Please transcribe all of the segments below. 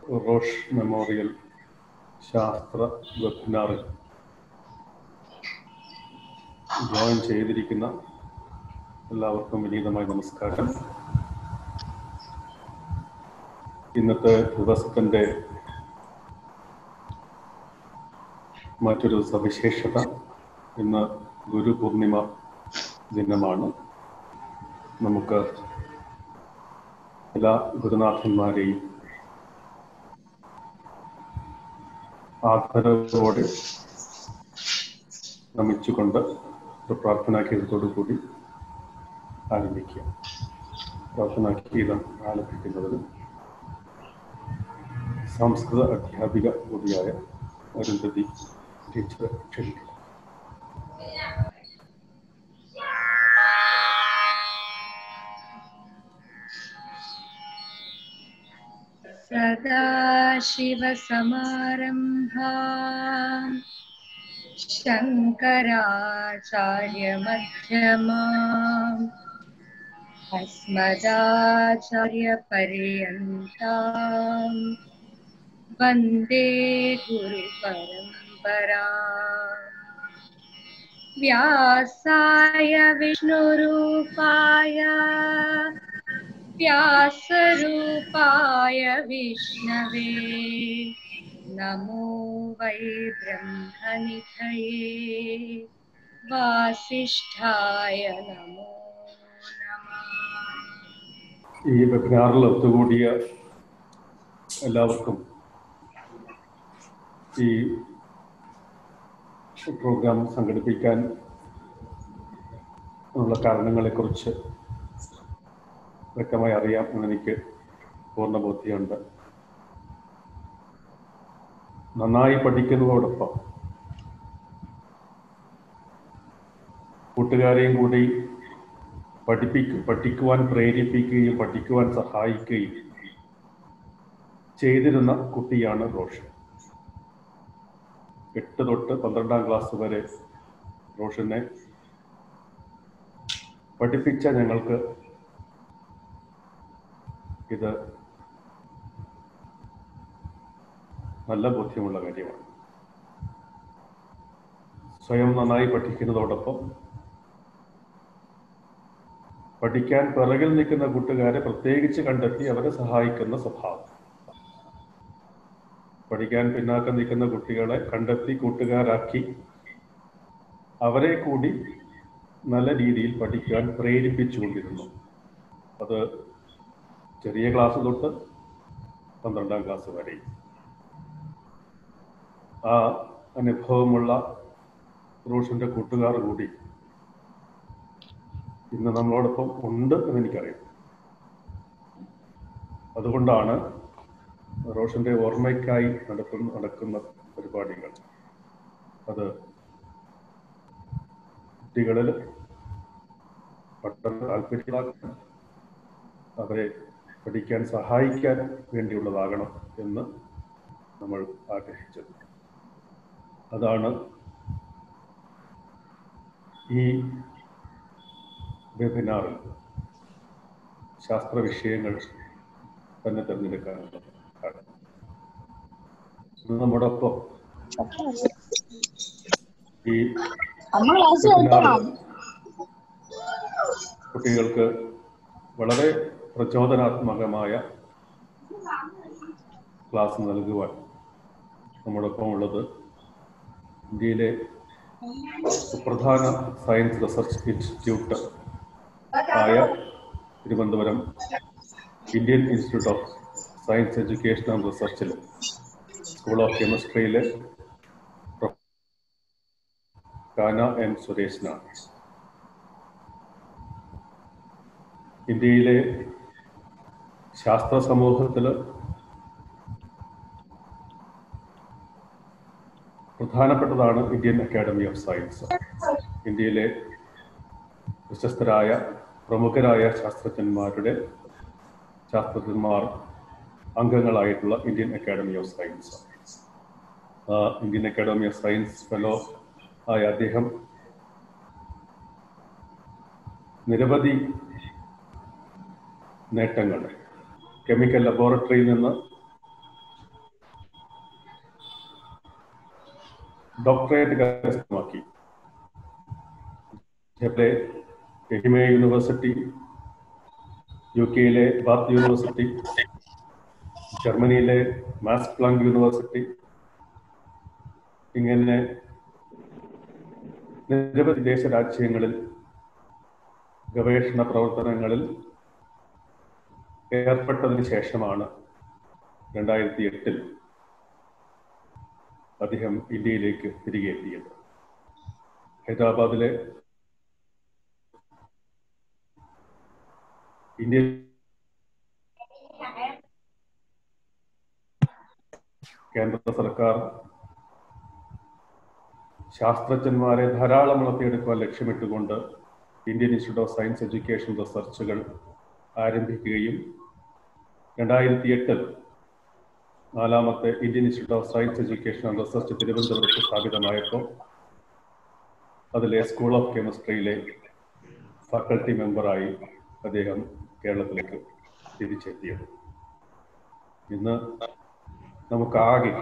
റോഷ് memorial ശാസ്ത്ര വെബിനാറിൽ join ചെയ്തിരിക്കുന്ന എല്ലാവർക്കും വിനീതമായ നമസ്കാരം ഇന്നത്തെ ദിവസത്തിൻ്റെ മറ്റൊരു സവിശേഷത ഇന്ന് ഗുരുപൂർണിമ ദിനമാണ് നമുക്ക് എല്ലാ ഗുരുനാഥന്മാരെയും ആദരവോടെ നമിച്ചുകൊണ്ട് ഒരു പ്രാർത്ഥനാ ഗീതത്തോടു കൂടി ആരംഭിക്കുക പ്രാർത്ഥനാ ഗീതം ആലപിക്കുന്നതിന് സംസ്കൃത അധ്യാപിക കൂടിയായ അരുന്ധതി ടീച്ചറെ ക്ഷണിക്കുന്നു सदाशिवसमारम्भा शङ्कराचार्यमध्यमा अस्मदाचार्यपर्यन्ता वन्दे गुरुपरम्परा व्यासाय विष्णुरूपाय व्यासरूपाय विष्णवे नमो वै ब्रह्मनिधये वासिष्ठाय नमो नमः ഈ വെബിനാറിൽ ഒത്തുകൂടിയ എല്ലാവർക്കും ഈ പ്രോഗ്രാം സംഘടിപ്പിക്കാൻ ഉള്ള കാരണങ്ങളെക്കുറിച്ച് വ്യക്തമായി അറിയാം എന്നെനിക്ക് പൂർണ്ണ ബോധ്യമുണ്ട് നന്നായി പഠിക്കുന്നതോടൊപ്പം കൂട്ടുകാരെയും കൂടി പഠിപ്പിക്കും പഠിക്കുവാൻ പ്രേരിപ്പിക്കുകയും പഠിക്കുവാൻ സഹായിക്കുകയും ചെയ്തിരുന്ന കുട്ടിയാണ് റോഷൻ എട്ട് തൊട്ട് പന്ത്രണ്ടാം ക്ലാസ് വരെ റോഷനെ പഠിപ്പിച്ച ഞങ്ങൾക്ക് ഇത് നല്ല ബോധ്യമുള്ള കാര്യമാണ് സ്വയം നന്നായി പഠിക്കുന്നതോടൊപ്പം പഠിക്കാൻ പിറകിൽ നിൽക്കുന്ന കൂട്ടുകാരെ പ്രത്യേകിച്ച് കണ്ടെത്തി അവരെ സഹായിക്കുന്ന സ്വഭാവം പഠിക്കാൻ പിന്നാക്കം നിൽക്കുന്ന കുട്ടികളെ കണ്ടെത്തി കൂട്ടുകാരാക്കി അവരെ കൂടി നല്ല രീതിയിൽ പഠിക്കാൻ പ്രേരിപ്പിച്ചുകൊണ്ടിരുന്നു അത് ചെറിയ ക്ലാസ് തൊട്ട് പന്ത്രണ്ടാം ക്ലാസ് വരെ ആ അനുഭവമുള്ള റോഷന്റെ കൂട്ടുകാർ കൂടി ഇന്ന് നമ്മളോടൊപ്പം ഉണ്ട് എന്ന് എനിക്കറിയാം അതുകൊണ്ടാണ് റോഷന്റെ ഓർമ്മയ്ക്കായി നടക്കുന്ന നടക്കുന്ന പരിപാടികൾ അത് കുട്ടികളിൽ പഠന താല്പര്യമാക്കാൻ അവരെ പഠിക്കാൻ സഹായിക്കാൻ വേണ്ടിയുള്ളതാകണം എന്ന് നമ്മൾ ആഗ്രഹിച്ചത് അതാണ് ഈ വെബിനാറിൽ ശാസ്ത്ര വിഷയങ്ങൾ തന്നെ തിരഞ്ഞെടുക്കാനുള്ള കാരണം ഇന്ന് നമ്മുടെ ഒപ്പം ഈ വെബിനാറിൽ കുട്ടികൾക്ക് വളരെ പ്രചോദനാത്മകമായ ക്ലാസ് നൽകുവാൻ നമ്മോടൊപ്പം ഉള്ളത് ഇന്ത്യയിലെ സുപ്രധാന സയൻസ് റിസർച്ച് ഇൻസ്റ്റിറ്റ്യൂട്ട് ആയ Thiruvananthapuram Indian institute of science education and റിസർച്ചിൽ സ്കൂൾ ഓഫ് കെമിസ്ട്രിയിലെ കാന എൻ സുരേഷിനാണ് ഇന്ത്യയിലെ ശാസ്ത്ര സമൂഹത്തിൽ പ്രധാനപ്പെട്ടതാണ് ഇന്ത്യൻ അക്കാഡമി ഓഫ് സയൻസ് ഇന്ത്യയിലെ പ്രശസ്തരായ പ്രമുഖരായ ശാസ്ത്രജ്ഞന്മാരുടെ ശാസ്ത്രജ്ഞന്മാർ അംഗങ്ങളായിട്ടുള്ള Indian academy of science Indian academy of science fellow ആയ അദ്ദേഹം നിരവധി നേട്ടങ്ങൾ കെമിക്കൽ ലബോറട്ടറിയിൽ നിന്ന് ഡോക്ടറേറ്റ് കരസ്ഥമാക്കി ഇവിടെ എഹിമേ യൂണിവേഴ്സിറ്റി യു കെയിലെ ബാത്ത് യൂണിവേഴ്സിറ്റി ജർമ്മനിയിലെ മാസ് പ്ലാങ്ക് യൂണിവേഴ്സിറ്റി ഇങ്ങനെ നിരവധി ദേശ രാജ്യങ്ങളിൽ ഗവേഷണ പ്രവർത്തനങ്ങളിൽ ഏർപ്പെട്ടതിന് ശേഷമാണ് രണ്ടായിരത്തി എട്ടിൽ അദ്ദേഹം ഇന്ത്യയിലേക്ക് തിരികെ എത്തിയത് ഹൈദരാബാദിലെ ഇന്ത്യൻ കേന്ദ്ര സർക്കാർ ശാസ്ത്രജ്ഞന്മാരെ ധാരാളം വളർത്തിയെടുക്കുവാൻ ലക്ഷ്യമിട്ടുകൊണ്ട് Indian institute of science education റിസർച്ചുകൾ ആരംഭിക്കുകയും രണ്ടായിരത്തി എട്ടിൽ നാലാമത്തെ Indian institute of science education and research തിരുവനന്തപുരത്ത് സ്ഥാപിതമായപ്പോൾ അതിലെ സ്കൂൾ ഓഫ് കെമിസ്ട്രിയിലെ ഫാക്കൾട്ടി മെമ്പറായി അദ്ദേഹം കേരളത്തിലേക്ക് തിരിച്ചെത്തിയത് ഇന്ന് നമുക്കാകെ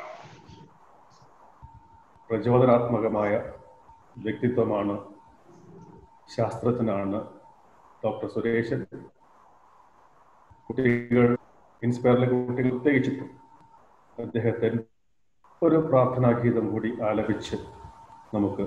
പ്രചോദനാത്മകമായ വ്യക്തിത്വമാണ് ശാസ്ത്രജ്ഞനാണ് ഡോക്ടർ സുരേഷൻ കുട്ടികൾ ഇൻസ്പയറിലെ കുട്ടികൾ പ്രത്യേകിച്ചിട്ടും അദ്ദേഹത്തെ ഒരു പ്രാർത്ഥനാഗീതം കൂടി ആലപിച്ച് നമുക്ക്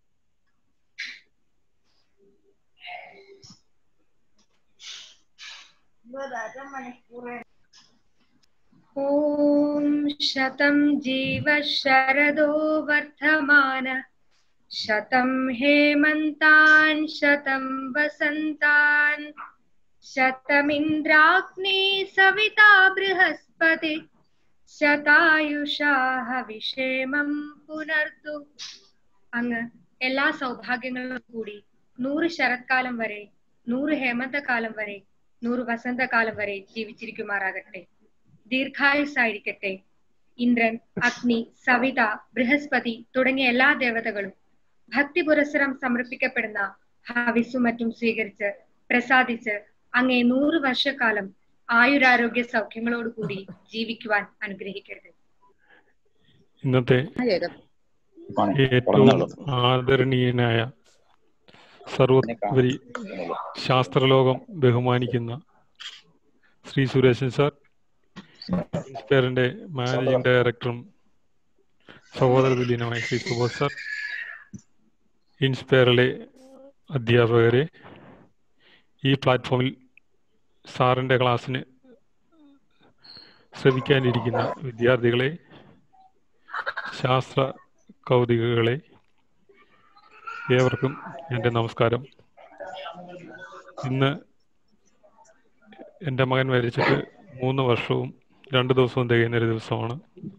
ॐ शतं जीवः शरदो वर्धमान शतं हेमन्तान् शतं वसन्तान् शतमिन्द्राग्ने सविता बृहस्पति ശതായുഷാഹ വിഷേമം പുനർതു അങ്ങ് എല്ലാ സൗഭാഗ്യങ്ങളും കൂടി നൂറ് ശരത്കാലം വരെ നൂറ് ഹേമന്തകാലം വരെ നൂറ് വസന്തകാലം വരെ ജീവിച്ചിരിക്കുമാറാകട്ടെ ദീർഘായുസായിരിക്കട്ടെ ഇന്ദ്രൻ അഗ്നി സവിത ബൃഹസ്പതി തുടങ്ങിയ എല്ലാ ദേവതകളും ഭക്തി പുരസ്സരം സമർപ്പിക്കപ്പെടുന്ന ഹവിസും മറ്റും സ്വീകരിച്ച് പ്രസാദിച്ച് അങ്ങേ നൂറ് വർഷക്കാലം ആയുരാരോഗ്യ സൗഖ്യങ്ങളോട് കൂടി ജീവിക്കുവാൻ അനുഗ്രഹിക്കരുത് ഇന്നത്തെ ഏറ്റവും ആദരണീയനായ സർവോപരി ശാസ്ത്രലോകം ബഹുമാനിക്കുന്ന ശ്രീ സുരേശൻ സാർ ഇൻസ്പയറിന്റെ മാനേജിംഗ് ഡയറക്ടറും സഹോദര തുല്യനുമായ ശ്രീ സുബോധ് സാർ ഇൻസ്പയറിലെ അധ്യാപകരെ ഈ പ്ലാറ്റ്ഫോമിൽ സാറിൻ്റെ ക്ലാസ്സിന് ശ്രമിക്കാനിരിക്കുന്ന വിദ്യാർത്ഥികളെ ശാസ്ത്ര കൗതുകകളെ ഏവർക്കും എൻ്റെ നമസ്കാരം ഇന്ന് എൻ്റെ മകൻ മരിച്ചിട്ട് മൂന്ന് വർഷവും രണ്ട് ദിവസവും തികയുന്ന ഒരു ദിവസമാണ്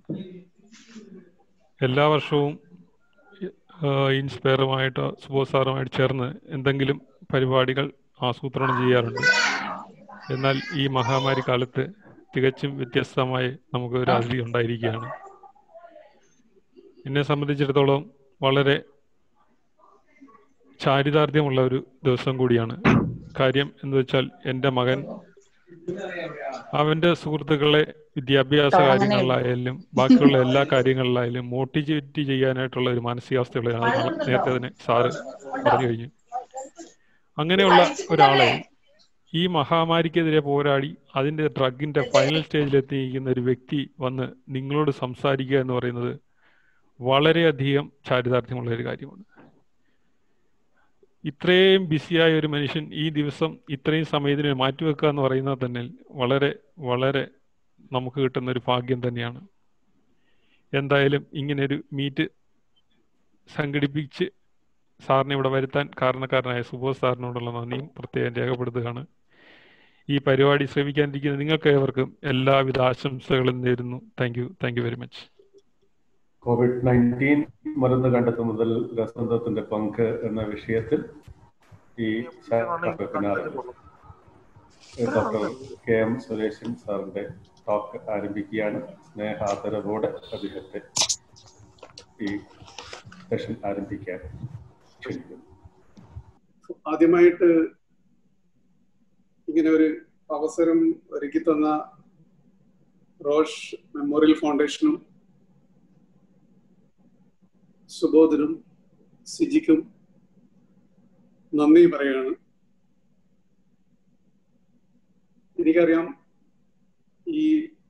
എല്ലാ വർഷവും ഇൻസ്പയറുമായിട്ടോ സുബോധ് സാറുമായിട്ട് ചേർന്ന് എന്തെങ്കിലും പരിപാടികൾ ആസൂത്രണം ചെയ്യാറുണ്ട് എന്നാൽ ഈ മഹാമാരി കാലത്ത് തികച്ചും വ്യത്യസ്തമായി നമുക്ക് ഒരു അതിഥി ഉണ്ടായിരിക്കുകയാണ് എന്നെ സംബന്ധിച്ചിടത്തോളം വളരെ ചാരിതാർത്ഥ്യമുള്ള ഒരു ദിവസം കൂടിയാണ് കാര്യം എന്ന് വെച്ചാൽ എൻ്റെ മകൻ അവന്റെ സുഹൃത്തുക്കളെ വിദ്യാഭ്യാസ കാര്യങ്ങളിലായാലും ബാക്കിയുള്ള എല്ലാ കാര്യങ്ങളിലായാലും മോട്ടിവേറ്റ് ചെയ്യാനായിട്ടുള്ള ഒരു മാനസികാവസ്ഥയുള്ളതാണ് അത് നേരത്തെ തന്നെ സാറ് പറഞ്ഞു കഴിഞ്ഞു അങ്ങനെയുള്ള ഒരാളെ ഈ മഹാമാരിക്കെതിരെ പോരാടി അതിന്റെ ഡ്രഗിന്റെ ഫൈനൽ സ്റ്റേജിലെത്തിയിരിക്കുന്ന ഒരു വ്യക്തി വന്ന് നിങ്ങളോട് സംസാരിക്കുക എന്ന് പറയുന്നത് വളരെയധികം ചാരിതാർത്ഥ്യമുള്ള ഒരു കാര്യമാണ് ഇത്രയും ബിസിയായ ഒരു മനുഷ്യൻ ഈ ദിവസം ഇത്രയും സമയത്തിന് മാറ്റിവെക്കുക എന്ന് പറയുന്നത് തന്നെ വളരെ വളരെ നമുക്ക് കിട്ടുന്ന ഒരു ഭാഗ്യം തന്നെയാണ് എന്തായാലും ഇങ്ങനെ ഒരു മീറ്റ് സംഘടിപ്പിച്ച് സാറിനെ ഇവിടെ വരുത്താൻ കാരണക്കാരനായ സുബോധ് സാറിനോടുള്ള നന്ദിയും പ്രത്യേകം രേഖപ്പെടുത്തുകയാണ് ഈ പരിപാടി ശ്രമിക്കാനിരിക്കുന്ന നിങ്ങൾക്ക് ഏവർക്കും എല്ലാവിധ ആശംസകളും നേരുന്നു thank you thank you very much covid nineteen മരുന്ന് കണ്ടെത്തുന്നതിൽ രസതന്ത്രത്തിന്റെ പങ്ക് എന്ന വിഷയത്തിൽ ഈ webinar doctor K M Suresan സാറിന്റെ ടോക്ക് ആരംഭിക്കുകയാണ് സ്നേഹാദരവോടെ അദ്ദേഹത്തെ ഈ സെഷൻ ആരംഭിക്കാൻ ക്ഷണിക്കുന്നു ആദ്യമായിട്ട് ഇങ്ങനെ ഒരു അവസരം ഒരുക്കി തന്ന റോഷ് മെമ്മോറിയൽ ഫൗണ്ടേഷനും സുബോധനും സിജിക്കും നന്ദി പറയാണ് എനിക്കറിയാം ഈ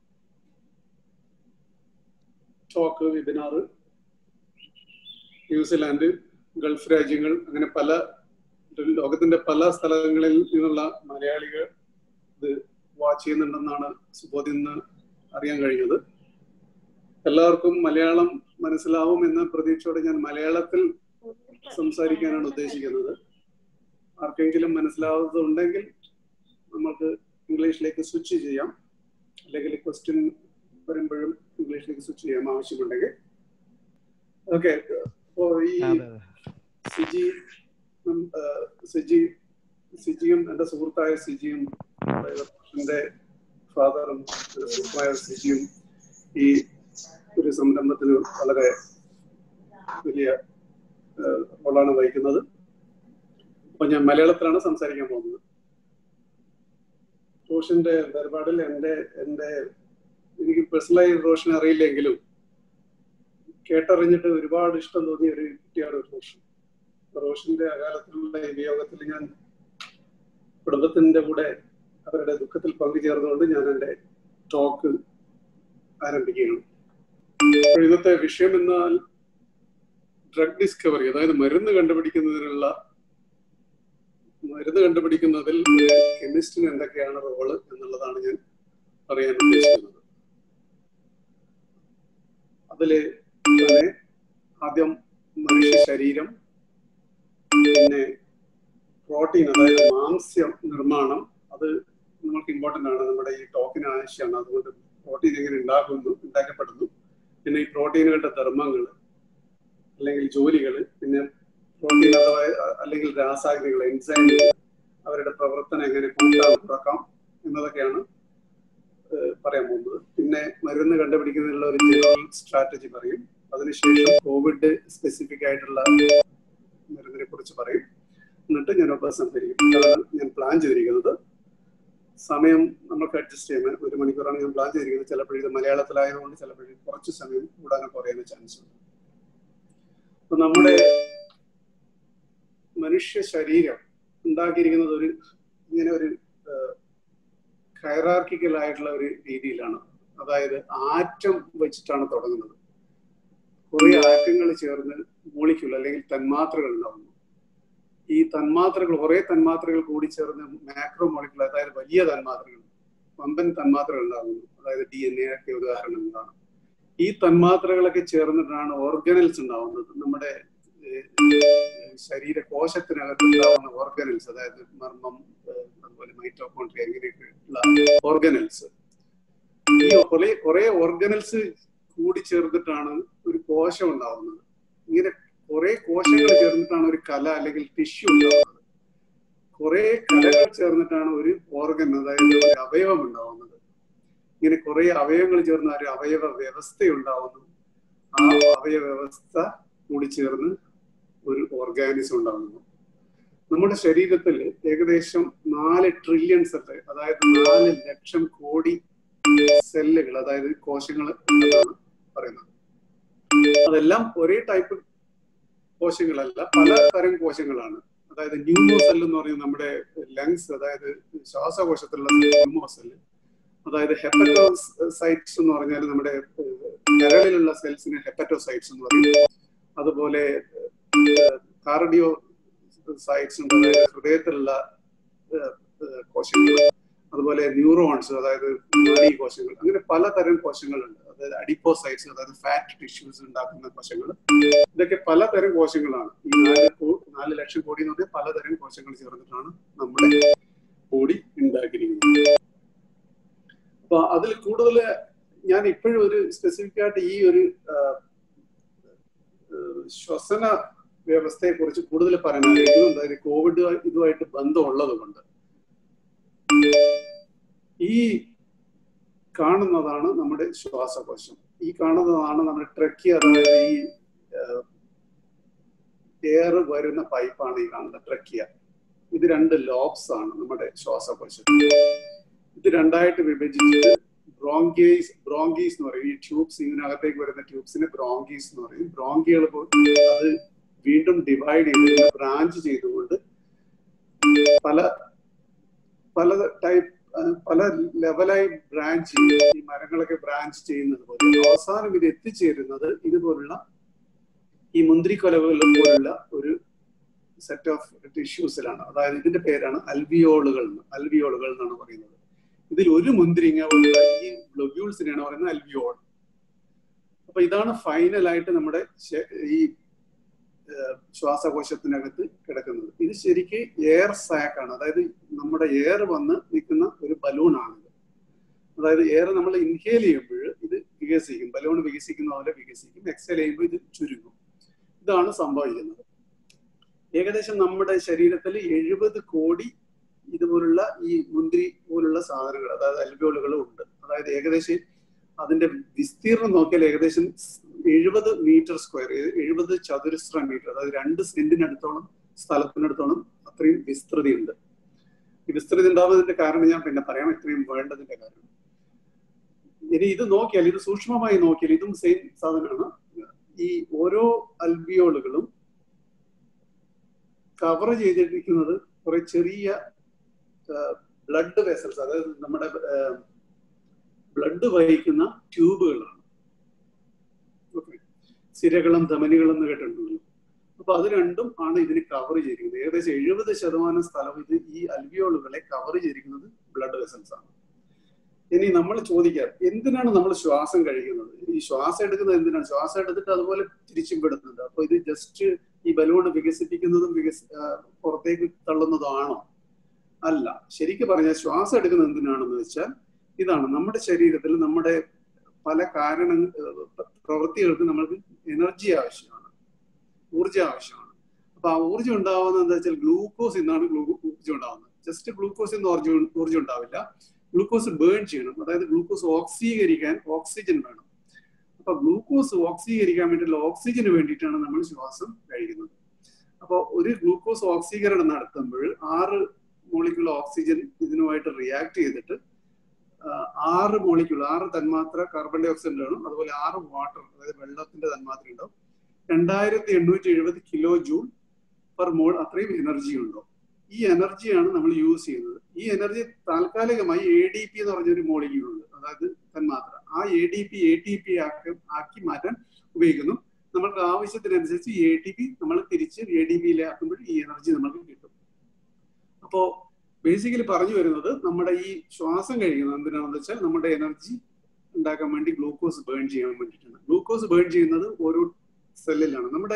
ടോക്ക് വെബിനാർ ന്യൂസിലാൻഡ് ഗൾഫ് രാജ്യങ്ങൾ അങ്ങനെ പല ലോകത്തിന്റെ പല സ്ഥലങ്ങളിൽ നിന്നുള്ള മലയാളികൾ ഇത് വാച്ച് ചെയ്യുന്നുണ്ടെന്നാണ് സുബോധിൽ നിന്ന് അറിയാൻ കഴിഞ്ഞത് എല്ലാവർക്കും മലയാളം മനസ്സിലാവും എന്ന പ്രതീക്ഷയോടെ ഞാൻ മലയാളത്തിൽ സംസാരിക്കാനാണ് ഉദ്ദേശിക്കുന്നത് ആർക്കെങ്കിലും മനസ്സിലാവുന്നുണ്ടെങ്കിൽ നമുക്ക് ഇംഗ്ലീഷിലേക്ക് സ്വിച്ച് ചെയ്യാം അല്ലെങ്കിൽ ക്വസ്റ്റ്യൻ വരുമ്പോഴും ഇംഗ്ലീഷിലേക്ക് സ്വിച്ച് ചെയ്യാം ആവശ്യമുണ്ടെങ്കിൽ ഓക്കെ അപ്പോ ഈ സിജി ഉം, ആ, സിജി സിജിയും എൻ്റെ സുഹൃത്തായ സിജിയും അതായത് എൻ്റെ ഫാദറും സുഹൃത്തായ സിജിയും ഈ ഒരു സംരംഭത്തിന് വളരെ വലിയ റോളാണ് വഹിക്കുന്നത് അപ്പൊ ഞാൻ മലയാളത്തിലാണ് സംസാരിക്കാൻ പോകുന്നത് റോഷന്റെ വേർപാടിൽ എൻ്റെ എൻ്റെ എനിക്ക് പേഴ്സണലായി റോഷനെ അറിയില്ലെങ്കിലും കേട്ടറിഞ്ഞിട്ട് ഒരുപാട് ഇഷ്ടം തോന്നിയ ഒരു കുട്ടിയാണ് റോഷൻ റോഷന്റെ അകാലത്തിലുള്ള ഈ വിയോഗത്തിൽ ഞാൻ കുടുംബത്തിന്റെ കൂടെ അവരുടെ ദുഃഖത്തിൽ പങ്കുചേർന്നുകൊണ്ട് ഞാൻ എൻ്റെ ടോക്ക് ആരംഭിക്കുകയാണ് അപ്പോൾ ഇന്നത്തെ വിഷയം എന്നാൽ ഡ്രഗ് ഡിസ്കവറി അതായത് മരുന്ന് കണ്ടുപിടിക്കുന്നതിനുള്ള മരുന്ന് കണ്ടുപിടിക്കുന്നതിൽ കെമിസ്റ്റിന് എന്തൊക്കെയാണ് റോള് എന്നുള്ളതാണ് ഞാൻ പറയാൻ ഉദ്ദേശിക്കുന്നത് അതില് തന്നെ ആദ്യം മനുഷ്യ ശരീരം പിന്നെ പ്രോട്ടീൻ അതായത് മാംസ്യം നിർമ്മാണം അത് നമുക്ക് ഇമ്പോർട്ടന്റ് ആണ് നമ്മുടെ ഈ ടോക്കിന് ആവശ്യമാണ് അതുകൊണ്ട് പ്രോട്ടീൻ എങ്ങനെ ഉണ്ടാക്കുന്നു ഉണ്ടാക്കപ്പെടുന്നു പിന്നെ ഈ പ്രോട്ടീനുകളുടെ ധർമ്മങ്ങൾ അല്ലെങ്കിൽ ജോലികൾ പിന്നെ പ്രോട്ടീൻ അഥവാ അല്ലെങ്കിൽ രാസാഗ്നികൾ എൻസൈമുകൾ അവരുടെ പ്രവർത്തനം എങ്ങനെ കൂട്ടാൻ കുറക്കാം എന്നതൊക്കെയാണ് ഏഹ് പറയാൻ പോകുന്നത് പിന്നെ മരുന്ന് കണ്ടുപിടിക്കുന്നതിനുള്ള ഒരു ജനറൽ സ്ട്രാറ്റജി പറയും അതിനുശേഷം കോവിഡ് സ്പെസിഫിക് ആയിട്ടുള്ള മരുന്നിനെ കുറിച്ച് പറയും എന്നിട്ട് ഞാൻ ഉപസംഹരിക്കും അതാണ് ഞാൻ പ്ലാൻ ചെയ്തിരിക്കുന്നത് സമയം നമുക്ക് അഡ്ജസ്റ്റ് ചെയ്യാൻ ഒരു മണിക്കൂറാണ് ഞാൻ പ്ലാൻ ചെയ്തിരിക്കുന്നത് ചിലപ്പോഴും ഇത് മലയാളത്തിലായതുകൊണ്ട് ചിലപ്പോഴും കുറച്ച് സമയം കൂടാനോ കുറയാനോ ചാൻസ് ഉണ്ട് അപ്പൊ നമ്മുടെ മനുഷ്യ ശരീരം ഉണ്ടാക്കിയിരിക്കുന്നത് ഒരു ഇങ്ങനെ ഒരു ഹൈറാർക്കിക്കൽ ആയിട്ടുള്ള ഒരു രീതിയിലാണ് അതായത് ആറ്റം വെച്ചിട്ടാണ് തുടങ്ങുന്നത് കുറെ ആറ്റങ്ങൾ ചേർന്ന് മോളിക്യൂൾ അല്ലെങ്കിൽ തന്മാത്രകൾ ഉണ്ടാവുന്നു ഈ തന്മാത്രകൾ കുറെ തന്മാത്രകൾ കൂടി ചേർന്ന് മാക്രോ മോളിക്യൂൾ അതായത് വലിയ തന്മാത്രകൾ വമ്പൻ തന്മാത്രകൾ ഉണ്ടാകുന്നു അതായത് ഡി എൻ എ ഒക്കെ ഉദാഹരണങ്ങളാണ് ഈ തന്മാത്രകളൊക്കെ ചേർന്നിട്ടാണ് ഓർഗനൽസ് ഉണ്ടാവുന്നത് നമ്മുടെ ശരീര കോശത്തിനകത്ത് ഉണ്ടാവുന്ന ഓർഗനൽസ് അതായത് മർമ്മം അതുപോലെ മൈറ്റോകോൺട്രിയ അങ്ങനെയൊക്കെയുള്ള ഓർഗനൽസ് ഈ കുറെ കുറെ ഓർഗനൽസ് കൂടി ചേർന്നിട്ടാണ് ഒരു കോശം ഉണ്ടാവുന്നത് ഇങ്ങനെ കുറെ കോശങ്ങൾ ചേർന്നിട്ടാണ് ഒരു കല അല്ലെങ്കിൽ ടിഷ്യൂ ഉണ്ടാവുന്നത് കുറെ കലകൾ ചേർന്നിട്ടാണ് ഒരു ഓർഗൻ അതായത് ഒരു അവയവം ഉണ്ടാവുന്നത് ഇങ്ങനെ കുറെ അവയവങ്ങൾ ചേർന്ന ഒരു അവയവ വ്യവസ്ഥ ഉണ്ടാവുന്നു ആ അവയവ വ്യവസ്ഥ കൂടി ചേർന്ന് ഒരു ഓർഗാനിസം ഉണ്ടാകുന്നു നമ്മുടെ ശരീരത്തിൽ ഏകദേശം നാല് ട്രില്യൺ സെല്ല് അതായത് നാല് ലക്ഷം കോടി സെല്ലുകൾ അതായത് കോശങ്ങൾ എന്നാണ് പറയുന്നത് അതെല്ലാം ഒരേ ടൈപ്പ് കോശങ്ങളല്ല പല തരം കോശങ്ങളാണ് അതായത് ന്യൂമോ സെൽ എന്ന് പറയുന്നത് നമ്മുടെ ലങ്സ് അതായത് ശ്വാസകോശത്തിലുള്ള ന്യൂമോ സെൽ അതായത് ഹെപ്പറ്റോസൈറ്റ്സ് എന്ന് പറഞ്ഞാൽ നമ്മുടെ കരളിലുള്ള സെൽസിന് ഹെപ്പറ്റോസൈറ്റ്സ് എന്ന് പറയും അതുപോലെ കാർഡിയോ സൈറ്റ്സ് ഉണ്ട് അതായത് ഹൃദയത്തിലുള്ള കോശങ്ങൾ അതുപോലെ ന്യൂറോൺസ് അതായത് നാഡീ കോശങ്ങൾ അങ്ങനെ പലതരം കോശങ്ങളുണ്ട് അതായത് അഡിപ്പോസൈറ്റ്സ് അതായത് ഫാറ്റ് ടിഷ്യൂസ് ഉണ്ടാക്കുന്ന കോശങ്ങൾ ഇതൊക്കെ പലതരം കോശങ്ങളാണ് ഈ നാല് നാല് ലക്ഷം കോടി എന്ന് പറഞ്ഞാൽ പലതരം കോശങ്ങൾ ചേർന്നിട്ടാണ് നമ്മുടെ ബോഡി ഉണ്ടാക്കിയിരിക്കുന്നത് അപ്പൊ അതിൽ കൂടുതൽ ഞാൻ ഇപ്പോഴും ഒരു സ്പെസിഫിക് ആയിട്ട് ഈ ഒരു ശ്വസന വ്യവസ്ഥയെ കുറിച്ച് കൂടുതൽ പറയാൻ ആഗ്രഹിക്കുന്നു അതായത് കോവിഡ് ഇതുമായിട്ട് ബന്ധമുള്ളത് കൊണ്ട് ഈ കാണുന്നതാണ് നമ്മുടെ ശ്വാസകോശം ഈ കാണുന്നതാണ് നമ്മുടെ ട്രക്കി അതായത് ഈ എയർ വരുന്ന പൈപ്പാണ് ഈ കാണുന്നത് ട്രക്കിയ ഇത് രണ്ട് ലോബ്സ് ആണ് നമ്മുടെ ശ്വാസകോശം ഇത് രണ്ടായിട്ട് വിഭജിച്ചിട്ട് ബ്രോങ്കീസ് ബ്രോങ്കീസ് എന്ന് പറയും ഈ ട്യൂബ്സ് ഇതിനകത്തേക്ക് വരുന്ന ട്യൂബ്സിനെ ബ്രോങ്കീസ് എന്ന് പറയും ബ്രോങ്കികൾ അത് വീണ്ടും ഡിവൈഡ് ചെയ്ത് ബ്രാഞ്ച് ചെയ്തുകൊണ്ട് പല പല ടൈപ്പ് പല ലെവലായി ബ്രാഞ്ച് ചെയ്യും ഈ മരങ്ങളൊക്കെ ബ്രാഞ്ച് ചെയ്യുന്നത് പോലെ അവസാനം ഇത് എത്തിച്ചേരുന്നത് ഇതുപോലുള്ള ഈ മുന്തിരിക്കൊലകൾ പോലുള്ള ഒരു സെറ്റ് ഓഫ് ടിഷ്യൂസിലാണ് അതായത് ഇതിന്റെ പേരാണ് അൽവിയോളുകൾ അൽവിയോളുകൾ എന്നാണ് പറയുന്നത് ഇതിൽ ഒരു മുന്തിരിങ്ങ ഉള്ള ഈ ഗ്ലൊബ്യൂൾസിനെയാണ് പറയുന്നത് അൽവിയോൾ അപ്പൊ ഇതാണ് ഫൈനലായിട്ട് നമ്മുടെ ഈ ശ്വാസകോശത്തിനകത്ത് കിടക്കുന്നത് ഇത് ശരിക്ക് എയർ സാക്ക് ആണ് അതായത് നമ്മുടെ എയർ വന്ന് നിൽക്കുന്ന ഒരു ബലൂൺ ആണിത് അതായത് എയർ നമ്മൾ ഇൻഹേൽ ചെയ്യുമ്പോൾ ഇത് വികസിക്കും ബലൂൺ വികസിക്കുന്ന പോലെ വികസിക്കും എക്സൽ ചെയ്യുമ്പോൾ ഇത് ചുരുങ്ങും ഇതാണ് സംഭവിക്കുന്നത് ഏകദേശം നമ്മുടെ ശരീരത്തിൽ എഴുപത് കോടി ഇതുപോലുള്ള ഈ മുന്തിരി പോലുള്ള സാധനങ്ങൾ അതായത് അൽബിയോളുകൾ ഉണ്ട് അതായത് ഏകദേശം അതിന്റെ വിസ്തീർണം നോക്കിയാൽ ഏകദേശം എഴുപത് മീറ്റർ സ്ക്വയർ എഴുപത് ചതുരശ്ര മീറ്റർ അതായത് രണ്ട് സെന്റിനടുത്തോളം സ്ഥലത്തിനടുത്തോളം അത്രയും വിസ്തൃതി ഉണ്ട് ഈ വിസ്തൃതി ഉണ്ടാവുന്നതിന്റെ കാരണം ഞാൻ പിന്നെ പറയാം ഇത്രയും വേണ്ടതിന്റെ കാരണം ഇനി ഇത് നോക്കിയാൽ ഇത് സൂക്ഷ്മമായി നോക്കിയാൽ ഇതും സെയിം സാധനമാണ് ഈ ഓരോ അൽബിയോളുകളും കവർ ചെയ്തിരിക്കുന്നത് കുറെ ചെറിയ ബ്ലഡ് വെസൽസ് അതായത് നമ്മുടെ ബ്ലഡ് വഹിക്കുന്ന ട്യൂബുകളാണ് ഓക്കെ സിരകളും ധമനികളും എന്ന് കേട്ടിട്ടുണ്ടല്ലോ അപ്പൊ അത് രണ്ടും ആണ് ഇതിന് കവർ ചെയ്തിരിക്കുന്നത് ഏകദേശം എഴുപത് ശതമാനം സ്ഥലം ഇത് ഈ അൽവിയോളുകളെ കവർ ചെയ്തിരിക്കുന്നത് ബ്ലഡ് വെസൽസ് ആണ് ഇനി നമ്മൾ ചോദിക്കാം എന്തിനാണ് നമ്മൾ ശ്വാസം കഴിക്കുന്നത് ഈ ശ്വാസം എടുക്കുന്നത് എന്തിനാണ് ശ്വാസം എടുത്തിട്ട് അതുപോലെ തിരിച്ചും വിടുന്നുണ്ട് അപ്പൊ ഇത് ജസ്റ്റ് ഈ ബലൂൺ വികസിപ്പിക്കുന്നതും വികസി പുറത്തേക്ക് തള്ളുന്നതാണോ അല്ല ശരിക്കും പറഞ്ഞാൽ ശ്വാസം എടുക്കുന്നത് എന്തിനാണെന്ന് വെച്ചാൽ ഇതാണ് നമ്മുടെ ശരീരത്തിൽ നമ്മുടെ പല കാരണ പ്രവൃത്തികൾക്ക് നമ്മൾക്ക് എനർജി ആവശ്യമാണ് ഊർജം ആവശ്യമാണ് അപ്പൊ ആ ഊർജം ഉണ്ടാവുന്നത് എന്താ വെച്ചാൽ ഗ്ലൂക്കോസ് എന്നാണ് ഊർജം ഉണ്ടാവുന്നത് ജസ്റ്റ് ഗ്ലൂക്കോസ് എന്ന് ഊർജം ഊർജം ഉണ്ടാവില്ല ഗ്ലൂക്കോസ് ബേൺ ചെയ്യണം അതായത് ഗ്ലൂക്കോസ് ഓക്സീകരിക്കാൻ ഓക്സിജൻ വേണം അപ്പൊ ഗ്ലൂക്കോസ് ഓക്സീകരിക്കാൻ വേണ്ടിയിട്ടുള്ള ഓക്സിജന് വേണ്ടിയിട്ടാണ് നമ്മൾ ശ്വാസം കഴിക്കുന്നത് അപ്പോൾ ഒരു ഗ്ലൂക്കോസ് ഓക്സീകരണം നടത്തുമ്പോൾ ആറ് മോളിക്കുള്ള ഓക്സിജൻ ഇതിനുമായിട്ട് റിയാക്ട് ചെയ്തിട്ട് ആറ് മോളിക്കുള്ള ആറ് തന്മാത്ര കാർബൺ ഡൈ ഓക്സൈഡ് ഉണ്ടാവും അതുപോലെ ആറ് വാട്ടർ അതായത് വെള്ളത്തിന്റെ തന്മാത്ര ഉണ്ടാവും രണ്ടായിരത്തി എണ്ണൂറ്റി എഴുപത് കിലോ ജൂൾ പെർ മോൾ അത്രയും എനർജി ഉണ്ടോ ഈ എനർജിയാണ് നമ്മൾ യൂസ് ചെയ്യുന്നത് ഈ എനർജി താൽക്കാലികമായി എ ഡി പി എന്ന് പറഞ്ഞൊരു മോളിക്യൂൾ ഉണ്ട് അതായത് തന്മാത്ര ആ A D P A T P ആക്കി ആക്കി മാറ്റാൻ ഉപയോഗിക്കുന്നു നമ്മൾക്ക് ആവശ്യത്തിനനുസരിച്ച് എ ടി പി നമ്മൾ തിരിച്ച് എ ഡി പിയിലാക്കുമ്പോൾ ഈ എനർജി നമുക്ക് കിട്ടും അപ്പോ ബേസിക്കലി പറഞ്ഞു വരുന്നത് നമ്മുടെ ഈ ശ്വാസം കഴിക്കുന്നത് എന്തിനാണെന്ന് വെച്ചാൽ നമ്മുടെ എനർജി ഉണ്ടാക്കാൻ വേണ്ടി ഗ്ലൂക്കോസ് ബേൺ ചെയ്യാൻ വേണ്ടിയിട്ടാണ് ഗ്ലൂക്കോസ് ബേൺ ചെയ്യുന്നത് ഓരോ സെല്ലിലാണ് നമ്മുടെ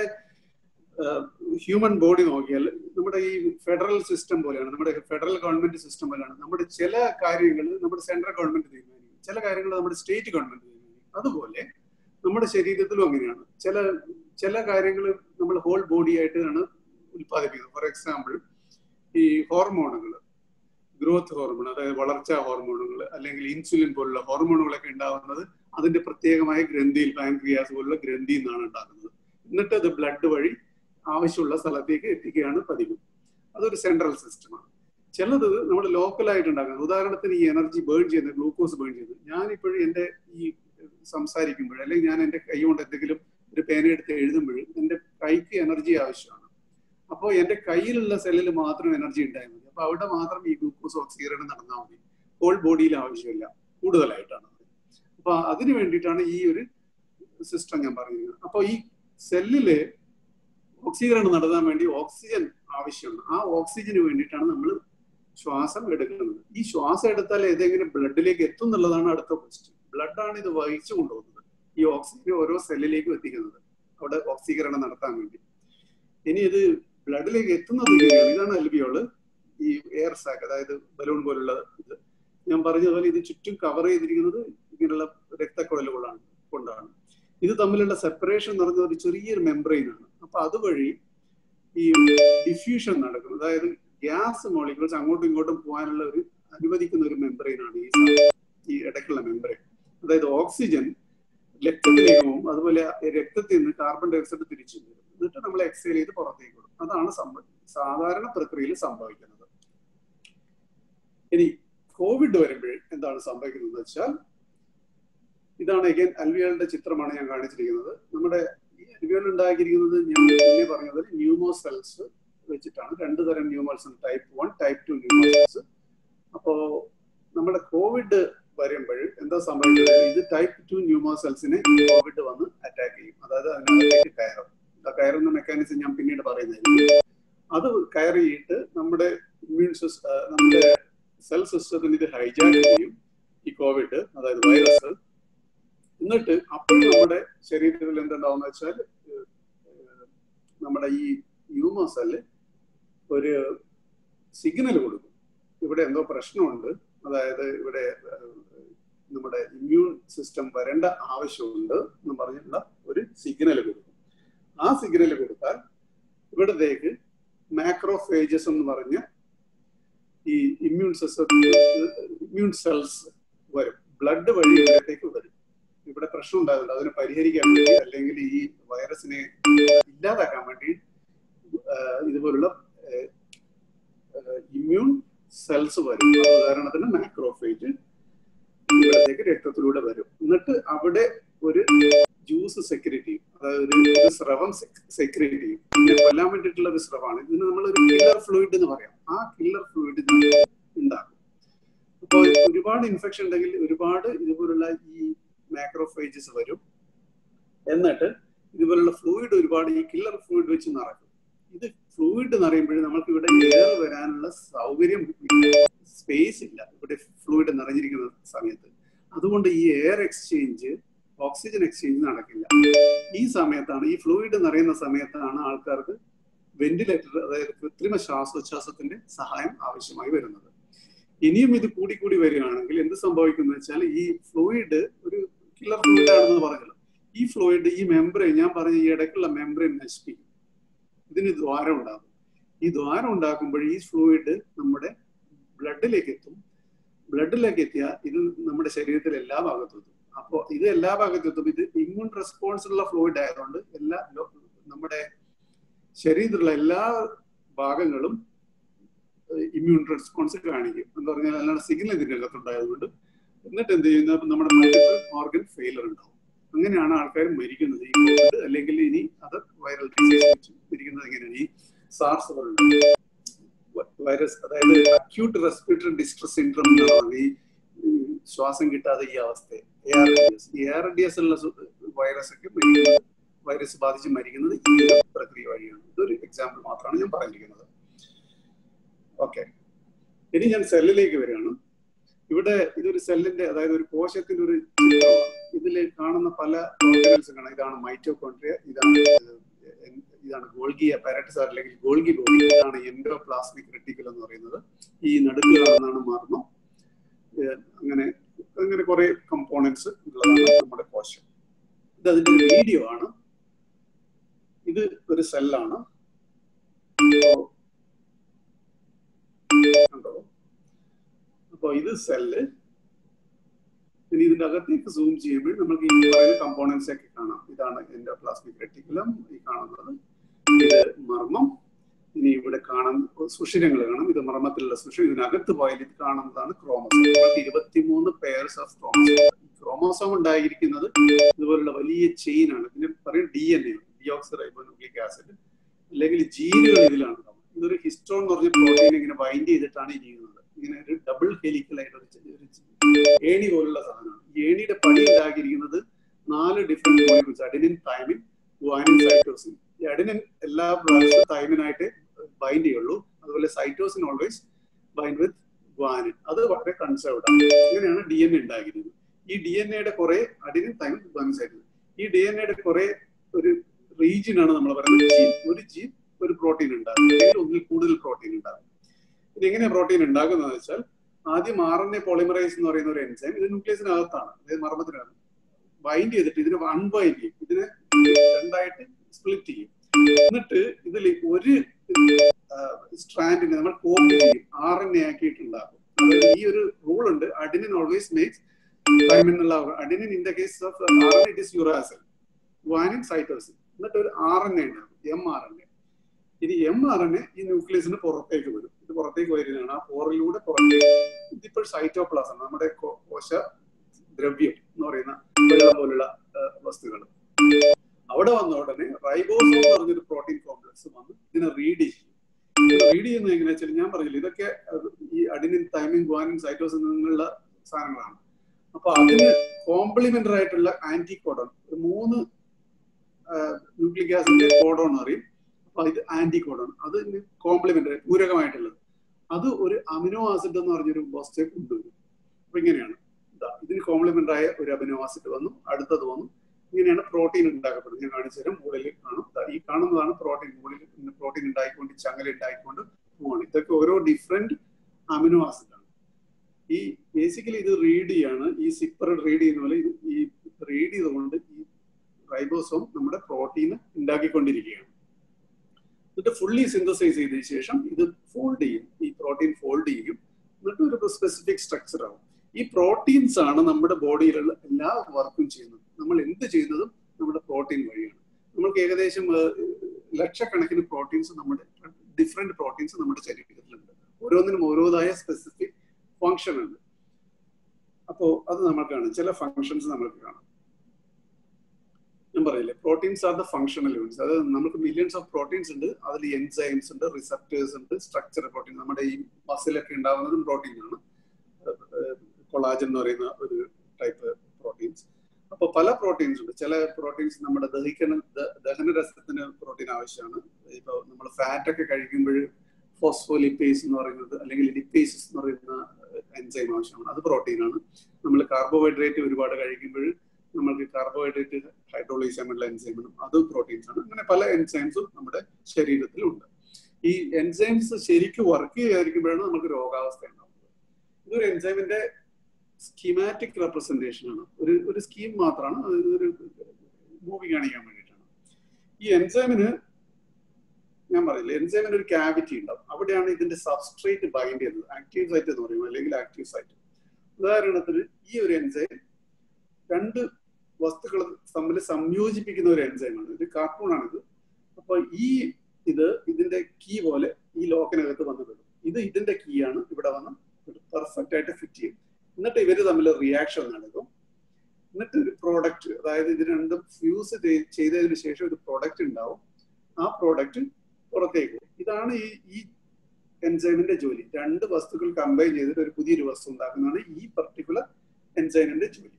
ഹ്യൂമൻ ബോഡി നോക്കിയാൽ നമ്മുടെ ഈ ഫെഡറൽ സിസ്റ്റം പോലെയാണ് നമ്മുടെ ഫെഡറൽ ഗവൺമെന്റ് സിസ്റ്റം പോലെയാണ് നമ്മുടെ ചില കാര്യങ്ങൾ നമ്മുടെ സെൻട്രൽ ഗവൺമെന്റ് തീരുമാനിക്കും ചില കാര്യങ്ങൾ നമ്മുടെ സ്റ്റേറ്റ് ഗവൺമെന്റ് തീരുമാനിക്കും അതുപോലെ നമ്മുടെ ശരീരത്തിലും അങ്ങനെയാണ് ചില ചില കാര്യങ്ങൾ നമ്മൾ ഹോൾ ബോഡി ആയിട്ടാണ് ഉൽപ്പാദിപ്പിക്കുന്നത് ഫോർ എക്സാമ്പിൾ ഈ ഹോർമോണുകൾ ഗ്രോത്ത് ഹോർമോൺ അതായത് വളർച്ചാ ഹോർമോണുകൾ അല്ലെങ്കിൽ ഇൻസുലിൻ പോലുള്ള ഹോർമോണുകളൊക്കെ ഉണ്ടാകുന്നത് അതിന്റെ പ്രത്യേകമായ ഗ്രന്ഥിയിൽ പാൻക്രിയാസ് പോലുള്ള ഗ്രന്ഥിയിൽ നിന്നാണ് ഉണ്ടാക്കുന്നത് എന്നിട്ട് അത് ബ്ലഡ് വഴി ആവശ്യമുള്ള സ്ഥലത്തേക്ക് എത്തിക്കുകയാണ് പതിവ് അതൊരു സെൻട്രൽ സിസ്റ്റമാണ് ചിലത് നമ്മൾ ലോക്കലായിട്ട് ഉണ്ടാക്കുന്നത് ഉദാഹരണത്തിന് ഈ എനർജി ബേൺ ചെയ്യുന്ന ഗ്ലൂക്കോസ് ബേൺ ചെയ്യുന്നത് ഞാനിപ്പോഴും എൻ്റെ ഈ സംസാരിക്കുമ്പോൾ അല്ലെങ്കിൽ ഞാൻ എൻ്റെ കൈ കൊണ്ട് എന്തെങ്കിലും ഒരു പേനയെടുത്ത് എഴുതുമ്പോൾ എൻ്റെ കൈക്ക് എനർജി ആവശ്യമാണ് അപ്പോൾ എൻ്റെ കയ്യിലുള്ള സെല്ലിൽ മാത്രം എനർജി ഉണ്ടായാൽ മതി അപ്പൊ അവിടെ മാത്രം ഈ ഗ്ലൂക്കോസ് ഓക്സീകരണം നടന്നാൽ മതി ഹോൾ ബോഡിയിൽ ആവശ്യമില്ല കൂടുതലായിട്ടാണ് അപ്പൊ അതിന് വേണ്ടിയിട്ടാണ് ഈ ഒരു സിസ്റ്റം ഞാൻ പറയുന്നത് അപ്പൊ ഈ സെല്ലില് ഓക്സീകരണം നടത്താൻ വേണ്ടി ഓക്സിജൻ ആവശ്യമാണ് ആ ഓക്സിജന് വേണ്ടിയിട്ടാണ് നമ്മൾ ശ്വാസം എടുക്കുന്നത് ഈ ശ്വാസം എടുത്താൽ ഏതെങ്കിലും ബ്ലഡിലേക്ക് എത്തും എന്നുള്ളതാണ് അടുത്ത ക്വസ്റ്റ്യൻ ബ്ലഡാണ് ഇത് വഹിച്ചു കൊണ്ടുപോകുന്നത് ഈ ഓക്സിജൻ ഓരോ സെല്ലിലേക്കും എത്തിക്കുന്നത് അവിടെ ഓക്സീകരണം നടത്താൻ വേണ്ടി ഇനി ഇത് ബ്ലഡിലേക്ക് എത്തുന്നത് ഇങ്ങനെയാണ് ഇതാണ് അൽബിയോള് ഈ എയർ സാക്ക് അതായത് ബലൂൺ പോലുള്ള ഇത് ഞാൻ പറഞ്ഞതുപോലെ ഇത് ചുറ്റും കവർ ചെയ്തിരിക്കുന്നത് ഇങ്ങനെയുള്ള രക്തക്കുഴലുകളാണ് കൊണ്ടാണ് ഇത് തമ്മിലുള്ള സെപ്പറേഷൻ എന്ന് പറഞ്ഞ ഒരു ചെറിയൊരു മെംബ്രെയിൻ ആണ് അപ്പൊ അതുവഴി ഈ ഡിഫ്യൂഷൻ നടക്കും അതായത് ഗ്യാസ് മോളിക്യൂൾസ് അങ്ങോട്ടും ഇങ്ങോട്ടും പോകാനുള്ള ഒരു അനുവദിക്കുന്ന ഒരു മെംബ്രെയിൻ ആണ് ഈ ഈ ഇടയ്ക്കുള്ള മെംബ്രെയിൻ അതായത് ഓക്സിജൻ രക്തത്തിലേക്ക് പോകും അതുപോലെ രക്തത്തിൽ നിന്ന് കാർബൺ ഡൈ ഓക്സൈഡ് തിരിച്ചു വരും എന്നിട്ട് നമ്മൾ എക്സൈൽ ചെയ്ത് പുറത്തേക്ക് വിടും അതാണ് സാധാരണ പ്രക്രിയയിൽ സംഭവിക്കുന്നത് ഇനി കോവിഡ് വരുമ്പോൾ എന്താണ് സംഭവിക്കുന്നത് വെച്ചാൽ ഇതാണ് അഗൈൻ അൽവിയോളിന്റെ ചിത്രമാണ് ഞാൻ കാണിച്ചിരിക്കുന്നത് നമ്മുടെ ഈ അൽവിയോൾ ഉണ്ടാക്കിയിരിക്കുന്നത് ഞാൻ മുന്നേ പറഞ്ഞത് ന്യൂമോ സെൽസ് വെച്ചിട്ടാണ് രണ്ട് തരം ന്യൂമോൾസ് ഉണ്ട് type one type two pneumo cells അപ്പോ നമ്മുടെ കോവിഡ് വരുമ്പോൾ എന്താ സംഭവിക്കുന്നത് ഇത് ടൈപ്പ് ടു ന്യൂമോ സെൽസിനെ കോവിഡ് വന്ന് അറ്റാക്ക് ചെയ്യും അതായത് അതിനകത്തേക്ക് കയറും ആ കയറുന്ന മെക്കാനിസം ഞാൻ പിന്നീട് പറയുന്നതായിരിക്കും അത് കയറിയിട്ട് നമ്മുടെ ഇമ്മ്യൂൺ സിസ്റ്റം നമ്മുടെ സെൽ സിസ്റ്റത്തിന് ഇത് ഹൈജാക്ക് ചെയ്യും ഈ കോവിഡ് അതായത് വൈറസ് എന്നിട്ട് അപ്പോൾ നമ്മുടെ ശരീരത്തിൽ എന്തുണ്ടാവുന്ന വെച്ചാൽ നമ്മുടെ ഈ ഹ്യൂമൻ സെല്ല് ഒരു സിഗ്നൽ കൊടുക്കും ഇവിടെ എന്തോ പ്രശ്നമുണ്ട് അതായത് ഇവിടെ നമ്മുടെ ഇമ്മ്യൂൺ സിസ്റ്റം വരേണ്ട ആവശ്യമുണ്ട് എന്ന് പറഞ്ഞിട്ടുള്ള ഒരു സിഗ്നൽ കൊടുക്കും ആ സിഗ്നൽ കൊടുത്താൽ ഇവിടത്തേക്ക് മാക്രോഫേജസ് എന്ന് പറഞ്ഞ ഈ ഇമ്മ്യൂൺ സിസ്റ്റം ഇമ്മ്യൂൺ സെൽസ് വരും ബ്ലഡ് വഴി ഇവിടത്തേക്ക് വരും ഇവിടെ പ്രശ്നം ഉണ്ടാകുന്നുണ്ട് അതിനെ പരിഹരിക്കാൻ വേണ്ടി അല്ലെങ്കിൽ ഈ വൈറസിനെ ഇല്ലാതാക്കാൻ വേണ്ടി ഇതുപോലുള്ള ഇമ്മ്യൂൺ സെൽസ് വരും ഉദാഹരണത്തിന് മാക്രോഫേജ് ഇവിടത്തേക്ക് രക്തത്തിലൂടെ വരും എന്നിട്ട് അവിടെ ഒരു ജ്യൂസ് സെക്യൂരിറ്റി ചെയ്യും അതായത് ഒരു സ്രവം സെക്യൂരിറ്റി ചെയ്യും ഇതിനെ കൊല്ലാൻ വേണ്ടിയിട്ടുള്ള ഒരു സ്രവമാണ് ഇതിന് നമ്മൾ ഒരു കില്ലർ ഫ്ലൂയിഡ് എന്ന് പറയാം ആ കില്ലർ ഫ്ലൂയിഡ് ഉണ്ടാക്കും അപ്പോൾ ഒരുപാട് ഇൻഫെക്ഷൻ ഉണ്ടെങ്കിൽ ഒരുപാട് ഇതുപോലുള്ള ഈ മാക്രോഫേജസ് വരും എന്നിട്ട് ഇതുപോലുള്ള ഫ്ലൂയിഡ് ഒരുപാട് ഈ കില്ലർ ഫ്ലൂയിഡ് വെച്ച് നിറക്കും ഇത് ഫ്ലൂയിഡ് നിറയുമ്പോൾ നമുക്ക് ഇവിടെ എയർ വരാനുള്ള സൗകര്യം സ്പേസ് ഇല്ല ഇവിടെ ഫ്ലൂയിഡ് നിറഞ്ഞിരിക്കുന്ന സമയത്ത് അതുകൊണ്ട് ഈ എയർ എക്സ്ചേഞ്ച് ഓക്സിജൻ എക്സ്ചേഞ്ച് നടക്കില്ല ഈ സമയത്താണ് ഈ ഫ്ലൂയിഡ് നിറയുന്ന സമയത്താണ് ആൾക്കാർക്ക് വെന്റിലേറ്റർ അതായത് കൃത്രിമ ശ്വാസോച്ഛ്വാസത്തിന്റെ സഹായം ആവശ്യമായി വരുന്നത് ഇനിയും ഇത് കൂടി കൂടി വരികയാണെങ്കിൽ എന്ത് സംഭവിക്കുന്നു വെച്ചാൽ ഈ ഫ്ലൂയിഡ് ഒരു കില്ലർ ഫ്ലൂയിഡ് ആണെന്ന് പറഞ്ഞല്ലോ ഈ ഫ്ലൂയിഡ് ഈ മെമ്പറൈൻ ഞാൻ പറഞ്ഞ ഈ ഇടയ്ക്കുള്ള മെമ്പറൈൻ നശിപ്പിക്കും ഇതിന് ദ്വാരം ഉണ്ടാകും ഈ ദ്വാരം ഉണ്ടാക്കുമ്പോൾ ഈ ഫ്ലൂയിഡ് നമ്മുടെ ബ്ലഡിലേക്ക് എത്തും ബ്ലഡിലേക്ക് എത്തിയാൽ ഇത് നമ്മുടെ ശരീരത്തിൽ എല്ലാ ഭാഗത്തും എത്തും അപ്പോൾ ഇത് എല്ലാ ഭാഗത്തും എത്തും ഇത് ഇമ്മ്യൂൺ റെസ്പോൺസ് ഉള്ള ഫ്ലൂയിഡ് ആയതുകൊണ്ട് എല്ലാ നമ്മുടെ ശരീരത്തിലുള്ള എല്ലാ ഭാഗങ്ങളും ഇമ്മ്യൂൺ റെസ്പോൺസ് കാണിക്കും എന്ന് പറഞ്ഞാൽ അല്ലാണ്ട് സിഗ്നൽ ഇതിൻ്റെ അകത്തുണ്ടായതുകൊണ്ട് എന്നിട്ട് എന്ത് ചെയ്യുന്ന നമ്മുടെ മൾട്ടിപ്പിൾ ഓർഗൻ ഫെയിലർ ഉണ്ടാവും അങ്ങനെയാണ് ആൾക്കാർ മരിക്കുന്നത് ഈ കോവിഡ് അല്ലെങ്കിൽ ഇനി അതർ വൈറൽ ഡിസീസ് മരിക്കുന്നത് എങ്ങനെയാണ് ഈ സാർസ് പോലുള്ള വൈറസ് അതായത് അക്യൂട്ട് റെസ്പിറേറ്ററി ഡിസ്ട്രസ് സിൻഡ്രം എന്നാണ് ഈ ശ്വാസം കിട്ടാതെ ഈ അവസ്ഥ എ ആർ ഡി എസ് ഈ ആർ ഡി എസ് ഉള്ള വൈറസ് ഒക്കെ മരിക്കുന്നത് വൈറസ് ബാധിച്ച് മരിക്കുന്നത് ഈ പ്രക്രിയ വഴിയാണ് ഇതൊരു എക്സാമ്പിൾ മാത്രമാണ് ഞാൻ പറഞ്ഞിരിക്കുന്നത് ഓക്കെ ഇനി ഞാൻ സെല്ലിലേക്ക് വരികയാണ് ഇവിടെ ഇതൊരു സെല്ലിന്റെ അതായത് ഒരു കോശത്തിന്റെ ഒരു ഇതിൽ കാണുന്ന പല ഓർഗനൽസ് കാണാം ഇതാണ് മൈറ്റോകോൺട്രിയ ഇതാണ് ഇതാണ് ഗോൾഗി അപ്പാരറ്റസ് അല്ലെങ്കിൽ ഗോൾഗി ബോഡി ഇതാണ് എൻഡോപ്ലാസ്മിക് റെട്ടിക്കൽ എന്ന് പറയുന്നത് ഈ നടുക്ക് കാണുന്നതാണ് മർമ്മം അങ്ങനെ അങ്ങനെ കുറെ കമ്പോണൻസ് ഉള്ളതാണ് നമ്മുടെ കോശം ഇത് അതിന്റെ ഒരു വീഡിയോ ആണ് ഇത് ഒരു സെല്ലാണ് കണ്ടോ അപ്പൊ ഇത് സെല്ല് ഇനി ഇതിന്റെ അകത്തേക്ക് സൂം ചെയ്യുമ്പോൾ നമുക്ക് ഈ പറയുന്ന കമ്പോണൻസ് ഒക്കെ കാണാം ഇതാണ് എൻഡോപ്ലാസ്മിക് റെട്ടിക്കുലം ഈ കാണുന്നത് ഇത് മർമ്മം ഇനി ഇവിടെ കാണുന്ന സുഷിരങ്ങൾ കാണാം ഇത് മർമ്മത്തിലുള്ള സുഷിരം ഇതിനകത്ത് പോയാൽ ഇത് കാണുന്നതാണ് ക്രോമസോം ഇരുപത്തിമൂന്ന് പെയർസ് ഓഫ് ക്രോമസോം ക്രോമോസോം ഉണ്ടായിരിക്കുന്നത് ഇതുപോലുള്ള വലിയ ചെയിൻ ആണ് ഇതിന് പറയും D N A deoxyribonucleic acid അല്ലെങ്കിൽ ജീനുകൾ ഇതിലാണ് ഇതൊരു ഹിസ്റ്റോൺ എന്ന് പറഞ്ഞ പ്രോട്ടീൻ ഇങ്ങനെ ബൈൻഡ് ചെയ്തിട്ടാണ് ഇരിക്കുന്നത് ഇങ്ങനെ ഒരു ഡബിൾ ഹെലിക്കൽ ആയിട്ട് ഒരു ഏണി പോലുള്ള സാധനമാണ് ഈ ഏണിയുടെ പടി ഉണ്ടാക്കിയിരിക്കുന്നത് നാല് different molecules adenine thymine guanine cytosine ഈ അഡിനിൻ എല്ലാ പ്രാവശ്യവും തൈമിനായിട്ട് ബൈൻഡ് ചെയ്യുള്ളൂ അതുപോലെ cytosine always bind with guanine അത് വളരെ കൺസേർവ്ഡ് ആണ് ഇങ്ങനെയാണ് ഡി എൻ എ ഉണ്ടാക്കിയിരുന്നത് ഈ ഡി എൻ എയുടെ കുറെ അഡിനിൻ തൈമിൻ ഗുവാനിൻ സൈറ്റോസിൻ ഈ ഡി എൻ എയുടെ കുറെ ഒരു റീജിയൻ ആണ് നമ്മൾ പറയുന്നത് ജീൻ ഒരു ജീൻ ഒരു പ്രോട്ടീൻ ഉണ്ടാകും അല്ലെങ്കിൽ ഒന്നിൽ കൂടുതൽ പ്രോട്ടീൻ ഉണ്ടാകും ഇത് എങ്ങനെ പ്രോട്ടീൻ ഉണ്ടാകുന്നത് വെച്ചാൽ ആദ്യം ആർ എൻ എ പോളിമറൈസ് എന്ന് പറയുന്ന ഒരു എൻസൈം ഇത് ന്യൂക്ലിയസിനകത്താണ് അതായത് മർമ്മത്തിനാണ് ബൈൻഡ് ചെയ്തിട്ട് ഇതിനെ അൺബൈൻഡ് ചെയ്യും ഇതിനെ രണ്ടായിട്ട് സ്പ്ലിറ്റ് ചെയ്യും എന്നിട്ട് ഇതിൽ ഒരു സ്ട്രാൻഡിനെ നമ്മൾ കോപ്പി ചെയ്യും ആർ എൻ എ ആക്കിയിട്ടുണ്ടാകും അതായത് ഈ ഒരു റൂൾ ഉണ്ട് അഡിനിൻ ഓൾവേസ് മേക്സ് ടൈം എന്നുള്ള adenine in the case of R N it is uracil guanine cytosine എന്നിട്ട് ഒരു ആർ എൻ എ ഉണ്ടാകും എം ആർ എൻ എ ഇനി എം ആർ എൻ എ ഈ ന്യൂക്ലിയസിന് പുറത്തേക്ക് വരും ഇത് പുറത്തേക്ക് വരുന്നതാണ് ആ പോറിലൂടെ പുറത്തേക്ക് ഇതിപ്പോൾ സൈറ്റോപ്ലാസം നമ്മുടെ കോശ ദ്രവ്യം എന്ന് പറയുന്ന വെള്ളം പോലുള്ള വസ്തുക്കൾ അവിടെ വന്ന ഉടനെ റൈബോസോം എന്ന് പറഞ്ഞൊരു പ്രോട്ടീൻ കോംപ്ലക്സ് വന്ന് ഇതിനെ റീഡ് ചെയ്യും റീഡ് ചെയ്യുന്നത് എങ്ങനെയാ വെച്ചാൽ ഞാൻ പറഞ്ഞില്ല ഇതൊക്കെ ഈ അഡിനിൻ തൈമിൻ ഗ്വാനിൻ സൈറ്റോസിൻ നിന്നുള്ള സാധനങ്ങളാണ് അപ്പൊ അതിന് കോംപ്ലിമെന്ററി ആയിട്ടുള്ള ആന്റി കോഡോൺ മൂന്ന് ന്യൂക്ലിക് ആസിഡിന്റെ കോഡോൺ എന്ന് പറയും അപ്പൊ ഇത് ആന്റി കോഡോൺ അത് കോംപ്ലിമെന്ററി പൂരകമായിട്ടുള്ളത് അത് ഒരു അമിനോ ആസിഡ് എന്ന് പറഞ്ഞൊരു വസ്തുയെ കൊണ്ടുവരും അപ്പൊ ഇങ്ങനെയാണ് ഇതാ ഇതിന് കോംപ്ലിമെന്റ് ആയ ഒരു അമിനോ ആസിഡ് വന്നു അടുത്തത് വന്നു ഇങ്ങനെയാണ് പ്രോട്ടീൻ ഉണ്ടാക്കപ്പെടുന്നത് ഞാൻ കാണിച്ചു തരാം മുകളിൽ കാണും ഈ കാണുന്നതാണ് പ്രോട്ടീൻ മുകളിൽ പ്രോട്ടീൻ ഉണ്ടായിക്കൊണ്ട് ചങ്ങല ഉണ്ടായിക്കൊണ്ട് പോവാണ് ഇതൊക്കെ ഓരോ ഡിഫറെന്റ് അമിനോ ആസിഡ് ആണ് ഈ ബേസിക്കലി ഇത് റീഡ് ചെയ്യാണ് ഈ സിപ്പർ റീഡ് ചെയ്യുന്ന പോലെ ഈ റീഡ് ചെയ്തുകൊണ്ട് ഈ റൈബോസോം നമ്മുടെ പ്രോട്ടീൻ ഉണ്ടാക്കിക്കൊണ്ടിരിക്കുകയാണ് എന്നിട്ട് ഫുള്ളി സിന്തസൈസ് ചെയ്തതിനു ശേഷം ഇത് ഫോൾഡ് ചെയ്യും ഈ പ്രോട്ടീൻ ഫോൾഡ് ചെയ്യും എന്നിട്ട് ഒരു സ്പെസിഫിക് സ്ട്രക്ചർ ആവും ഈ പ്രോട്ടീൻസ് ആണ് നമ്മുടെ ബോഡിയിലുള്ള എല്ലാ വർക്കും ചെയ്യുന്നത് നമ്മൾ എന്ത് ചെയ്യുന്നതും നമ്മുടെ പ്രോട്ടീൻ വഴിയാണ് നമ്മൾക്ക് ഏകദേശം ലക്ഷക്കണക്കിന് പ്രോട്ടീൻസ് നമ്മുടെ ഡിഫറെന്റ് പ്രോട്ടീൻസ് നമ്മുടെ ശരീരത്തിലുണ്ട് ഓരോന്നിനും ഓരോതായ സ്പെസിഫിക് ഫങ്ഷൻ ഉണ്ട് അപ്പോ അത് നമ്മൾ കാണും ചില ഫങ്ഷൻസ് നമ്മൾക്ക് കാണാം ഞാൻ പറയില്ലേ proteins are the functional units അതായത് നമുക്ക് മില്യൺസ് ഓഫ് പ്രോട്ടീൻസ് ഉണ്ട് അതിൽ എൻസൈംസ് ഉണ്ട് റിസപ്റ്റേഴ്സ് ഉണ്ട് സ്ട്രക്ചർ പ്രോട്ടീൻ നമ്മുടെ ഈ മസിലൊക്കെ ഉണ്ടാവുന്നതും പ്രോട്ടീൻ ആണ് കൊളാജൻ എന്ന് പറയുന്ന ഒരു ടൈപ്പ് പ്രോട്ടീൻസ് അപ്പോൾ പല പ്രോട്ടീൻസ് ഉണ്ട് ചില പ്രോട്ടീൻസ് നമ്മുടെ ദഹിക്കണ ദഹനരസത്തിന് പ്രോട്ടീൻ ആവശ്യമാണ് ഇപ്പോൾ നമ്മൾ ഫാറ്റ് ഒക്കെ കഴിക്കുമ്പോൾ ഫോസ്ഫോലിപ്പേസ് എന്ന് പറയുന്നത് അല്ലെങ്കിൽ ലിപ്പേസസ് എന്ന് പറയുന്ന എൻസൈം ആവശ്യമാണ് അത് പ്രോട്ടീനാണ് നമ്മൾ കാർബോഹൈഡ്രേറ്റ് ഒരുപാട് കഴിക്കുമ്പോൾ നമ്മൾക്ക് കാർബോഹൈഡ്രേറ്റ് ഹൈഡ്രോളൈസ് ചെയ്യാനുള്ള എൻസൈമാണ് അത് പ്രോട്ടീൻസ് ആണ് അങ്ങനെ പല എൻസൈംസും നമ്മുടെ ശരീരത്തിലുണ്ട് ഈ എൻസൈംസ് ശരിക്കും വർക്ക് ചെയ്യാതിരിക്കുമ്പോഴാണ് നമുക്ക് രോഗാവസ്ഥ ഉണ്ടാവുന്നത് ഇതൊരു എൻസൈമിന്റെ സ്കീമാറ്റിക് റെപ്രസെന്റേഷൻ ആണ് ഒരു ഒരു സ്കീം മാത്രമാണ് ഒരു മൂവി കാണിക്കാൻ വേണ്ടിയിട്ടാണ് ഈ എൻസൈമിന് ഞാൻ പറയില്ല എൻസൈമിന് ഒരു ക്യാവിറ്റി ഉണ്ടാവും അവിടെയാണ് ഇതിന്റെ സബ്സ്ട്രേറ്റ് ബൈൻഡ് ചെയ്യുന്നത് ആക്റ്റീവ് സൈറ്റ് എന്ന് പറയും അല്ലെങ്കിൽ ആക്റ്റീവ് സൈറ്റ് ഉദാഹരണത്തിന് ഈ ഒരു എൻസൈം രണ്ട് വസ്തുക്കൾ തമ്മിൽ സംയോജിപ്പിക്കുന്ന ഒരു എൻസൈമാണ് ഇത് കാർട്ടൂണാണ് ഇത് അപ്പൊ ഈ ഇത് ഇതിന്റെ കീ പോലെ ഈ ലോക്കിനകത്ത് വന്ന് വിടും ഇത് ഇതിന്റെ കീ ആണ് ഇവിടെ വന്ന് പെർഫെക്റ്റ് ആയിട്ട് ഫിറ്റ് ചെയ്യും എന്നിട്ട് ഇവര് തമ്മിൽ റിയാക്ഷൻ നടക്കും എന്നിട്ട് ഒരു പ്രോഡക്റ്റ് അതായത് ഇത് രണ്ടും ഫ്യൂസ് ചെയ്തതിന് ശേഷം ഒരു പ്രോഡക്റ്റ് ഉണ്ടാവും ആ പ്രോഡക്റ്റ് പുറത്തേക്ക് ഇതാണ് ഈ ഈ എൻസൈമിന്റെ ജോലി രണ്ട് വസ്തുക്കൾ കമ്പൈൻ ചെയ്തിട്ട് ഒരു പുതിയൊരു വസ്തു ഉണ്ടാക്കുന്നതാണ് ഈ പർട്ടിക്കുലർ എൻസൈമിന്റെ ജോലി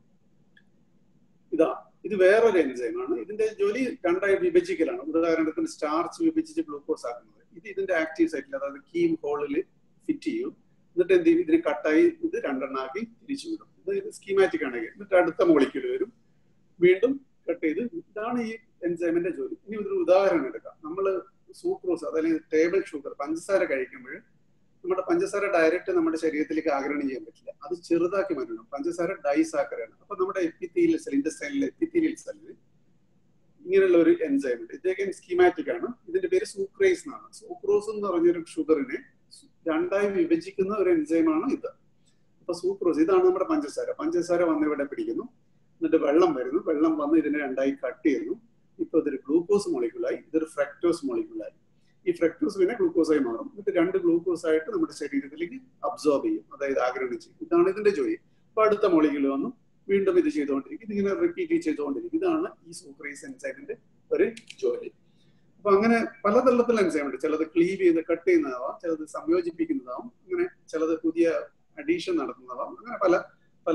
ഇതാ ഇത് വേറൊരു എൻസൈമാണ് ഇതിന്റെ ജോലി രണ്ടായി വിഭജിക്കലാണ് ഉദാഹരണത്തിന് സ്റ്റാർച്ച് വിഭജിച്ച് ഗ്ലൂക്കോസ് ആക്കുന്നത് ഇത് ഇതിന്റെ ആക്റ്റീവ് സൈറ്റിൽ അതായത് കീം ഹോളിൽ ഫിറ്റ് ചെയ്യും എന്നിട്ട് എന്ത് ചെയ്യും ഇതിന് കട്ടായി ഇത് രണ്ടെണ്ണാക്കി തിരിച്ചു വിടും ഇത് ഇത് സ്കീമാറ്റിക് ആണെങ്കിൽ എന്നിട്ട് അടുത്ത മോളിക്യൂൾ വരും വീണ്ടും കട്ട് ചെയ്ത് ഇതാണ് ഈ എൻസൈമിന്റെ ജോലി ഇനി ഒരു ഉദാഹരണം എടുക്കാം നമ്മൾ സൂക്രോസ് അതല്ലെങ്കിൽ ടേബിൾ ഷുഗർ പഞ്ചസാര കഴിക്കുമ്പോൾ നമ്മുടെ പഞ്ചസാര ഡയറക്റ്റ് നമ്മുടെ ശരീരത്തിലേക്ക് ആഗിരണം ചെയ്യാൻ പറ്റില്ല അത് ചെറുതാക്കി മാറ്റണം പഞ്ചസാര ഡൈസാക്കറാണ് അപ്പൊ നമ്മുടെ എപ്പിത്തീലിയൽ സെൽ ഇൻഡസ്റ്റൈനിലെ എപ്പിത്തീലിയൽ സെല്ലിൽ ഇങ്ങനെയുള്ള ഒരു എൻസൈം ഉണ്ട് ഇതൊക്കെ സ്കീമാറ്റിക് ആണ് ഇതിന്റെ പേര് സൂക്രേസ് എന്നാണ് സൂക്രോസ് എന്ന് പറഞ്ഞൊരു ഷുഗറിനെ രണ്ടായി വിഭജിക്കുന്ന ഒരു എൻസൈമാണ് ഇത് അപ്പൊ സൂക്രോസ് ഇതാണ് നമ്മുടെ പഞ്ചസാര പഞ്ചസാര വന്ന് ഇവിടെ പിടിക്കുന്നു എന്നിട്ട് വെള്ളം വരുന്നു വെള്ളം വന്ന് ഇതിനെ രണ്ടായി കട്ട് ചെയ്യുന്നു ഇപ്പൊ ഇതൊരു ഗ്ലൂക്കോസ് മോളിക്യൂളായി ഇതൊരു ഫ്രക്ടോസ് മോളിക്യൂളായി ഈ ഫ്രക്ടോസ് പിന്നെ ഗ്ലൂക്കോസായി മാറും എന്നിട്ട് രണ്ട് ഗ്ലൂക്കോസ് ആയിട്ട് നമ്മുടെ ശരീരത്തിലേക്ക് അബ്സോർബ് ചെയ്യും അതായത് ആഗ്രഹണം ചെയ്യും ഇതാണ് ഇതിന്റെ ജോലി അപ്പൊ അടുത്ത മോളിക്യൂൾ വന്നു വീണ്ടും ഇത് ചെയ്തുകൊണ്ടിരിക്കും ഇതിങ്ങനെ റിപ്പീറ്റ് ചെയ്തുകൊണ്ടിരിക്കും ഇതാണ് ഈ സൂക്രൈസ് എൻസൈമിന്റെ ഒരു ജോലി അപ്പൊ അങ്ങനെ പലതരത്തിലുള്ള എൻസൈം ഉണ്ട് ചിലത് ക്ലീവ് ചെയ്ത് കട്ട് ചെയ്യുന്നതാവാം ചിലത് സംയോജിപ്പിക്കുന്നതാവും അങ്ങനെ ചിലത് പുതിയ അഡീഷൻ നടത്തുന്നതാവാം അങ്ങനെ പല പല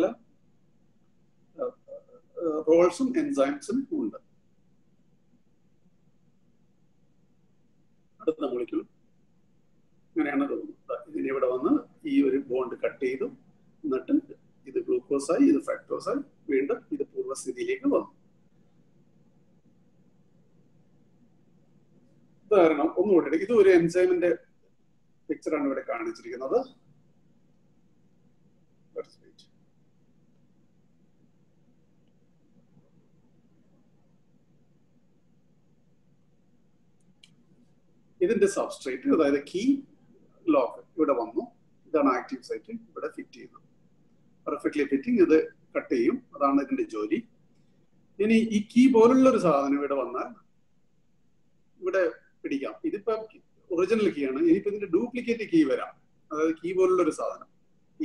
റോൾസും എൻസൈംസും ഉണ്ട് അടുത്ത മോളിക്യൂൾ അങ്ങനെയാണ് തോന്നുന്നത് ഇതിന് ഇവിടെ വന്ന് ഈ ഒരു ബോണ്ട് കട്ട് ചെയ്തു എന്നിട്ട് ഇത് ഗ്ലൂക്കോസായി ഇത് ഫ്രക്ടോസായി വീണ്ടും ഇത് പൂർവ്വസ്ഥിതിയിലേക്ക് വന്നു ഉദാഹരണം ഒന്നുകൂടെ ഇത് ഒരു എൻസൈമിന്റെ പിക്ചറാണ് ഇവിടെ കാണിച്ചിരിക്കുന്നത് ഇതിന്റെ സബ്സ്ട്രേറ്റ് അതായത് കീ ലോക്ക് ഇവിടെ വന്നു ഇതാണ് ആക്റ്റീവ് സൈറ്റ് ഇവിടെ ഫിറ്റ് ചെയ്യുന്നത് പെർഫെക്റ്റ്ലി ഫിറ്റിംഗ് ഇത് കട്ട് ചെയ്യും അതാണ് ഇതിന്റെ ജോലി ഇനി ഈ കീ പോലുള്ള ഒരു സാധനം ഇവിടെ വന്നാൽ ഇവിടെ പിടിക്കാം ഇതിപ്പോ ഒറിജിനൽ കീ ആണ് ഇനിയിപ്പോ ഇതിന്റെ ഡ്യൂപ്ലിക്കേറ്റ് കീ വരാം അതായത് കീ പോലുള്ള ഒരു സാധനം ഈ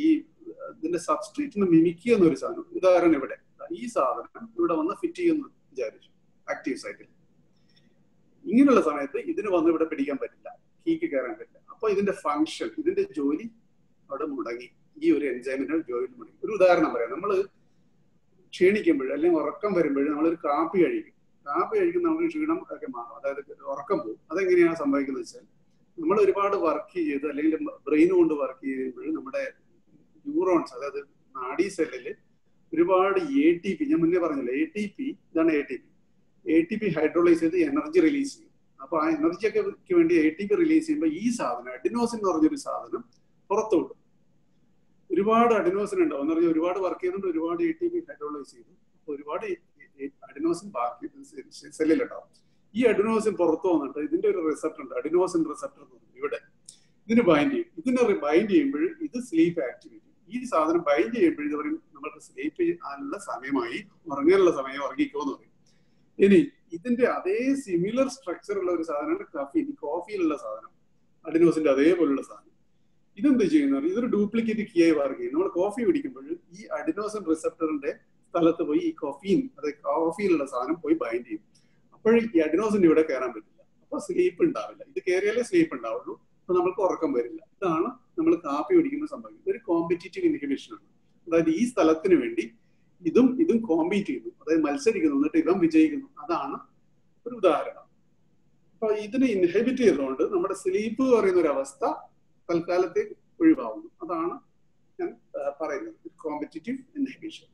ഇതിന്റെ സബ്സ്ട്രേറ്റിന് മിമിക്കുക എന്നൊരു സാധനം ഉദാഹരണം ഇവിടെ ഈ സാധനം ഇവിടെ വന്ന് ഫിറ്റ് ചെയ്യുന്നു വിചാരിച്ചു ആക്റ്റീവ് സൈറ്റിൽ ഇങ്ങനെയുള്ള സമയത്ത് ഇതിന് വന്ന് ഇവിടെ പിടിക്കാൻ പറ്റില്ല കീക്ക് കയറാൻ പറ്റില്ല അപ്പൊ ഇതിന്റെ ഫങ്ഷൻ ഇതിന്റെ ജോലി അവിടെ മുടങ്ങി ഈ ഒരു എൻജൈമിന്റെ ജോലി മുടങ്ങി ഒരു ഉദാഹരണം പറയാം നമ്മൾ ക്ഷീണിക്കുമ്പോൾ അല്ലെങ്കിൽ ഉറക്കം വരുമ്പോൾ നമ്മളൊരു കാപ്പി കഴിക്കും കാപ്പി കഴിക്കുന്ന നമുക്ക് ക്ഷീണം ഒക്കെ മാറും അതായത് ഉറക്കം പോകും അതെങ്ങനെയാണ് സംഭവിക്കുന്നത് വെച്ചാൽ നമ്മൾ ഒരുപാട് വർക്ക് ചെയ്ത് അല്ലെങ്കിൽ ബ്രെയിൻ കൊണ്ട് വർക്ക് ചെയ്യുമ്പോൾ നമ്മുടെ ന്യൂറോൺസ് അതായത് നാഡി സെല്ലില് ഒരുപാട് എ ടി പി ഞാൻ മുന്നേ പറഞ്ഞില്ല എ ടി പി ഇതാണ് A T P A T P hydrolyse ചെയ്ത് എനർജി റിലീസ് ചെയ്യും അപ്പൊ ആ എനർജി ഒക്കെ വേണ്ടി എ ടി പി റിലീസ് ചെയ്യുമ്പോൾ ഈ സാധനം അഡിനോസിൻ എന്ന് പറഞ്ഞൊരു സാധനം പുറത്തു വിടും ഒരുപാട് അഡിനോസിൻ ഉണ്ടാവും എന്ന് പറഞ്ഞാൽ ഒരുപാട് വർക്ക് ചെയ്തുകൊണ്ട് ഒരുപാട് എ ടി പി ഹൈഡ്രോളൈസ് ചെയ്തു അപ്പൊ ഒരുപാട് അഡിനോസിൻ ബാക്കി സെല്ലിലുണ്ടാവും ഈ അഡിനോസിൻ പുറത്തു വന്നിട്ട് ഇതിന്റെ ഒരു റിസപ്റ്റർ ഉണ്ട് അഡിനോസിൻ റിസപ്റ്റർ എന്ന് പറയും ഇവിടെ ഇതിന് ബൈൻഡ് ചെയ്യും ഇതിനെ ബൈൻഡ് ചെയ്യുമ്പോൾ ഇത് സ്ലീപ്പ് ആക്ടിവിറ്റി ഈ സാധനം ബൈൻഡ് ചെയ്യുമ്പോൾ ഇത് പറയും നമ്മൾക്ക് സ്ലീപ്പ് ചെയ്യാനുള്ള സമയമായി ഉറങ്ങാനുള്ള സമയം ഉറങ്ങിക്കോ എന്ന് പറയും ഇനി ഇതിന്റെ അതേ സിമിലർ സ്ട്രക്ചർ ഉള്ള ഒരു സാധനമാണ് കഫി കോഫിയിലുള്ള സാധനം അഡിനോസിന്റെ അതേപോലുള്ള സാധനം ഇതെന്ത് ചെയ്യുന്നത് ഇതൊരു ഡ്യൂപ്ലിക്കേറ്റ് കീ ആയി വർക്ക് ചെയ്യും നമ്മൾ കോഫി കുടിക്കുമ്പോൾ ഈ അഡിനോസിൻ റിസപ്റ്ററിന്റെ സ്ഥലത്ത് പോയി ഈ കോഫീൻ അതായത് കോഫിയിലുള്ള സാധനം പോയി ബൈൻഡ് ചെയ്യും അപ്പോൾ ഈ അഡിനോസിന്റെ ഇവിടെ കയറാൻ പറ്റില്ല അപ്പൊ സ്ലീപ്പ് ഉണ്ടാവില്ല ഇത് കയറിയാലേ സ്ലീപ്പ് ഉണ്ടാവുള്ളൂ അപ്പൊ നമുക്ക് ഉറക്കം വരില്ല ഇതാണ് നമ്മൾ കാപ്പി കുടിക്കുന്ന സംഭവം ഇതൊരു കോമ്പറ്റീറ്റീവ് ഇൻഹിബിഷൻ ആണ് അതായത് ഈ സ്ഥലത്തിന് വേണ്ടി ഇതും ഇതും കോമ്പീറ്റ് ചെയ്യുന്നു അതായത് മത്സരിക്കുന്നു എന്നിട്ട് ഇവൻ വിജയിക്കുന്നു അതാണ് ഒരു ഉദാഹരണം അപ്പൊ ഇതിനെ ഇൻഹിബിറ്റ് ചെയ്തുകൊണ്ട് നമ്മുടെ സ്ലീപ്പ് പറയുന്ന ഒരു അവസ്ഥ തൽക്കാലത്തേക്ക് ഒഴിവാകുന്നു അതാണ് ഞാൻ പറയുന്നത് കോമ്പറ്റീറ്റീവ് ഇൻഹിബിഷൻ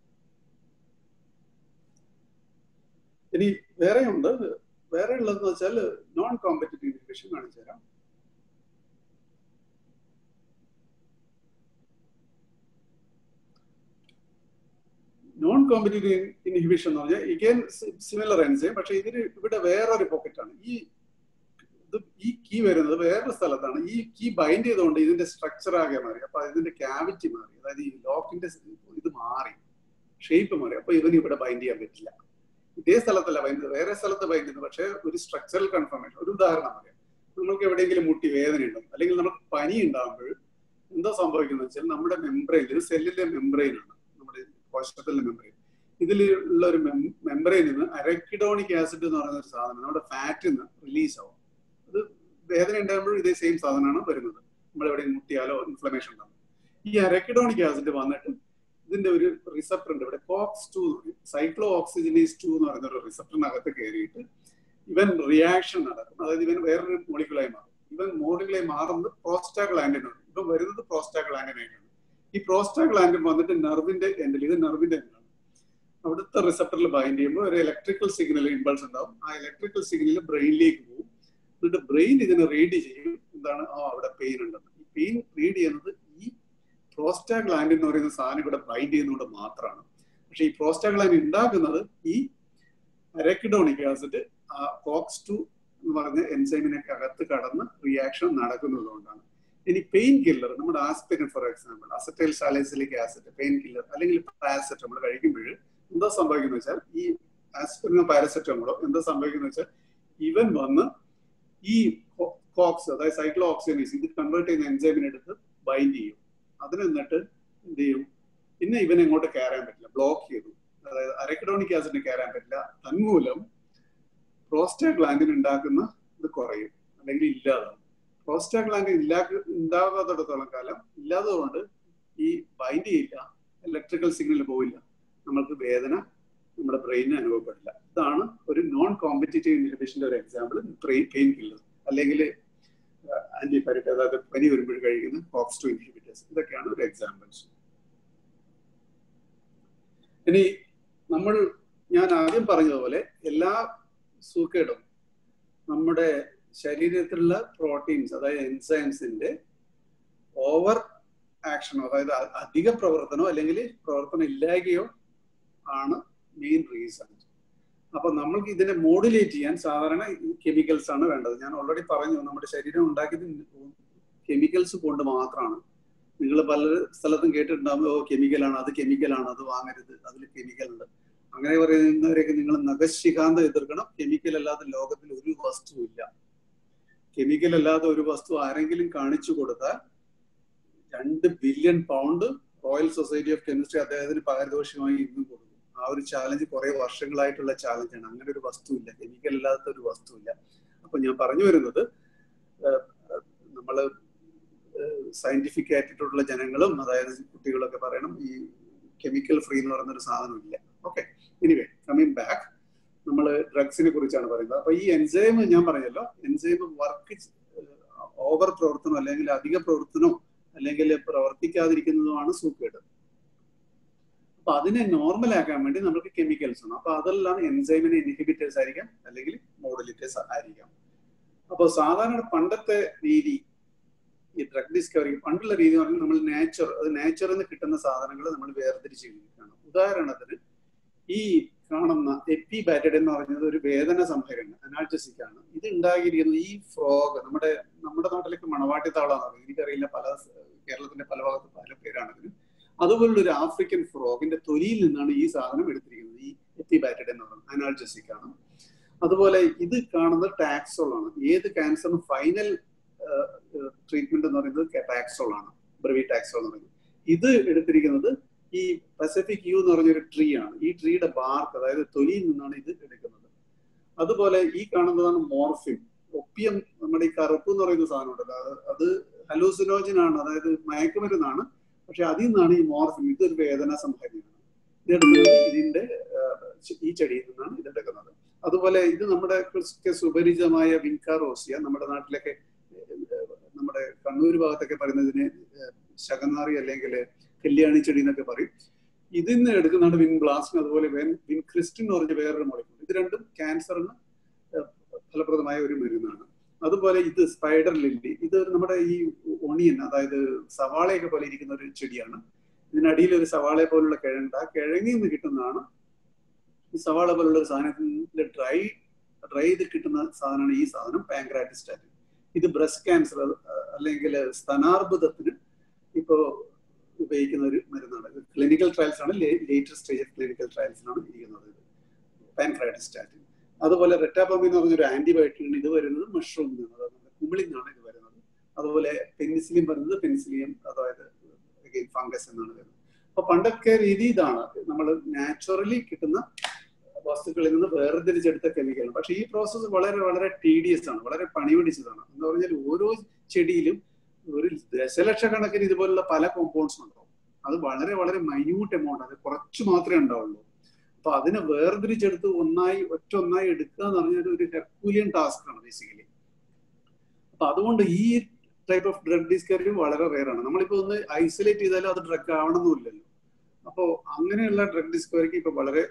ഇനി വേറെ ഉണ്ട് വേറെ ഉള്ളതെന്ന് വെച്ചാൽ നോൺ കോമ്പറ്റീറ്റീവ് ഇൻഹിബിഷൻ കാണിച്ചു തരാം നോൺ കോമ്പറ്റീറ്റീവ് ഇൻഹിബിഷൻ എന്ന് പറഞ്ഞാൽ ഇഗൈൻ സിമിലർ എൻസൈം പക്ഷെ ഇതിന് ഇവിടെ വേറൊരു പോക്കറ്റാണ് ഈ ഇത് ഈ കീ വരുന്നത് വേറൊരു സ്ഥലത്താണ് ഈ കീ ബൈൻഡ് ചെയ്തുകൊണ്ട് ഇതിന്റെ സ്ട്രക്ചർ ആകെ മാറി അപ്പൊ ഇതിന്റെ ക്യാവിറ്റി മാറി അതായത് ഈ ലോക്കിന്റെ ഇത് മാറി ഷേപ്പ് മാറി അപ്പൊ ഇവന് ഇവിടെ ബൈൻഡ് ചെയ്യാൻ പറ്റില്ല ഇതേ സ്ഥലത്തല്ല ബൈൻഡ് വേറെ സ്ഥലത്ത് ബൈൻഡ് ചെയ്യുന്നത് പക്ഷേ ഒരു സ്ട്രക്ചറൽ കൺഫർമേഷൻ ഒരു ഉദാഹരണം പറയാം നമുക്ക് എവിടെയെങ്കിലും മുട്ടി വേദന ഉണ്ടാവും അല്ലെങ്കിൽ നമുക്ക് പനി ഉണ്ടാകുമ്പോൾ എന്താ സംഭവിക്കുന്നത് വെച്ചാൽ നമ്മുടെ മെംബ്രെയിൻ ഒരു സെല്ലിലെ മെംബ്രെയിൻ ആണ് നമ്മുടെ കോശത്തിലെ മെംബ്രെയിൻ ഇതിൽ ഉള്ള ഒരു മെംബ്രെയിനിൽ നിന്ന് അരക്കിഡോണിക് ആസിഡ് എന്ന് പറയുന്ന ഒരു സാധനം നമ്മുടെ ഫാറ്റിൽ നിന്ന് റിലീസ് ആവും അത് വേദന ഉണ്ടാകുമ്പോൾ ഇതേ സെയിം സാധനമാണ് വരുന്നത് നമ്മൾ എവിടെയും മുട്ടിയാലോ ഇൻഫ്ലമേഷൻ ഉണ്ടാകും ഈ അരക്കിഡോണിക് ആസിഡ് വന്നിട്ട് ഇതിന്റെ ഒരു റിസപ്റ്റർ ഉണ്ട് ഇവിടെ COX two cyclooxygenase two എന്ന് പറയുന്ന ഒരു റിസപ്റ്ററിനകത്ത് കയറിയിട്ട് ഇവൻ റിയാക്ഷൻ നടക്കും അതായത് ഇവൻ വേറൊരു മോളിക്കുളായി മാറും ഇവൻ മോളിക്കുളായി മാറുന്നത് പ്രോസ്റ്റാഗ്ലാൻഡിനാണ് ഇവൻ വരുന്നത് പ്രോസ്റ്റാഗ്ലാൻഡിനായിട്ടാണ് ഈ പ്രോസ്റ്റാഗ്ലാൻഡിൻ വന്നിട്ട് നെർവിന്റെ എൻഡിൽ ഇത് നെർവിന്റെ എൻഡാണ് അവിടുത്തെ റിസപ്റ്ററിൽ ബൈൻഡ് ചെയ്യുമ്പോൾ ഒരു ഇലക്ട്രിക്കൽ സിഗ്നൽ ഇമ്പൾസ് ഉണ്ടാവും ആ ഇലക്ട്രിക്കൽ സിഗ്നൽ ബ്രെയിനിലേക്ക് പോകും എന്നിട്ട് ബ്രെയിൻ ഇതിനെ റീഡ് ചെയ്യും എന്താണ് ആ അവിടെ പെയിൻ ഉണ്ടെന്ന് ഈ പെയിൻ റീഡ് ചെയ്യുന്നത് ഈ പ്രോസ്റ്റാഗ്ലാൻഡിൻ എന്ന് പറയുന്ന സാധനം ഇവിടെ ബൈൻഡ് ചെയ്യുന്നതുകൊണ്ട് മാത്രമാണ് പക്ഷെ ഈ പ്രോസ്റ്റാഗ്ലാൻഡിൻ ഉണ്ടാക്കുന്നത് ഈ അരക്കിഡോണിക് ആസിഡ് ആ കോക്സ് ടു എന്ന് പറഞ്ഞ എൻസൈമിനൊക്കെ അകത്ത് കടന്ന് റിയാക്ഷൻ നടക്കുന്നത് കൊണ്ടാണ് ഇനി പെയിൻ കില്ലർ നമ്മുടെ aspirin for example acetyl salicylic acid pain killer അല്ലെങ്കിൽ പാരസെറ്റമോൾ കഴിക്കുമ്പോൾ എന്താ സംഭവിക്കുന്നത് വെച്ചാൽ ഈ ആസ്പിരിനോ പാരസെറ്റമോളോ എന്താ സംഭവിക്കുന്നത് വെച്ചാൽ ഇവൻ വന്ന് ഈ കോക്സ് അതായത് സൈക്ലോ ഓക്സിജനേസ് ഇത് കൺവേർട്ട് ചെയ്യുന്ന എൻസൈമിനെ എടുത്ത് ബൈൻഡ് ചെയ്യും അതിന് എന്നിട്ട് എന്ത് ചെയ്യും പിന്നെ ഇവൻ എങ്ങോട്ട് കയറാൻ പറ്റില്ല ബ്ലോക്ക് ചെയ്തു അതായത് അരക്കിഡോണിക് ആസിഡിന് കയറാൻ പറ്റില്ല തന്മൂലം പ്രോസ്റ്റാഗ്ലാൻഡിൻ ഉണ്ടാക്കുന്ന ഇത് കുറയും അല്ലെങ്കിൽ ഇല്ലാതാവും പ്രോസ്റ്റാഗ്ലാൻഡിൻ ഇല്ലാ ഉണ്ടാകാത്തിടത്തോളം കാലം ഇല്ലാത്തതുകൊണ്ട് ഈ ബൈൻഡ് ചെയ്യില്ല ഇലക്ട്രിക്കൽ സിഗ്നൽ പോവില്ല നമ്മൾക്ക് വേദന നമ്മുടെ ബ്രെയിനിന് അനുഭവപ്പെടില്ല ഇതാണ് ഒരു നോൺ കോമ്പറ്റീറ്റീവ് ഇൻഹിബിഷന്റെ ഒരു എക്സാമ്പിൾ പെയിൻ കില്ലർ അല്ലെങ്കിൽ ആന്റിബയോട്ടിക് അതായത് പനി വരുമ്പോൾ കഴിക്കുന്ന കോക്സ് ടു ഇൻഹിബിറ്റേഴ്സ് ഇതൊക്കെയാണ് ഒരു എക്സാമ്പിൾസ് ഇനി നമ്മൾ ഞാൻ ആദ്യം പറഞ്ഞതുപോലെ എല്ലാ സൂക്കേടും നമ്മുടെ ശരീരത്തിലുള്ള പ്രോട്ടീൻസ് അതായത് എൻസൈംസിന്റെ ഓവർ ആക്ഷനോ അതായത് അധിക പ്രവർത്തനമോ അല്ലെങ്കിൽ പ്രവർത്തനം ഇല്ലായ്കയോ ആണ് മെയിൻ റീസൺ അപ്പൊ നമ്മൾക്ക് ഇതിനെ മോഡുലേറ്റ് ചെയ്യാൻ സാധാരണ കെമിക്കൽസ് ആണ് വേണ്ടത് ഞാൻ ഓൾറെഡി പറഞ്ഞു നമ്മുടെ ശരീരം ഉണ്ടാക്കിയത് കെമിക്കൽസ് കൊണ്ട് മാത്രമാണ് നിങ്ങൾ പല സ്ഥലത്തും കേട്ടിട്ടുണ്ടാകുമ്പോൾ ഓ കെമിക്കലാണ് അത് കെമിക്കലാണ് അത് വാങ്ങരുത് അതിൽ കെമിക്കൽ ഉണ്ട് അങ്ങനെ പറയുന്നവരെയൊക്കെ നിങ്ങൾ നഖശികാന്തം എതിർക്കണം കെമിക്കൽ അല്ലാതെ ലോകത്തിൽ ഒരു വസ്തുവില്ല കെമിക്കൽ അല്ലാതെ ഒരു വസ്തു ആരെങ്കിലും കാണിച്ചു കൊടുത്താൽ രണ്ട് billion pound royal society of chemistry അദ്ദേഹത്തിന് പാരിതോഷികമായി ഇന്നും കൊടുക്കും ആ ഒരു ചാലഞ്ച് കുറെ വർഷങ്ങളായിട്ടുള്ള ചാലഞ്ചാണ് അങ്ങനെ ഒരു വസ്തുവില്ല കെമിക്കൽ ഇല്ലാത്ത ഒരു വസ്തുവില്ല അപ്പൊ ഞാൻ പറഞ്ഞു വരുന്നത് നമ്മള് സയന്റിഫിക് ആയിട്ടുള്ള ജനങ്ങളും അതായത് കുട്ടികളൊക്കെ പറയണം ഈ കെമിക്കൽ ഫ്രീ എന്ന് പറയുന്ന ഒരു സാധനമില്ല ഓക്കെ എനിവേ കമ്മിങ് ബാക്ക് നമ്മൾ ഡ്രഗ്സിനെ കുറിച്ചാണ് പറയുന്നത് അപ്പൊ ഈ എൻസൈം ഞാൻ പറഞ്ഞല്ലോ എൻസൈം വർക്ക് ഓവർ പ്രവർത്തനം അല്ലെങ്കിൽ അധിക പ്രവർത്തനവും അല്ലെങ്കിൽ പ്രവർത്തിക്കാതിരിക്കുന്നതുമാണ് സൂക്കേട് അപ്പൊ അതിനെ നോർമൽ ആക്കാൻ വേണ്ടി നമുക്ക് കെമിക്കൽസ് ആണ് അപ്പൊ അതെല്ലാം എൻസൈമിന് ഇൻഹിബിറ്റേഴ്സ് ആയിരിക്കാം അല്ലെങ്കിൽ മോഡുലേറ്റേഴ്സ് ആയിരിക്കാം അപ്പോൾ സാധാരണ പണ്ടത്തെ രീതി ഈ ഡ്രഗ് ഡിസ്കവറി പണ്ടുള്ള രീതി എന്ന് പറഞ്ഞാൽ നമ്മൾ നേച്ചർ അത് നേച്ചറിൽ നിന്ന് കിട്ടുന്ന സാധനങ്ങൾ നമ്മൾ വേർതിരിച്ച് കഴിക്കുകയാണ് ഉദാഹരണത്തിന് ഈ കാണുന്ന എപ്പി ബാറ്റഡ് എന്ന് പറയുന്നത് ഒരു വേദന സംഭരണ അനാൾജസിക് ആണ് ഇത് ഉണ്ടാക്കിയിരിക്കുന്നത് ഈ ഫ്രോഗ് നമ്മുടെ നമ്മുടെ നാട്ടിലേക്ക് മണവാട്ടി താളാന്ന് പറയുന്നത് എനിക്കറിയില്ല പല കേരളത്തിന്റെ പല ഭാഗത്ത് പല പേരാണ് ഇതിന് അതുപോലുള്ള ഒരു ആഫ്രിക്കൻ ഫ്രോഗിന്റെ തൊലിയിൽ നിന്നാണ് ഈ സാധനം എടുത്തിരിക്കുന്നത് ഈ എപ്പി ബാറ്റഡ് എന്ന് പറയുന്നത് അനാൾജസിക് ആണ് അതുപോലെ ഇത് കാണുന്നത് ടാക്സോൾ ആണ് ഏത് ക്യാൻസറിനും ഫൈനൽ ട്രീറ്റ്മെന്റ് എന്ന് പറയുന്നത് ടാക്സോൾ ആണ് ബ്രവി ടാക്സോൾ എന്ന് പറയുന്നത് ഇത് എടുത്തിരിക്കുന്നത് ഈ പസഫിക് യു എന്ന് പറഞ്ഞൊരു ട്രീ ആണ് ഈ ട്രീയുടെ ബാർക്ക് അതായത് തൊലിയിൽ നിന്നാണ് ഇത് എടുക്കുന്നത് അതുപോലെ ഈ കാണുന്നതാണ് മോർഫിൻ ഒപ്പിയം നമ്മുടെ ഈ കറുപ്പ് എന്ന് പറയുന്ന സാധനം ഉണ്ടല്ലോ അത് ഹലൂസിനോജൻ ആണ് അതായത് മയക്കുമരുന്നാണ് പക്ഷെ അതിൽ നിന്നാണ് ഈ മോർഫിൻ ഇതൊരു വേദന സംഹാരിയാണ് ഇതെടുക്കുന്നത് ഇതിന്റെ ഈ ചെടിയിൽ നിന്നാണ് ഇതെടുക്കുന്നത് അതുപോലെ ഇത് നമ്മുടെ സുപരിചിതമായ വിൻകാറോസിയ നമ്മുടെ നാട്ടിലൊക്കെ നമ്മുടെ കണ്ണൂർ ഭാഗത്തൊക്കെ പറയുന്നതിന് ശകനാറി അല്ലെങ്കിൽ കല്യാണി ചെടി എന്നൊക്കെ പറയും ഇതിൽ നിന്ന് എടുക്കുന്നതാണ് വിൻ ബ്ലാസ്റ്റിൻ അതുപോലെ വിൻ ക്രിസ്റ്റിൻ എന്ന് പറഞ്ഞ വേറൊരു മോളിക്കൂൾ ഇത് രണ്ടും ക്യാൻസറിന് ഫലപ്രദമായ ഒരു മരുന്നാണ് അതുപോലെ ഇത് സ്പൈഡർ ലില്ലി ഇത് നമ്മുടെ ഈ ഒണിയൻ അതായത് സവാളയൊക്കെ പോലെ ഇരിക്കുന്ന ഒരു ചെടിയാണ് ഇതിനടിയിൽ ഒരു സവാളയെ പോലുള്ള കിഴങ്ങ് ആ കിഴങ്ങിൽ നിന്ന് കിട്ടുന്നതാണ് ഈ സവാള പോലുള്ള ഒരു സാധനത്തിന്റെ ഡ്രൈ ഡ്രൈ ചെയ്ത് കിട്ടുന്ന സാധനമാണ് ഈ സാധനം പാങ്ക്രാറ്റിസ്റ്റാറ്റിൻ ഇത് ബ്രസ്റ്റ് ക്യാൻസർ അല്ലെങ്കിൽ സ്തനാർബുദത്തിന് ഇപ്പോ ഉപയോഗിക്കുന്ന ഒരു മരുന്നാണ് ക്ലിനിക്കൽ ട്രയൽസ് ആണ് ലേറ്റർ സ്റ്റേജ് ഓഫ് ക്ലിനിക്കൽ ട്രയൽസിനാണ് ഇരിക്കുന്നത് ഇത് പാൻക്രാറ്റിസ്റ്റാറ്റിൻ അതുപോലെ റെറ്റാപമി എന്ന് പറഞ്ഞൊരു ആന്റിബയോട്ടിക് ഇത് വരുന്നത് മഷ്റൂം അതായത് കുമിളിൽ നിന്നാണ് ഇത് വരുന്നത് അതുപോലെ പെനിസിലിൻ പറയുന്നത് പെനിസിലിയം അതായത് ഫംഗസ് എന്നാണ് വരുന്നത് അപ്പൊ പണ്ടൊക്കെ രീതി ഇതാണ് നമ്മൾ നാച്ചുറലി കിട്ടുന്ന വസ്തുക്കളിൽ നിന്ന് വേർതിരിച്ചെടുത്ത കെമിക്കലാണ് പക്ഷെ ഈ പ്രോസസ്സ് വളരെ വളരെ ടീഡിയസ് ആണ് വളരെ പണി പിടിച്ചതാണ് എന്ന് പറഞ്ഞാൽ ഓരോ ചെടിയിലും ഒരു ദശലക്ഷക്കണക്കിന് ഇതുപോലുള്ള പല കോമ്പൗണ്ട്സ് ഉണ്ടാവും അത് വളരെ വളരെ മൈന്യൂട്ട് എമൗണ്ട് അത് കുറച്ച് മാത്രമേ ഉണ്ടാവുള്ളൂ അപ്പൊ അതിനെ വേർതിരിച്ചെടുത്ത് ഒന്നായി ഒറ്റ ഒന്നായി എടുക്കുക എന്ന് പറഞ്ഞാൽ ഒരു ഹെർക്കൂലിയൻ ടാസ്ക് ആണ് ബേസിക്കലി അപ്പൊ അതുകൊണ്ട് ഈ ടൈപ്പ് ഓഫ് ഡ്രഗ് ഡിസ്കവറി വളരെ റെയർ ആണ് നമ്മളിപ്പോ ഒന്ന് ഐസൊലേറ്റ് ചെയ്താലും അത് ഡ്രഗ് ആവണമെന്നില്ലല്ലോ അപ്പോൾ അങ്ങനെയുള്ള ഡ്രഗ് ഡിസ്കവറിക്ക് ഇപ്പൊ വളരെ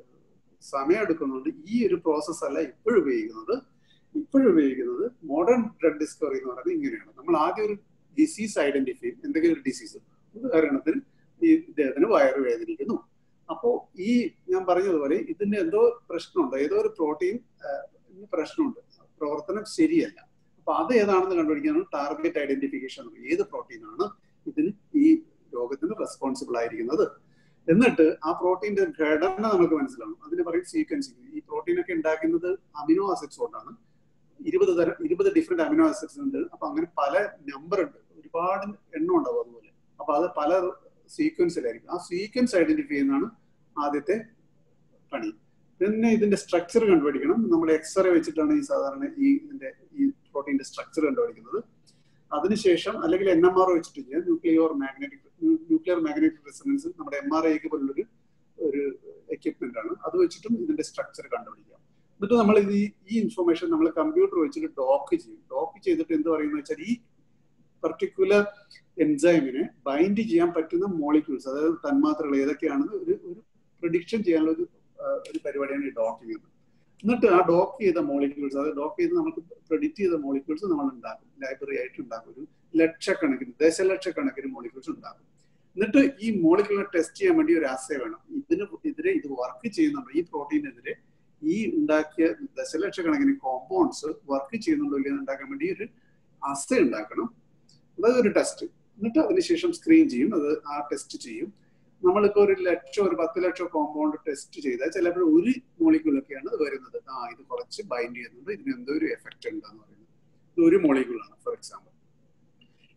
സമയം എടുക്കുന്നുണ്ട് ഈ ഒരു പ്രോസസ്സ് അല്ല ഇപ്പോഴും ഉപയോഗിക്കുന്നത് ഇപ്പോഴും ഉപയോഗിക്കുന്നത് മോഡേൺ ഡ്രഗ് ഡിസ്കവറി എന്ന് പറയുന്നത് ഇങ്ങനെയാണ് നമ്മൾ ആദ്യം ഒരു ഡിസീസ് ഐഡന്റിഫൈ ചെയ്യും എന്തെങ്കിലും ഒരു ഡിസീസ് ഉദാഹരണത്തിന് ഈ ഇദ്ദേഹത്തിന് വയറ് വേദനിക്കുന്നു അപ്പോൾ ഈ ഞാൻ പറഞ്ഞതുപോലെ ഇതിന്റെ എന്തോ പ്രശ്നമുണ്ട് ഏതോ ഒരു പ്രോട്ടീൻ പ്രശ്നമുണ്ട് പ്രവർത്തനം ശരിയല്ല അപ്പൊ അത് ഏതാണെന്ന് കണ്ടുപിടിക്കാനാണ് ടാർഗറ്റ് ഐഡന്റിഫിക്കേഷൻ ഏത് പ്രോട്ടീനാണ് ഇതിന് ഈ രോഗത്തിന് റെസ്പോൺസിബിൾ ആയിരിക്കുന്നത് എന്നിട്ട് ആ പ്രോട്ടീന്റെ ഘടന നമുക്ക് മനസ്സിലാവും അതിന് പറയും സീക്വൻസിങ് ഈ പ്രോട്ടീൻ ഒക്കെ ഉണ്ടാക്കുന്നത് അമിനോ ആസിഡ്സ് കൊണ്ടാണ് ഇരുപത് തരം ഇരുപത് ഡിഫറെന്റ് അമിനോ ആസിഡ്സ് ഉണ്ട് അപ്പൊ അങ്ങനെ പല നമ്പർ ഉണ്ട് ഒരുപാട് എണ്ണം ഉണ്ടാവും അതുപോലെ അപ്പൊ അത് പല സീക്വൻസിലായിരിക്കും ആ സീക്വൻസ് ഐഡന്റിഫൈ ചെയ്യുന്നതാണ് ആദ്യത്തെ പണി പിന്നെ ഇതിന്റെ സ്ട്രക്ചർ കണ്ടുപിടിക്കണം നമ്മൾ എക്സ്റേ വെച്ചിട്ടാണ് ഈ സാധാരണ ഈ ഇതിന്റെ ഈ പ്രോട്ടീന്റെ സ്ട്രക്ചർ കണ്ടുപിടിക്കുന്നത് അതിനുശേഷം അല്ലെങ്കിൽ എൻ എം ആർ വെച്ചിട്ട് ചെയ്യാം nuclear magnetic nuclear magnetic resonance നമ്മുടെ എം ആർ ഐക്ക് പോലുള്ളൊരു ഒരു എക്യുപ്മെന്റ് ആണ് അത് വെച്ചിട്ടും ഇതിന്റെ സ്ട്രക്ചർ കണ്ടുപിടിക്കാം എന്നിട്ട് നമ്മൾ ഇത് ഈ ഇൻഫർമേഷൻ നമ്മൾ കമ്പ്യൂട്ടർ വെച്ചിട്ട് ഡോക്ക് ചെയ്യും ഡോക്ക് ചെയ്തിട്ട് എന്ത് പറയുന്ന വെച്ചാൽ ഈ പർട്ടിക്കുലർ എൻസൈമിനെ ബൈൻഡ് ചെയ്യാൻ പറ്റുന്ന മോളിക്യൂൾസ് അതായത് തന്മാത്രകൾ ഏതൊക്കെയാണെന്ന് ഒരു ഒരു പ്രഡിക്ഷൻ ചെയ്യാനുള്ള ഒരു ഒരു പരിപാടിയാണ് ഈ ഡോക്കിംഗ് എന്ന് എന്നിട്ട് ആ ഡോക്ക് ചെയ്ത മോളിക്യൂൾസ് അതായത് ഡോക്ക് ചെയ്ത് നമുക്ക് പ്രെഡിക്റ്റ് ചെയ്ത മോളിക്യൂൾസ് നമ്മൾ ഉണ്ടാക്കും ലൈബ്രറി ആയിട്ട് ഉണ്ടാക്കും ഒരു ലക്ഷക്കണക്കിന് ദശലക്ഷക്കണക്കിന് മോളിക്യൂൾസ് ഉണ്ടാക്കും എന്നിട്ട് ഈ മോളിക്യൂളിനെ ടെസ്റ്റ് ചെയ്യാൻ വേണ്ടി ഒരു ആസയ വേണം ഇതിന് എതിരെ ഇത് വർക്ക് ചെയ്യുന്നുണ്ടോ ഈ പ്രോട്ടീനെതിരെ ഈ ഉണ്ടാക്കിയ ദശലക്ഷക്കണക്കിന് കോമ്പൗണ്ട്സ് വർക്ക് ചെയ്യുന്നുണ്ടോ ഇല്ലെന്ന് ഉണ്ടാക്കാൻ വേണ്ടി ഒരു അസ ഉണ്ടാക്കണം അതായത് ഒരു ടെസ്റ്റ് എന്നിട്ട് അതിനുശേഷം സ്ക്രീൻ ചെയ്യും അത് ആ ടെസ്റ്റ് ചെയ്യും നമ്മളിപ്പോ ഒരു ലക്ഷം ഒരു പത്ത് ലക്ഷം കോമ്പൗണ്ട് ടെസ്റ്റ് ചെയ്താൽ ചിലപ്പോൾ ഒരു മോളിക്യൂളൊക്കെയാണ് ഇത് വരുന്നത് ആ ഇത് കുറച്ച് ബൈൻഡ് ചെയ്യുന്നുണ്ട് ഇതിന് എന്തോ ഒരു എഫക്റ്റ് ഉണ്ടെന്ന് പറയുന്നത് ഇത് ഒരു മോളിക്യൂളാണ് ഫോർ എക്സാമ്പിൾ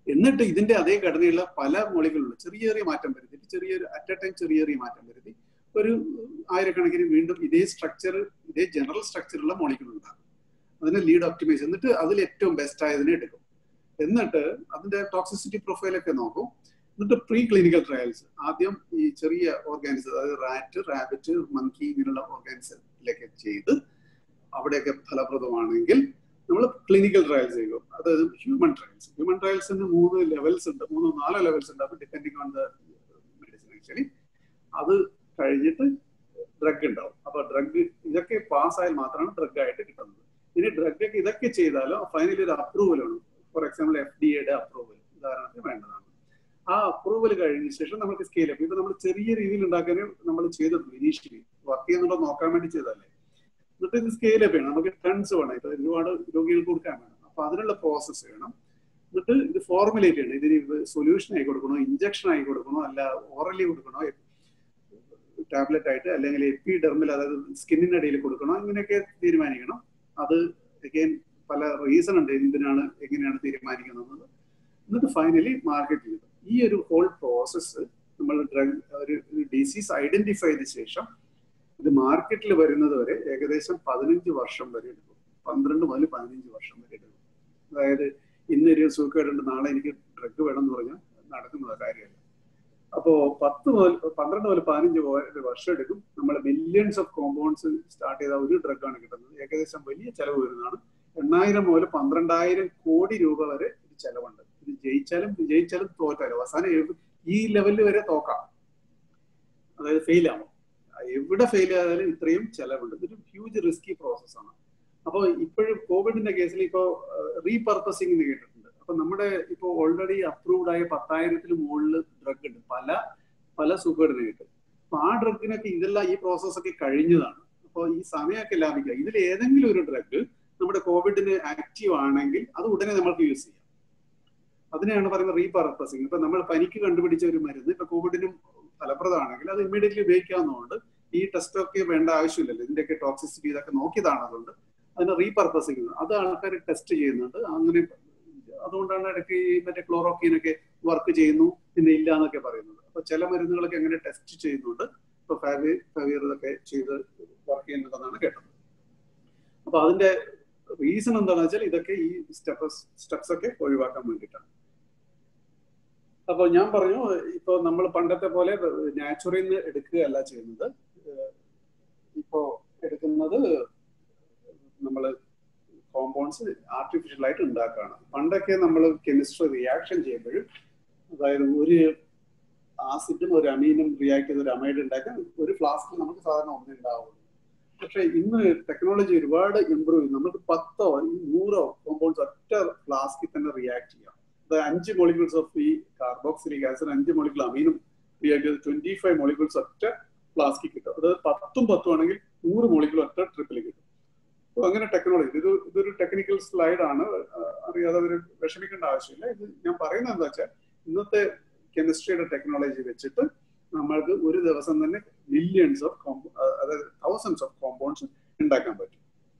എന്നിട്ട് ഇതിന്റെ അതേ ഘടനയുള്ള പല മോളികളുണ്ട് ചെറിയ ചെറിയ മാറ്റം വരുത്തിയിട്ട് ചെറിയൊരു അറ്റ് എ ടൈം ചെറിയ ചെറിയ മാറ്റം വരുത്തി ഒരു ആയിരക്കണക്കിന് വീണ്ടും ഇതേ സ്ട്രക്ചർ ഇതേ ജനറൽ സ്ട്രക്ചറുള്ള മോളിക്യൂൾ ഉണ്ടാകും അതിന് ലീഡ് ഒപ്റ്റിമൈസ് എന്നിട്ട് അതിൽ ഏറ്റവും ബെസ്റ്റ് ആയതിനെ എടുക്കും എന്നിട്ട് അതിന്റെ ടോക്സിസിറ്റി പ്രൊഫൈലൊക്കെ നോക്കും എന്നിട്ട് പ്രീ ക്ലിനിക്കൽ ട്രയൽസ് ആദ്യം ഈ ചെറിയ ഓർഗാനിസം അതായത് റാറ്റ് റാബിറ്റ് മങ്കി ഇങ്ങനെയുള്ള ഓർഗാനിസത്തിലൊക്കെ ചെയ്ത് അവിടെയൊക്കെ ഫലപ്രദമാണെങ്കിൽ നമ്മൾ ക്ലിനിക്കൽ ട്രയൽസ് ചെയ്യും അതായത് ഹ്യൂമൻ ട്രയൽസ് ഹ്യൂമൻ ട്രയൽസിന് മൂന്ന് ലെവൽസ് ഉണ്ട് മൂന്നോ നാലോ ലെവൽസ് ഉണ്ട് അത് depending on the medicine actually അത് കഴിഞ്ഞിട്ട് ഡ്രഗ് ഉണ്ടാവും അപ്പൊ ഡ്രഗ് ഇതൊക്കെ പാസ്സായാൽ മാത്രമാണ് ഡ്രഗ് ആയിട്ട് കിട്ടുന്നത് ഇനി ഡ്രഗ് ഒക്കെ ഇതൊക്കെ ചെയ്താലോ ഫൈനലി ഒരു അപ്രൂവൽ ആണ് ഫോർ എക്സാമ്പിൾ എഫ് ഡി എയുടെ അപ്രൂവൽ ഉദാഹരണത്തിന് വേണ്ടതാണ് ആ അപ്രൂവൽ കഴിഞ്ഞ ശേഷം നമുക്ക് സ്കെയിൽ അപ്പ് ഇപ്പൊ നമ്മൾ ചെറിയ രീതിയിൽ ഉണ്ടാക്കാനേ നമ്മൾ ചെയ്തിട്ടുള്ളൂ ഇനീഷ്യലി വർക്ക് ചെയ്യുന്നുണ്ടോ നോക്കാൻ വേണ്ടി ചെയ്തല്ലേ എന്നിട്ട് ഇത് സ്കെയിൽ അപ്പ് ചെയ്യണം നമുക്ക് ടൺസ് വേണം ഇപ്പൊ ഒരുപാട് രോഗികൾക്ക് കൊടുക്കാൻ വേണം അപ്പൊ അതിനുള്ള പ്രോസസ്സ് വേണം എന്നിട്ട് ഇത് ഫോർമുലേറ്റ് ചെയ്യണം ഇതിന് സൊല്യൂഷൻ ആയി കൊടുക്കണോ ഇഞ്ചക്ഷൻ ആയി കൊടുക്കണോ അല്ല ഓറലി കൊടുക്കണോ ടാബ്ലറ്റ് ആയിട്ട് അല്ലെങ്കിൽ എപ്പിഡെർമിൽ അതായത് സ്കിന്നിനടിയിൽ കൊടുക്കണോ ഇങ്ങനെയൊക്കെ തീരുമാനിക്കണം അത് അഗൈൻ പല റീസൺ ഉണ്ട് എന്തിനാണ് എങ്ങനെയാണ് തീരുമാനിക്കുന്നത് എന്നിട്ട് ഫൈനലി മാർക്കറ്റ് ചെയ്തു ഈ ഒരു ഹോൾ പ്രോസസ്സ് നമ്മൾ ഡ്രഗ് ഒരു ഡിസീസ് ഐഡന്റിഫൈ ചെയ്ത ശേഷം ഇത് മാർക്കറ്റിൽ വരുന്നത് വരെ ഏകദേശം പതിനഞ്ച് വർഷം വരെ എടുക്കും പന്ത്രണ്ട് മുതൽ പതിനഞ്ച് വർഷം വരെ എടുക്കും അതായത് ഇന്നൊരു സൂക്കേടുണ്ട് നാളെ എനിക്ക് ഡ്രഗ് വേണം എന്ന് പറഞ്ഞാൽ നടക്കുന്ന കാര്യമല്ല അപ്പോ പത്ത് മുതൽ പന്ത്രണ്ട് മുതൽ പതിനഞ്ച് വർഷം എടുക്കും നമ്മൾ മില്യൺസ് ഓഫ് കോമ്പൗണ്ട്സ് സ്റ്റാർട്ട് ചെയ്ത ഒരു ഡ്രഗാണ് കിട്ടുന്നത് ഏകദേശം വലിയ ചെലവ് വരുന്നതാണ് എണ്ണായിരം മുതൽ പന്ത്രണ്ടായിരം കോടി രൂപ വരെ ഇത് ചെലവുണ്ട് ഇത് ജയിച്ചാലും വിജയിച്ചാലും തോറ്റാലും അവസാനം ഈ ലെവലിൽ വരെ തോക്കാം അതായത് ഫെയിൽ ആവും എവിടെ ഫെയിൽ ആയാലും ഇത്രയും ചെലവുണ്ട് ഇതൊരു ഹ്യൂജ് റിസ്കി പ്രോസസ്സാണ് അപ്പോൾ ഇപ്പോഴും കോവിഡിന്റെ കേസിൽ ഇപ്പോൾ റീപർപ്പസിംഗ് എന്ന് കേട്ടിട്ടുണ്ട് അപ്പൊ നമ്മുടെ ഇപ്പോൾ ഓൾറെഡി അപ്രൂവ്ഡ് ആയ പത്തായിരത്തിന് മുകളിൽ ഡ്രഗ് ഉണ്ട് പല പല സൂക്കേഡിനായിട്ട് അപ്പൊ ആ ഡ്രഗിനൊക്കെ ഇതെല്ലാം ഈ പ്രോസസ് ഒക്കെ കഴിഞ്ഞതാണ് അപ്പോൾ ഈ സമയമൊക്കെ ലാഭിക്കുക ഇതിൽ ഏതെങ്കിലും ഒരു ഡ്രഗ് നമ്മുടെ കോവിഡിന് ആക്റ്റീവ് ആണെങ്കിൽ അത് ഉടനെ നമ്മൾക്ക് യൂസ് ചെയ്യാം അതിനെയാണ് പറയുന്നത് റീപർപ്പസിങ് ഇപ്പൊ നമ്മൾ പനിക്ക് കണ്ടുപിടിച്ച ഒരു മരുന്ന് ഇപ്പൊ കോവിഡിനും ഫലപ്രദമാണെങ്കിൽ അത് ഇമ്മീഡിയറ്റ്ലി ഉപയോഗിക്കാവുന്നതുകൊണ്ട് ഈ ടെസ്റ്റ് ഒക്കെ വേണ്ട ആവശ്യമില്ലല്ലോ ഇതിന്റെയൊക്കെ ടോക്സിസിറ്റി ഇതൊക്കെ നോക്കിയതാണ് അതുകൊണ്ട് അതിന് റീപർപ്പസിങ് അത് ആൾക്കാർ ടെസ്റ്റ് ചെയ്യുന്നുണ്ട് അങ്ങനെ അതുകൊണ്ടാണ് ഇടയ്ക്ക് ഈ മറ്റേ ക്ലോറോക്കീനൊക്കെ വർക്ക് ചെയ്യുന്നു പിന്നെ ഇല്ല എന്നൊക്കെ പറയുന്നത് അപ്പൊ ചില മരുന്നുകളൊക്കെ അങ്ങനെ ടെസ്റ്റ് ചെയ്യുന്നുണ്ട് ഇപ്പൊ ഫാവി ഫാവിയർ ഇതൊക്കെ ചെയ്ത് വർക്ക് ചെയ്യുന്നുണ്ടെന്നാണ് കേട്ടത് അപ്പൊ അതിന്റെ റീസൺ എന്താണെന്ന് വെച്ചാൽ ഇതൊക്കെ ഈ സ്റ്റെപ്സ് സ്റ്റെപ്സ് ഒക്കെ ഒഴിവാക്കാൻ വേണ്ടിയിട്ടാണ് അപ്പോൾ ഞാൻ പറഞ്ഞു ഇപ്പൊ നമ്മൾ പണ്ടത്തെ പോലെ നാച്ചുറൽ നിന്ന് എടുക്കുകയല്ല ചെയ്യുന്നത് ഇപ്പോ എടുക്കുന്നത് നമ്മൾ കോമ്പൗണ്ട്സ് ആർട്ടിഫിഷ്യൽ ആയിട്ട് ഉണ്ടാക്കുകയാണ് പണ്ടൊക്കെ നമ്മൾ കെമിസ്ട്രി റിയാക്ഷൻ ചെയ്യുമ്പോഴും അതായത് ഒരു ആസിഡും ഒരു അമീനും റിയാക്ട് ചെയ്ത് ഒരു അമൈഡ് ഉണ്ടാക്കാൻ ഒരു ഫ്ലാസ്കിൽ നമുക്ക് സാധാരണ ഒന്നേ ഉണ്ടാവുള്ളൂ പക്ഷെ ഇന്ന് ടെക്നോളജി ഒരുപാട് ഇമ്പ്രൂവ് ചെയ്തു നമുക്ക് പത്തോ നൂറോ കോമ്പൗണ്ട്സ് ഒറ്റ ഫ്ലാസ്കിൽ തന്നെ റിയാക്ട് ചെയ്യാം അതായത് അഞ്ച് മോളിക്യൂൾസ് ഓഫ് ഈ കാർബോക്സിലിക് ആസിഡ് അഞ്ച് മോളിക്യൂൾ അമീനും റിയാക്ട് ചെയ്ത് ട്വന്റി ഫൈവ് മോളിക്യൂൾസ് ഒറ്റ ഫ്ലാസ്കിൽ കിട്ടും അതായത് പത്തും പത്തും ആണെങ്കിൽ നൂറ് മോളിക്യൂൾ ഒറ്റ ട്രിപ്പിൽ കിട്ടും അപ്പോൾ അങ്ങനെ ടെക്നോളജി ഇത് ഇതൊരു ടെക്നിക്കൽ സ്ലൈഡ് ആണ് അറിയാതെ അവർ വിഷമിക്കേണ്ട ആവശ്യമില്ല ഇത് ഞാൻ പറയുന്നത് എന്താ വെച്ചാൽ ഇന്നത്തെ കെമിസ്ട്രിയുടെ ടെക്നോളജി വെച്ചിട്ട് നമ്മൾക്ക് ഒരു ദിവസം തന്നെ മില്യൺസ് ഓഫ് കോമ്പോ അതായത് തൗസൻഡ്സ് ഓഫ് കോമ്പൗണ്ട്സ് ഉണ്ടാക്കാൻ പറ്റും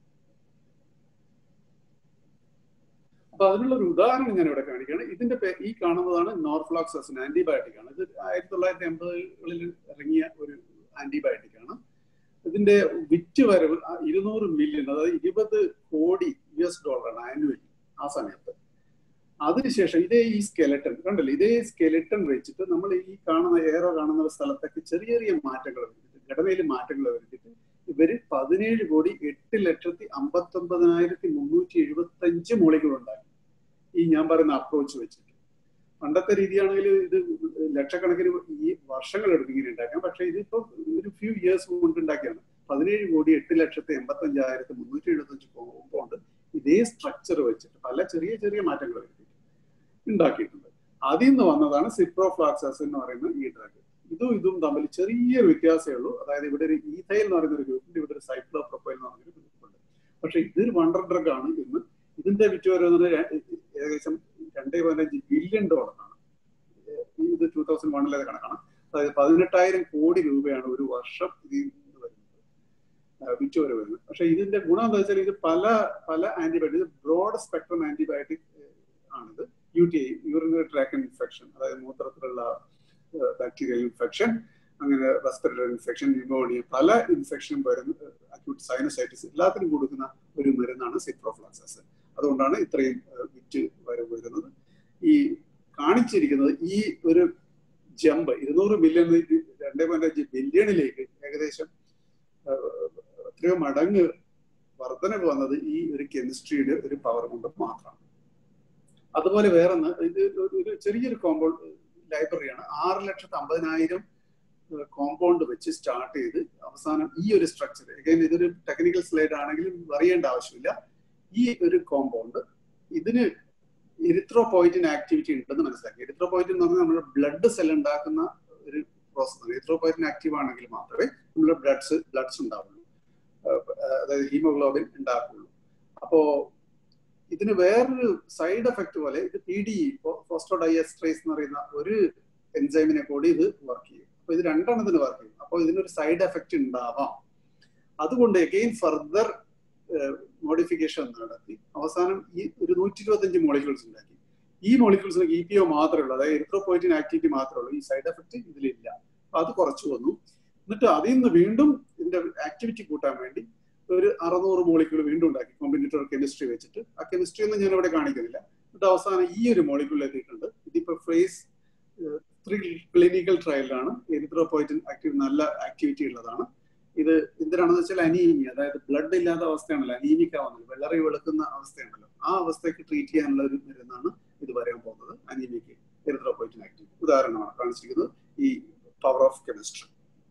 അപ്പൊ അതിനുള്ള ഒരു ഉദാഹരണം ഞാൻ ഇവിടെ കാണിക്കുകയാണ് ഇതിന്റെ ഈ കാണുന്നതാണ് നോർഫ്ലോക്സസിൻ ആന്റിബയോട്ടിക് ആണ് ഇത് ആയിരത്തി തൊള്ളായിരത്തി എൺപതുകളിൽ ഇറങ്ങിയ ഒരു ആന്റിബയോട്ടിക് ആണ് ഇതിന്റെ വിറ്റ് വരവ് ഇരുന്നൂറ് മില്യൺ അതായത് ഇരുപത് കോടി യു എസ് ഡോളറാണ് ആനുവലി ആ സമയത്ത് അതിനുശേഷം ഇതേ ഈ സ്കെലട്ടൺ കണ്ടല്ലോ ഇതേ സ്കെലട്ടൺ വെച്ചിട്ട് നമ്മൾ ഈ കാണുന്ന ഏറോ കാണുന്ന സ്ഥലത്തൊക്കെ ചെറിയ ചെറിയ മാറ്റങ്ങൾ വരുത്തിട്ട് ഘടനയിൽ മാറ്റങ്ങൾ വരുത്തിയിട്ട് ഇവര് പതിനേഴ് കോടി എട്ട് ലക്ഷത്തി അമ്പത്തി ഒമ്പതിനായിരത്തി മുന്നൂറ്റി എഴുപത്തി അഞ്ച് മോളികൾ ഉണ്ടാക്കി ഈ ഞാൻ പറയുന്ന അപ്രോച്ച് വെച്ചിട്ട് പണ്ടത്തെ രീതിയാണെങ്കിൽ ഇത് ലക്ഷക്കണക്കിന് ഈ വർഷങ്ങൾ എടുക്കും ഇങ്ങനെ ഉണ്ടാക്കാൻ പക്ഷെ ഇതിപ്പോ ഒരു ഫ്യൂ ഇയേഴ്സ് കൊണ്ട് ഉണ്ടാക്കിയാണ് പതിനേഴ് കോടി എട്ട് ലക്ഷത്തി എൺപത്തി അഞ്ചായിരത്തി മുന്നൂറ്റി എഴുപത്തി അഞ്ച് കോമ്പൗണ്ട് ഇതേ സ്ട്രക്ചർ വെച്ചിട്ട് പല ചെറിയ ചെറിയ മാറ്റങ്ങൾ വരുത്തിയിട്ട് ഉണ്ടാക്കിയിട്ടുണ്ട് അതിൽ നിന്ന് വന്നതാണ് സിപ്രോഫ്ലാക്സസ് എന്ന് പറയുന്ന ഈ ഡ്രഗ് ഇതും ഇതും തമ്മിൽ ചെറിയൊരു വ്യത്യാസമേ ഉള്ളൂ അതായത് ഇവിടെ ഒരു ഈഥൈൽ എന്ന് പറയുന്ന ഒരു ഗ്രൂപ്പുണ്ട് ഇവിടെ ഒരു സൈക്ലോ പ്രൊഫൈൽ എന്ന് പറയുന്ന ഒരു ഗ്രൂപ്പുണ്ട് പക്ഷെ ഇതൊരു വണ്ടർ ഡ്രഗ് ആണ് ഇന്ന് ഇതിന്റെ വിറ്റ് വരുന്നത് ഏകദേശം രണ്ടേ പതിനഞ്ച് ബില്യൺ ഡോളറാണ് ഇത് ടൂ തൗസൻഡ് വണ്ണിലെ കണക്കാണ് അതായത് പതിനെട്ടായിരം കോടി രൂപയാണ് ഒരു വർഷം ഇതിൽ നിന്ന് വരുന്നത് വിറ്റ് വരെ വരുന്നത് പക്ഷെ ഇതിന്റെ ഗുണം എന്താ വെച്ചാൽ ഇത് പല പല ആന്റിബയോട്ടിക് ബ്രോഡ് സ്പെക്ട്രം ആന്റിബയോട്ടിക് ആണിത് U T urinary tract infection അതായത് മൂത്രത്തിലുള്ള ബാക്ടീരിയൽ ഇൻഫെക്ഷൻ അങ്ങനെ റെസ്പിറേറ്ററി ഇൻഫെക്ഷൻ ന്യൂമോണിയ പല ഇൻഫെക്ഷനും വരുന്ന അക്യൂട്ട് സൈനസൈറ്റിസ് എല്ലാത്തിനും കൊടുക്കുന്ന ഒരു മരുന്നാണ് സിപ്രോഫ്ലാക്സസ് അതുകൊണ്ടാണ് ഇത്രയും വിറ്റ് വരവ് വരുന്നത് ഈ കാണിച്ചിരിക്കുന്നത് ഈ ഒരു ജമ്പ് ഇരുന്നൂറ് ബില്യൺ രണ്ടേ പോയിന്റ് അഞ്ച് ബില്യണിലേക്ക് ഏകദേശം എത്രയോ മടങ്ങ് വർധനവ് വന്നത് ഈ ഒരു കെമിസ്ട്രിയുടെ ഒരു പവർ കൊണ്ട് മാത്രമാണ് അതുപോലെ വേറൊന്ന് ഇത് ഒരു ചെറിയൊരു കോമ്പൗണ്ട് ലൈബ്രറിയാണ് ആറ് ലക്ഷത്തി അമ്പതിനായിരം കോമ്പൗണ്ട് വെച്ച് സ്റ്റാർട്ട് ചെയ്ത് അവസാനം ഈ ഒരു സ്ട്രക്ചർ അഗൈൻ ഇതൊരു ടെക്നിക്കൽ സ്ലൈഡ് ആണെങ്കിലും അറിയേണ്ട ആവശ്യമില്ല ഈ ഒരു കോമ്പൗണ്ട് ഇതിന് എരിത്രോപോയിറ്റിൻ ആക്ടിവിറ്റി ഉണ്ടെന്ന് മനസ്സിലാക്കി എരിത്രോപോയിറ്റിൻ എന്ന് പറഞ്ഞാൽ നമ്മുടെ ബ്ലഡ് സെൽ ഉണ്ടാക്കുന്ന ഒരു പ്രോസസ്സാണ് എരിത്രോപോയിറ്റിൻ ആക്റ്റീവ് ആണെങ്കിൽ മാത്രമേ നമ്മുടെ ബ്ലഡ്സ് ബ്ലഡ്സ് ഉണ്ടാവുള്ളൂ അതായത് ഹീമോഗ്ലോബിൻ ഉണ്ടാക്കുള്ളൂ അപ്പോ ഇതിന് വേറൊരു സൈഡ് എഫക്ട് പോലെ ഇത് പി ഡി ഫോസ്റ്റോഡൈഎസ്ട്രേസ് എന്ന് പറയുന്ന ഒരു എൻസൈമിനെ കൂടി ഇത് വർക്ക് ചെയ്യും അപ്പൊ ഇത് രണ്ടെണ്ണത്തിന് വർക്ക് ചെയ്യും അപ്പോൾ ഇതിനൊരു സൈഡ് എഫക്റ്റ് ഉണ്ടാവാം അതുകൊണ്ട് എഗെയിൻ ഫർദർ മോഡിഫിക്കേഷൻ നടത്തി അവസാനം ഈ ഒരു നൂറ്റി ഇരുപത്തഞ്ച് മോളിക്യൂൾസ് ഉണ്ടാക്കി ഈ മോളിക്യൂൾസിന് ഇ പി ഒ മാത്രമേ ഉള്ളൂ അതായത് എരിത്രോപോയിറ്റിൻ ആക്ടിവിറ്റി മാത്രമേ ഉള്ളൂ ഈ സൈഡ് എഫക്ട് ഇതിലില്ല അപ്പൊ അത് കുറച്ച് വന്നു എന്നിട്ട് അതിൽ നിന്ന് വീണ്ടും ഇതിന്റെ ആക്ടിവിറ്റി കൂട്ടാൻ വേണ്ടി ഒരു അറുന്നൂറ് മോളിക്യൂൾ വീണ്ടും ഉണ്ടാക്കി കോമ്പിനേറ്റർ കെമിസ്ട്രി വെച്ചിട്ട് ആ കെമിസ്ട്രി ഒന്നും ഞാൻ ഇവിടെ കാണിക്കുന്നില്ല എന്നിട്ട് അവസാനം ഈ ഒരു മോളിക്യൂൾ എത്തിയിട്ടുണ്ട് ഇതിപ്പോ ഫേസ് ത്രീ ക്ലിനിക്കൽ ട്രയലിലാണ് എരിത്രോപോയിറ്റിൻ ആക്റ്റീവ് നല്ല ആക്ടിവിറ്റി ഉള്ളതാണ് ഇത് എന്തിനാണെന്ന് വെച്ചാൽ അനീമിയ അതായത് ബ്ലഡ് ഇല്ലാത്ത അവസ്ഥയാണല്ലോ അനീമിക്ക വന്നത് വെള്ളറി വെളുക്കുന്ന അവസ്ഥയാണല്ലോ ആ അവസ്ഥയ്ക്ക് ട്രീറ്റ് ചെയ്യാനുള്ള ഒരു മരുന്നാണ് ഇത് വരാൻ പോകുന്നത് അനീമിക്ക് എരിത്രോപോയിറ്റിൻ ആക്റ്റീവ് ഉദാഹരണമാണ് കാണിച്ചിരിക്കുന്നത് ഈ പവർ ഓഫ് കെമിസ്ട്രി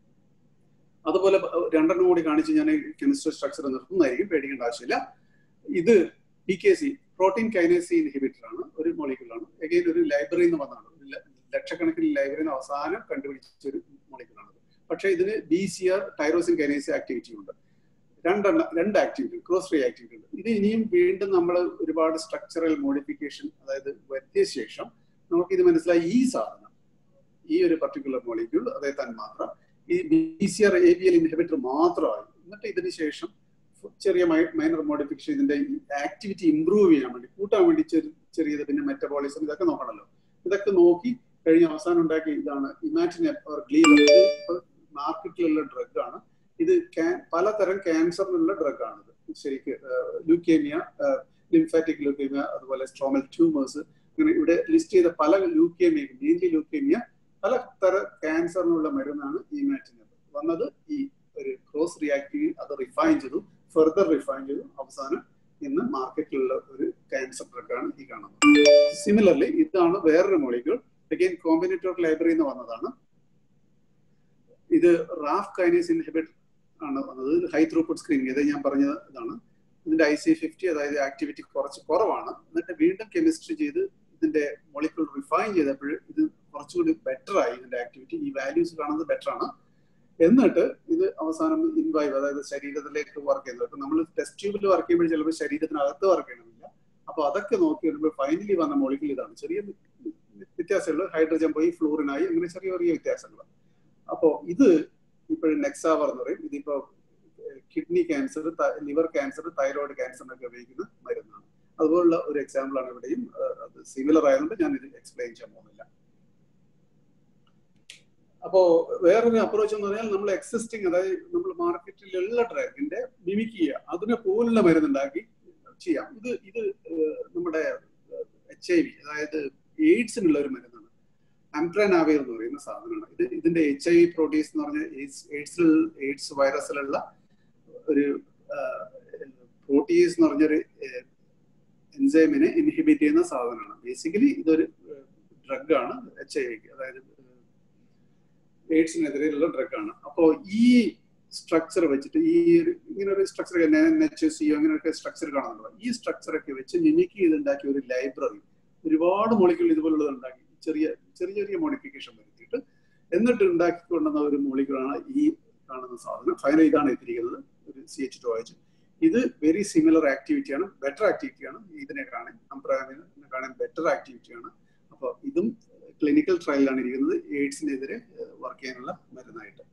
അതുപോലെ രണ്ടെണ്ണം കൂടി കാണിച്ച് ഞാൻ കെമിസ്ട്രി സ്ട്രക്ചർ നിർത്തുന്നതായിരിക്കും പേടിക്കേണ്ട ആവശ്യമില്ല ഇത് P K C protein kinase inhibitor ആണ് ഒരു മോളിക്യൂളാണ് എഗെയിൻ ഒരു ലൈബ്രറിയിൽ നിന്ന് വന്നതാണ് ലക്ഷക്കണക്കിന് ലൈബ്രറിയിൽ നിന്ന് അവസാനം കണ്ടുപിടിച്ച ഒരു മോളിക്യൂളാണ് പക്ഷേ ഇതിന് B C R tyrosine kinase activity ഉണ്ട് രണ്ടെണ്ണം രണ്ട് ആക്ടിവിറ്റി ക്രോസ് ഫ്രീ ആക്ടിവിറ്റി ഉണ്ട് ഇത് ഇനിയും വീണ്ടും നമ്മൾ ഒരുപാട് സ്ട്രക്ചറൽ മോഡിഫിക്കേഷൻ അതായത് വരുത്തിയ ശേഷം നമുക്ക് ഇത് മനസ്സിലായി ഈ സാധനം ഈ ഒരു പർട്ടിക്കുലർ മോളിക്യൂൾ അതായത് തന്മാത്ര ഈ B C R A B L inhibitor മാത്രമായി എന്നിട്ട് ഇതിന് ശേഷം ചെറിയ മൈനർ മോഡിഫിക്കേഷൻ ഇതിന്റെ ആക്ടിവിറ്റി ഇംപ്രൂവ് ചെയ്യാൻ വേണ്ടി കൂട്ടാൻ വേണ്ടി ചെറിയത് പിന്നെ മെറ്റബോളിസം ഇതൊക്കെ നോക്കണമല്ലോ ഇതൊക്കെ നോക്കി കഴിഞ്ഞ അവസാനം ഉണ്ടാക്കിയ ഇതാണ് ഇമാറ്റിൻ ഗ്ലീവർ മാർക്കറ്റിലുള്ള ഡ്രഗ് ആണ് ഇത് പലതരം ക്യാൻസറിനുള്ള ഡ്രഗ് ആണ് ഇത് ശരിക്ക് ലൂക്കേമിയ ലിംഫാറ്റിക് ലൂക്കേമിയ അതുപോലെ സ്ട്രോമൽ ട്യൂമേഴ്സ് അങ്ങനെ ഇവിടെ ലിസ്റ്റ് ചെയ്ത പല ലൂക്കേമിയ മെയിൻലി ലൂക്കേമിയ പല തര ക്യാൻസറിനുള്ള മരുന്നാണ് ഈ മാറ്റിനബ് വന്നത് ഈ ഒരു ക്രോസ് റിയാക്റ്റീവ് അത് റിഫൈൻ ചെയ്തു ഫെർദർ റിഫൈൻ ചെയ്തു അവസാനം ഇന്ന് മാർക്കറ്റിലുള്ള ഒരു ക്യാൻസർ ഡ്രഗാണ് ഈ കാണുന്നത് സിമിലർലി ഇതാണ് വേറൊരു മോളിക്യൂൾ അഗൈൻ കോമ്പിനേറ്റർ ലൈബ്രറിയിൽ നിന്ന് വന്നതാണ് ഇത് റാഫ് കൈനേസ് ഇൻഹിബിറ്റർ ആണ് വന്നത് ഹൈ ത്രൂപുട്ട് സ്ക്രീനിങ് ഇത് ഞാൻ പറഞ്ഞ ഇതാണ് ഇതിന്റെ ഐ സി ഫിഫ്റ്റി അതായത് ആക്ടിവിറ്റി കുറച്ച് കുറവാണ് എന്നിട്ട് വീണ്ടും കെമിസ്ട്രി ചെയ്ത് ഇതിന്റെ മോളിക്യൂൾ റിഫൈൻ ചെയ്തപ്പോൾ ഇത് കുറച്ചുകൂടി ബെറ്റർ ആയി ഇതിന്റെ ആക്ടിവിറ്റി ഈ വാല്യൂസ് കാണുന്നത് ബെറ്റർ ആണ് എന്നിട്ട് ഇത് അവസാനം ഇൻവൈവ് അതായത് ശരീരത്തിലേക്ക് വർക്ക് ചെയ്യുന്നത് ഇപ്പൊ നമ്മൾ ടെസ്റ്റ് ട്യൂബിൽ വർക്ക് ചെയ്യുമ്പോൾ ചിലപ്പോൾ ശരീരത്തിനകത്ത് വർക്ക് ചെയ്യണമെന്നില്ല അപ്പൊ അതൊക്കെ നോക്കി വരുമ്പോൾ ഫൈനലി വന്ന മോളിക്യൂൾ ഇതാണ് ചെറിയ വ്യത്യാസമുള്ള ഹൈഡ്രജൻ പോയി ഫ്ലൂറിനായി അങ്ങനെ ചെറിയ ചെറിയ വ്യത്യാസങ്ങൾ അപ്പോ ഇത് ഇപ്പോഴും നെക്സാവർ എന്ന് പറയും ഇതിപ്പോ kidney cancer liver cancer thyroid ക്യാൻസറിനൊക്കെ ഉപയോഗിക്കുന്ന മരുന്നാണ് അതുപോലുള്ള ഒരു എക്സാമ്പിൾ ആണ് ഇവിടെയും അത് സിമിലർ ആയതുകൊണ്ട് ഞാൻ ഇത് എക്സ്പ്ലെയിൻ ചെയ്യാൻ പോകുന്നില്ല അപ്പോ വേറൊരു അപ്രോച്ച് എന്ന് പറഞ്ഞാൽ നമ്മൾ എക്സിസ്റ്റിംഗ് അതായത് നമ്മൾ മാർക്കറ്റിലുള്ള ഡ്രഗിന്റെ മിമിക് ചെയ്യുക അതിനെ പോലുള്ള മരുന്നുണ്ടാക്കി ചെയ്യാം ഇത് ഇത് നമ്മുടെ എച്ച് ഐ വി അതായത് എയ്ഡ്സിനുള്ള ഒരു മരുന്നാണ് അംപ്രാനാവിർ എന്ന് പറയുന്ന സാധനമാണ് ഇത് ഇതിന്റെ എച്ച് ഐ വി പ്രോട്ടീസ് എന്ന് പറഞ്ഞ എയ്ഡ്സിൽ എയ്ഡ്സ് വൈറസിലുള്ള ഒരു പ്രോട്ടീസ് എന്ന് പറഞ്ഞൊരു എൻസൈമിനെ ഇൻഹിബിറ്റ് ചെയ്യുന്ന സാധനമാണ് ബേസിക്കലി ഇതൊരു ഡ്രഗാണ് എച്ച് ഐ വിക്ക് അതായത് എയ്ഡ്സിനെതിരെയുള്ള ഡ്രഗാണ് അപ്പോൾ ഈ സ്ട്രക്ചർ വെച്ചിട്ട് ഈ ഇങ്ങനെ ഒരു സ്ട്രക്ചർ എച്ച് സി അങ്ങനെയൊക്കെ സ്ട്രക്ചർ കാണുന്നുണ്ടോ ഈ സ്ട്രക്ചർ ഒക്കെ വെച്ച് മിമിക്ക് ചെയ്തുണ്ടാക്കിയ ഒരു ലൈബ്രറി ഒരുപാട് മോളിക്യൂൾ ഇതുപോലുള്ളത് ഉണ്ടാക്കി ചെറിയ ചെറിയ ചെറിയ മോഡിഫിക്കേഷൻ വരുത്തിയിട്ട് എന്നിട്ട് ഉണ്ടാക്കി കൊണ്ടുവന്ന ഒരു മോളിക്യൂളാണ് ഈ കാണുന്ന സാധനം ഫൈനൽ ഇതാണ് എത്തിയിരിക്കുന്നത് ഒരു സി എച്ച് ടു എച്ച് ഇത് വെരി സിമിലർ ആക്ടിവിറ്റിയാണ് ബെറ്റർ ആക്ടിവിറ്റിയാണ് ഇതിനെ കാണാൻ അംപ്രാമിനെ കാണാൻ ബെറ്റർ ആക്ടിവിറ്റിയാണ് അപ്പോൾ ഇതും ക്ലിനിക്കൽ ട്രയലിലാണ് ഇരിക്കുന്നത് എയ്ഡ്സിനെതിരെ വർക്ക് ചെയ്യാനുള്ള മരുന്നായിട്ട്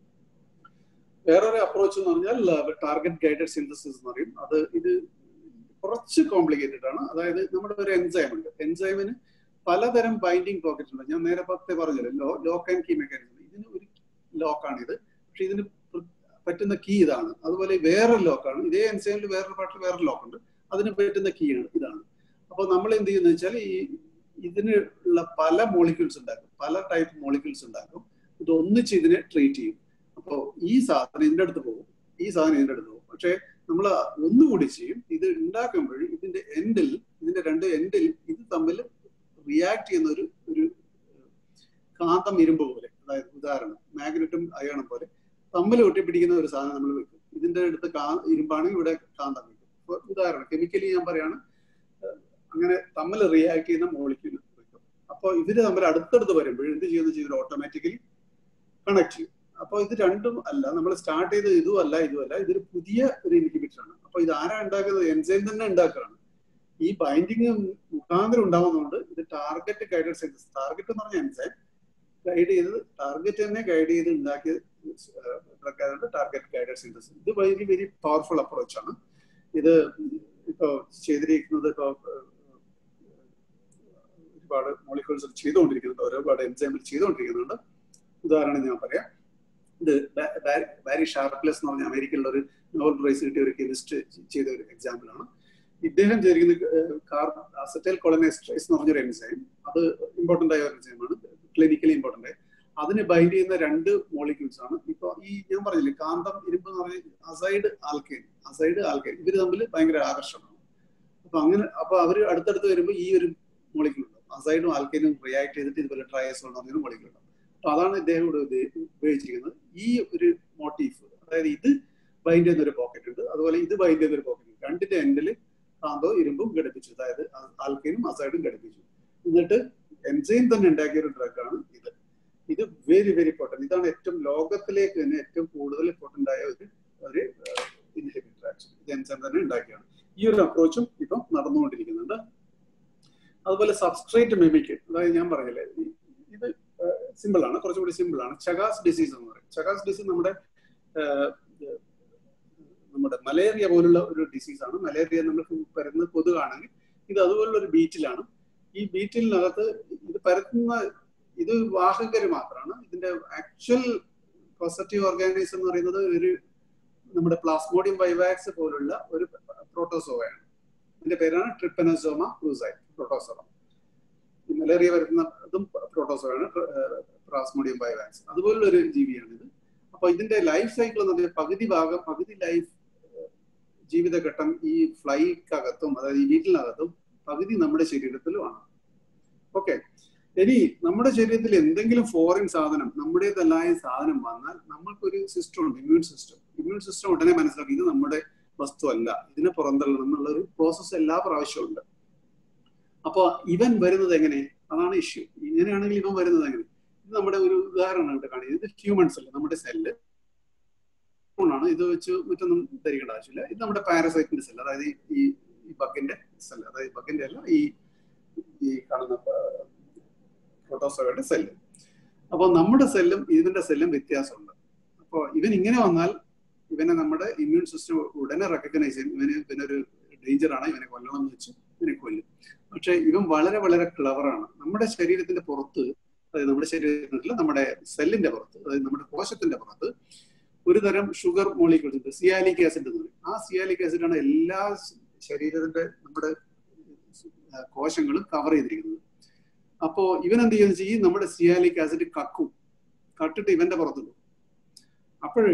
വേറൊരു അപ്രോച്ച് എന്ന് പറഞ്ഞാൽ ടാർഗറ്റ് ഗൈഡഡ് സിന്തസിസ് എന്ന് പറയും അത് ഇത് കുറച്ച് കോംപ്ലിക്കേറ്റഡ് ആണ് അതായത് നമ്മുടെ ഒരു എൻസൈം ഉണ്ട് എൻസൈമിന് പലതരം ബൈൻഡിങ് പോക്കറ്റ് ഉണ്ട് ഞാൻ നേരെ പത്തേ പറഞ്ഞല്ലോ ലോ ലോക്ക് ആൻഡ് കീ മെക്കാനിസം ഇതിന് ഒരു ലോക്കാണ് ഇത് പക്ഷെ ഇതിന് പറ്റുന്ന കീ ഇതാണ് അതുപോലെ വേറൊരു ലോക്കാണ് ഇതേ എൻസൈമിൽ വേറൊരു പാട്ടിൽ വേറൊരു ലോക്ക് ഉണ്ട് അതിന് പറ്റുന്ന കീ ആണ് ഇതാണ് അപ്പോൾ നമ്മൾ എന്ത് ചെയ്യുന്നത് വെച്ചാൽ ഈ ഇതിനുള്ള പല മോളിക്യൂൾസ് ഉണ്ടാക്കും പല ടൈപ്പ് മോളിക്യൂൾസ് ഉണ്ടാക്കും ഇത് ഒന്നിച്ച് ഇതിനെ ട്രീറ്റ് ചെയ്യും അപ്പോൾ ഈ സാധനം ഇതിന്റെ അടുത്ത് പോകും ഈ സാധനം ഇതിന്റെ അടുത്ത് പോകും പക്ഷേ നമ്മൾ ഒന്നുകൂടി ചെയ്യും ഇത് ഉണ്ടാക്കുമ്പോൾ ഇതിന്റെ എൻഡിൽ ഇതിന്റെ രണ്ട് എൻഡിൽ ഇത് തമ്മിൽ റിയാക്ട് ചെയ്യുന്ന ഒരു ഒരു കാന്തം ഇരുമ്പ് പോലെ അതായത് ഉദാഹരണം മാഗ്നറ്റും അയണും പോലെ തമ്മിൽ ഒട്ടിപ്പിടിക്കുന്ന ഒരു സാധനം നമ്മൾ വെക്കും ഇതിന്റെ അടുത്ത് കാ ഇരുമ്പാണെങ്കിൽ ഇവിടെ കാന്തം വെക്കും ഉദാഹരണം കെമിക്കലി ഞാൻ പറയാണ് അങ്ങനെ തമ്മിൽ റിയാക്ട് ചെയ്യുന്ന മോളിക്യൂൾ വെക്കും അപ്പോൾ ഇവര് തമ്മിൽ അടുത്തടുത്ത് വരുമ്പോൾ എന്ത് ചെയ്യുന്ന ചെയ്തൊരു ഓട്ടോമാറ്റിക്കലി കണക്ട് ചെയ്യും അപ്പോൾ ഇത് രണ്ടും അല്ല നമ്മൾ സ്റ്റാർട്ട് ചെയ്ത് ഇതും അല്ല ഇതും അല്ല ഇതൊരു പുതിയ ഒരു ഇൻഹിബിറ്റർ ആണ് അപ്പൊ ഇത് ആരാ ഉണ്ടാക്കുന്നത് എൻസൈം തന്നെ ഉണ്ടാക്കുകയാണ് ഈ ബൈൻഡിങ് മുഖാന്തരം ഉണ്ടാവുന്നതുകൊണ്ട് ഇത് ടാർഗറ്റ് ഗൈഡഡ് സിന്തസിസ് ടാർഗറ്റ് എന്ന് പറഞ്ഞ എൻസൈം ഗൈഡ് ചെയ്ത് ടാർഗറ്റ് തന്നെ ഗൈഡ് ചെയ്ത് ഉണ്ടാക്കിയ ടാർഗറ്റ് ഗൈഡഡ് സിന്തസിസ് ഇത് വെരി വെരി പവർഫുൾ അപ്രോച്ച് ആണ് ഇത് ഇപ്പോ ചെയ്തിരിക്കുന്നത് ഇപ്പോ ഒരുപാട് മോളിക്യൂൾസ് ചെയ്തുകൊണ്ടിരിക്കുന്നുണ്ട് ഒരുപാട് എൻസൈമിൽ ചെയ്തുകൊണ്ടിരിക്കുന്നുണ്ട് ഉദാഹരണം ഞാൻ പറയാം ഇത് ബാരി ഷാർപ്ലെസ് എന്ന് പറഞ്ഞ അമേരിക്കയിലുള്ള ഒരു നോബൽ പ്രൈസ് കിട്ടിയ ഒരു കെമിസ്റ്റ് ചെയ്ത ഒരു എക്സാമ്പിൾ ആണ് ഇദ്ദേഹം ചെയ്തിരിക്കുന്നത് അസറ്റൈൽ കൊളനൈസ്ട്രൈസ് എന്ന് പറഞ്ഞൊരു എൻസൈം അത് ഇമ്പോർട്ടന്റ് ആയ ഒരു എൻസൈമാണ് ക്ലിനിക്കലി ഇമ്പോർട്ടന്റ് ആയ അതിന് ബൈൻഡ് ചെയ്യുന്ന രണ്ട് മോളിക്യൂൾസ് ആണ് ഇപ്പൊ ഈ ഞാൻ പറഞ്ഞില്ലേ കാന്തം ഇരുമ്പ് എന്ന് പറഞ്ഞ അസൈഡ് ആൽക്കൈൻ അസൈഡ് ആൽക്കൈൻ ഇവര് തമ്മിൽ ഭയങ്കര ആകർഷണമാണ് അപ്പൊ അങ്ങനെ അപ്പൊ അവര് അടുത്തടുത്ത് വരുമ്പോൾ ഈ ഒരു മോളിക്യൂൾ ഉണ്ടാവും അസൈഡും ആൽക്കൈനും റിയാക്ട് ചെയ്തിട്ട് ഇതുപോലെ ട്രയസോൾ എന്ന് പറഞ്ഞൊരു മോളിക്യൂൾ ഉണ്ടാവും അപ്പൊ അതാണ് ഇദ്ദേഹം ഇവിടെ ഉപയോഗിച്ചിരിക്കുന്നത് ഈ ഒരു മോട്ടീഫ് അതായത് ഇത് ബൈൻഡ് ചെയ്യുന്ന ഒരു പോക്കറ്റ് ഉണ്ട് അതുപോലെ ഇത് ബൈൻഡ് ചെയ്യുന്ന ഒരു പോക്കറ്റ് ഉണ്ട് രണ്ടിന്റെ എൻഡിൽ കാന്തോ ഇരുമ്പും ഘടിപ്പിച്ചു അതായത് ആൽക്കൈനും അസൈഡും ഘടിപ്പിച്ചു എന്നിട്ട് എൻസൈം തന്നെ ഉണ്ടാക്കിയ ഒരു ഡ്രഗാണ് ഇത് ഇത് വെരി വെരി പൊട്ടന്റ് ഇതാണ് ഏറ്റവും ലോകത്തിലേക്ക് തന്നെ ഏറ്റവും കൂടുതൽ പൊട്ടന്റ് ആയ ഒരു ഒരു ഇൻഹിബിറ്റർ ആക്ഷൻ ഇത് എൻസൈം തന്നെ ഉണ്ടാക്കിയാണ് ഈ ഒരു അപ്രോച്ചും ഇപ്പം നടന്നുകൊണ്ടിരിക്കുന്നുണ്ട് അതുപോലെ സബ്സ്ട്രേറ്റ് മിമിക് അതായത് ഞാൻ പറഞ്ഞില്ലേ ഇത് സിമ്പിൾ ആണ് കുറച്ചുകൂടി സിമ്പിൾ ആണ് ചഗാസ് ഡിസീസ് എന്ന് പറയും ചഗാസ് ഡിസീസ് നമ്മുടെ നമ്മുടെ മലേറിയ പോലുള്ള ഒരു ഡിസീസ് ആണ് മലേറിയ നമുക്ക് പരന്ന് കൊതുകാണെങ്കിൽ ഇത് അതുപോലുള്ള ഒരു ബീറ്റിലാണ് ഈ ബീറ്റിലിനകത്ത് ഇത് പരത്തുന്ന ഇത് വാഹകര് മാത്രമാണ് ഇതിന്റെ ആക്ച്വൽ പോസിറ്റീവ് ഓർഗാനിസം എന്ന് പറയുന്നത് ഒരു നമ്മുടെ പ്ലാസ്മോഡിയം വൈവാക്സ് പോലുള്ള ഒരു പ്രോട്ടോസോവയാണ് ഇതിന്റെ പേരാണ് ട്രിപ്പനസോമ ക്രൂസൈ പ്രോട്ടോസോമ ഈ മലേറിയ വരുന്നതും പ്രോട്ടോസോമാണ് പ്ലാസ്മോഡിയം വൈവാക്സ് അതുപോലുള്ള ഒരു ജീവിയാണ് ഇത് അപ്പൊ ഇതിന്റെ ലൈഫ് സൈക്കിൾ എന്ന് പറഞ്ഞാൽ പകുതി ഭാഗം പകുതി ലൈഫ് ജീവിതഘട്ടം ഈ ഫ്ലൈക്കകത്തും അതായത് ഈ വീട്ടിനകത്തും പകുതി നമ്മുടെ ശരീരത്തിലുമാണ് ഓക്കെ ഇനി നമ്മുടെ ശരീരത്തിൽ എന്തെങ്കിലും ഫോറിൻ സാധനം നമ്മുടേതല്ലായ സാധനം വന്നാൽ നമ്മൾക്കൊരു സിസ്റ്റം ഉണ്ട് ഇമ്മ്യൂൺ സിസ്റ്റം ഇമ്മ്യൂൺ സിസ്റ്റം ഉടനെ മനസ്സിലാക്കി ഇത് നമ്മുടെ വസ്തു അല്ല ഇതിനെ പുറന്തള്ളണം എന്നുള്ള ഒരു പ്രോസസ്സ് എല്ലാ പ്രാവശ്യവും ഉണ്ട് അപ്പൊ ഇവൻ വരുന്നത് എങ്ങനെ അതാണ് ഇഷ്യൂ ഇങ്ങനെയാണെങ്കിൽ ഇവൻ വരുന്നത് എങ്ങനെ ഇത് നമ്മുടെ ഒരു ഉദാഹരണം ഇവിടെ കാണിക്കുന്നത് ഇത് ഹ്യൂമൻ സെല്ല് നമ്മുടെ സെല്ല് ആണ് ഇത് വെച്ച് മറ്റൊന്നും ധരിക്കേണ്ട ആവശ്യമില്ല ഇത് നമ്മുടെ പാരസൈറ്റിന്റെ സെല്ല് അതായത് ഈ ഈ ബക്കിന്റെ സെല്ല് അതായത് ബക്കിന്റെ അല്ല ഈ ഈ കാണുന്ന പ്രോട്ടോസോയുടെ സെല്ല് അപ്പോൾ നമ്മുടെ സെല്ലും ഇതിന്റെ സെല്ലും വ്യത്യാസമുണ്ട് അപ്പോൾ ഇവൻ ഇങ്ങനെ വന്നാൽ ഇവനെ നമ്മുടെ ഇമ്മ്യൂൺ സിസ്റ്റം ഉടനെ റെക്കഗ്നൈസ് ചെയ്യും ഇവന് ഇവനൊരു ഡേഞ്ചർ ആണ് ഇവനെ കൊല്ലണം എന്ന് വെച്ച് ഇവനെ കൊല്ലും പക്ഷെ ഇവൻ വളരെ വളരെ ക്ലവറാണ് നമ്മുടെ ശരീരത്തിന്റെ പുറത്ത് അതായത് നമ്മുടെ ശരീരത്തില്ല നമ്മുടെ സെല്ലിന്റെ പുറത്ത് അതായത് നമ്മുടെ കോശത്തിന്റെ പുറത്ത് ഒരു തരം ഷുഗർ മോളിക്യൂൾസ് ഉണ്ട് സിയാലിക് ആസിഡ് എന്ന് പറയും ആ സിയാലിക് ആസിഡാണ് എല്ലാ ശരീരത്തിന്റെ നമ്മുടെ കോശങ്ങളും കവർ ചെയ്തിരിക്കുന്നത് അപ്പോ ഇവൻ എന്ത് ചെയ്യുന്ന വെച്ചാൽ ഈ നമ്മുടെ സിയാലിക് ആസിഡ് കക്കും കട്ടിട്ട് ഇവന്റെ പുറത്തിടും അപ്പോഴ്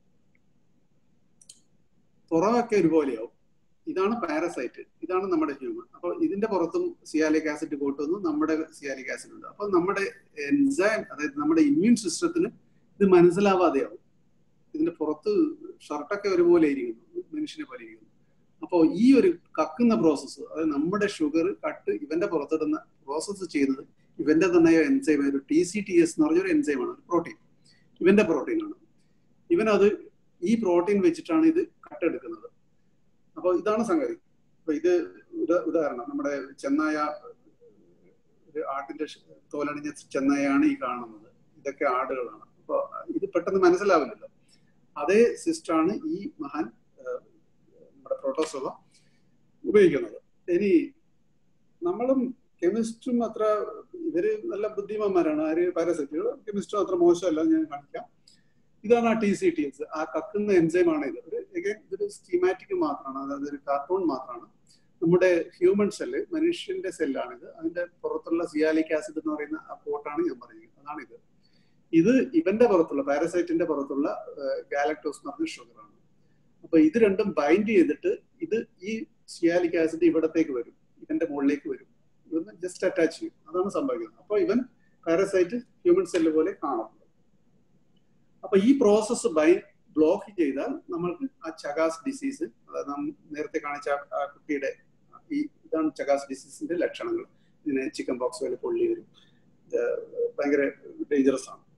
പുറമൊക്കെ ഒരുപോലെയാവും ഇതാണ് പാരസൈറ്റ് ഇതാണ് നമ്മുടെ ഹ്യൂമൻ അപ്പോൾ ഇതിന്റെ പുറത്തും സിയാലിക് ആസിഡ് കൂട്ടുന്നു നമ്മുടെ സിയാലിക് ആസിഡ് ഉണ്ട് അപ്പൊ നമ്മുടെ എൻസൈം അതായത് നമ്മുടെ ഇമ്മ്യൂൺ സിസ്റ്റത്തിന് ഇത് മനസ്സിലാവാതെയാവും ഇതിന്റെ പുറത്ത് ഷർട്ടൊക്കെ ഒരുപോലെ ഇരിക്കുന്നു മനുഷ്യനെ പോലെ ഇരിക്കുന്നു അപ്പോൾ ഈ ഒരു കക്കുന്ന പ്രോസസ്സ് അതായത് നമ്മുടെ ഷുഗർ കട്ട് ഇവന്റെ പുറത്തിടുന്ന പ്രോസസ്സ് ചെയ്യുന്നത് ഇവന്റെ തന്നെ എൻസൈം ഒരു ടി സി ടി എസ് എന്ന് പറഞ്ഞൊരു എൻസൈമാണ് ഒരു പ്രോട്ടീൻ ഇവന്റെ പ്രോട്ടീൻ ആണ് ഇവനത് ഈ പ്രോട്ടീൻ വെച്ചിട്ടാണ് ഇത് കട്ടെടുക്കുന്നത് അപ്പോൾ ഇതാണ് സംഗതി അപ്പൊ ഇത് ഉദാഹരണം നമ്മുടെ ചെന്നായ ഒരു ആട്ടിന്റെ തോലണിഞ്ഞ ചെന്നായാണ് ഈ കാണുന്നത് ഇതൊക്കെ ആടുകളാണ് അപ്പൊ ഇത് പെട്ടെന്ന് മനസ്സിലാവില്ലല്ലോ അതേ സിസ്റ്റാണ് ഈ മഹാൻ നമ്മുടെ പ്രോട്ടോസോവ ഉപയോഗിക്കുന്നത് ഇനി നമ്മളും കെമിസ്റ്റും അത്ര ഇവര് നല്ല ബുദ്ധിമാന്മാരാണ് ആര് പാരസൈറ്റുകൾ കെമിസ്റ്റും അത്ര മോശമല്ല ഞാൻ കാണിക്കാം ഇതാണ് ആ ടി സി ടി എസ് ആ കക്കുന്ന എൻസൈം ആണ് ഇത് ഒരു again ഇതൊരു സ്കീമാറ്റിക് മാത്രമാണ് അതായത് ഒരു കാർട്ടൂൺ മാത്രമാണ് നമ്മുടെ ഹ്യൂമൻ സെല്ല് മനുഷ്യന്റെ സെല്ലാണിത് അതിന്റെ പുറത്തുള്ള സിയാലിക് ആസിഡ് എന്ന് പറയുന്ന ആ പോട്ടാണ് ഞാൻ പറയുന്നത് അതാണ് ഇത് ഇത് ഇവന്റെ പുറത്തുള്ള പാരസൈറ്റിന്റെ പുറത്തുള്ള ഗാലക്ടോസ് എന്ന് പറഞ്ഞ ഷുഗറാണ് അപ്പൊ ഇത് രണ്ടും ബൈൻഡ് ചെയ്തിട്ട് ഇത് ഈ സിയാലിക് ആസിഡ് ഇവിടത്തേക്ക് വരും ഇവന്റെ മുകളിലേക്ക് വരും ഇവന്ന് ജസ്റ്റ് അറ്റാച്ച് ചെയ്യും അതാണ് സംഭവിക്കുന്നത് അപ്പൊ ഇവൻ പാരസൈറ്റ് ഹ്യൂമൻ സെല്ല് പോലെ കാണുന്നത് അപ്പൊ ഈ പ്രോസസ്സ് ബൈ ബ്ലോക്ക് ചെയ്താൽ നമ്മൾക്ക് ആ ചഗാസ് ഡിസീസ് അതായത് നാം നേരത്തെ കാണിച്ച ആ- ആ കുട്ടിയുടെ ഈ ഇതാണ് ചഗാസ് ഡിസീസിന്റെ ലക്ഷണങ്ങൾ ഇതിന് ചിക്കൻ പോക്സ് പോലെ പൊള്ളി വരും ഇത് ഭയങ്കര ഡേഞ്ചറസ് ആണ്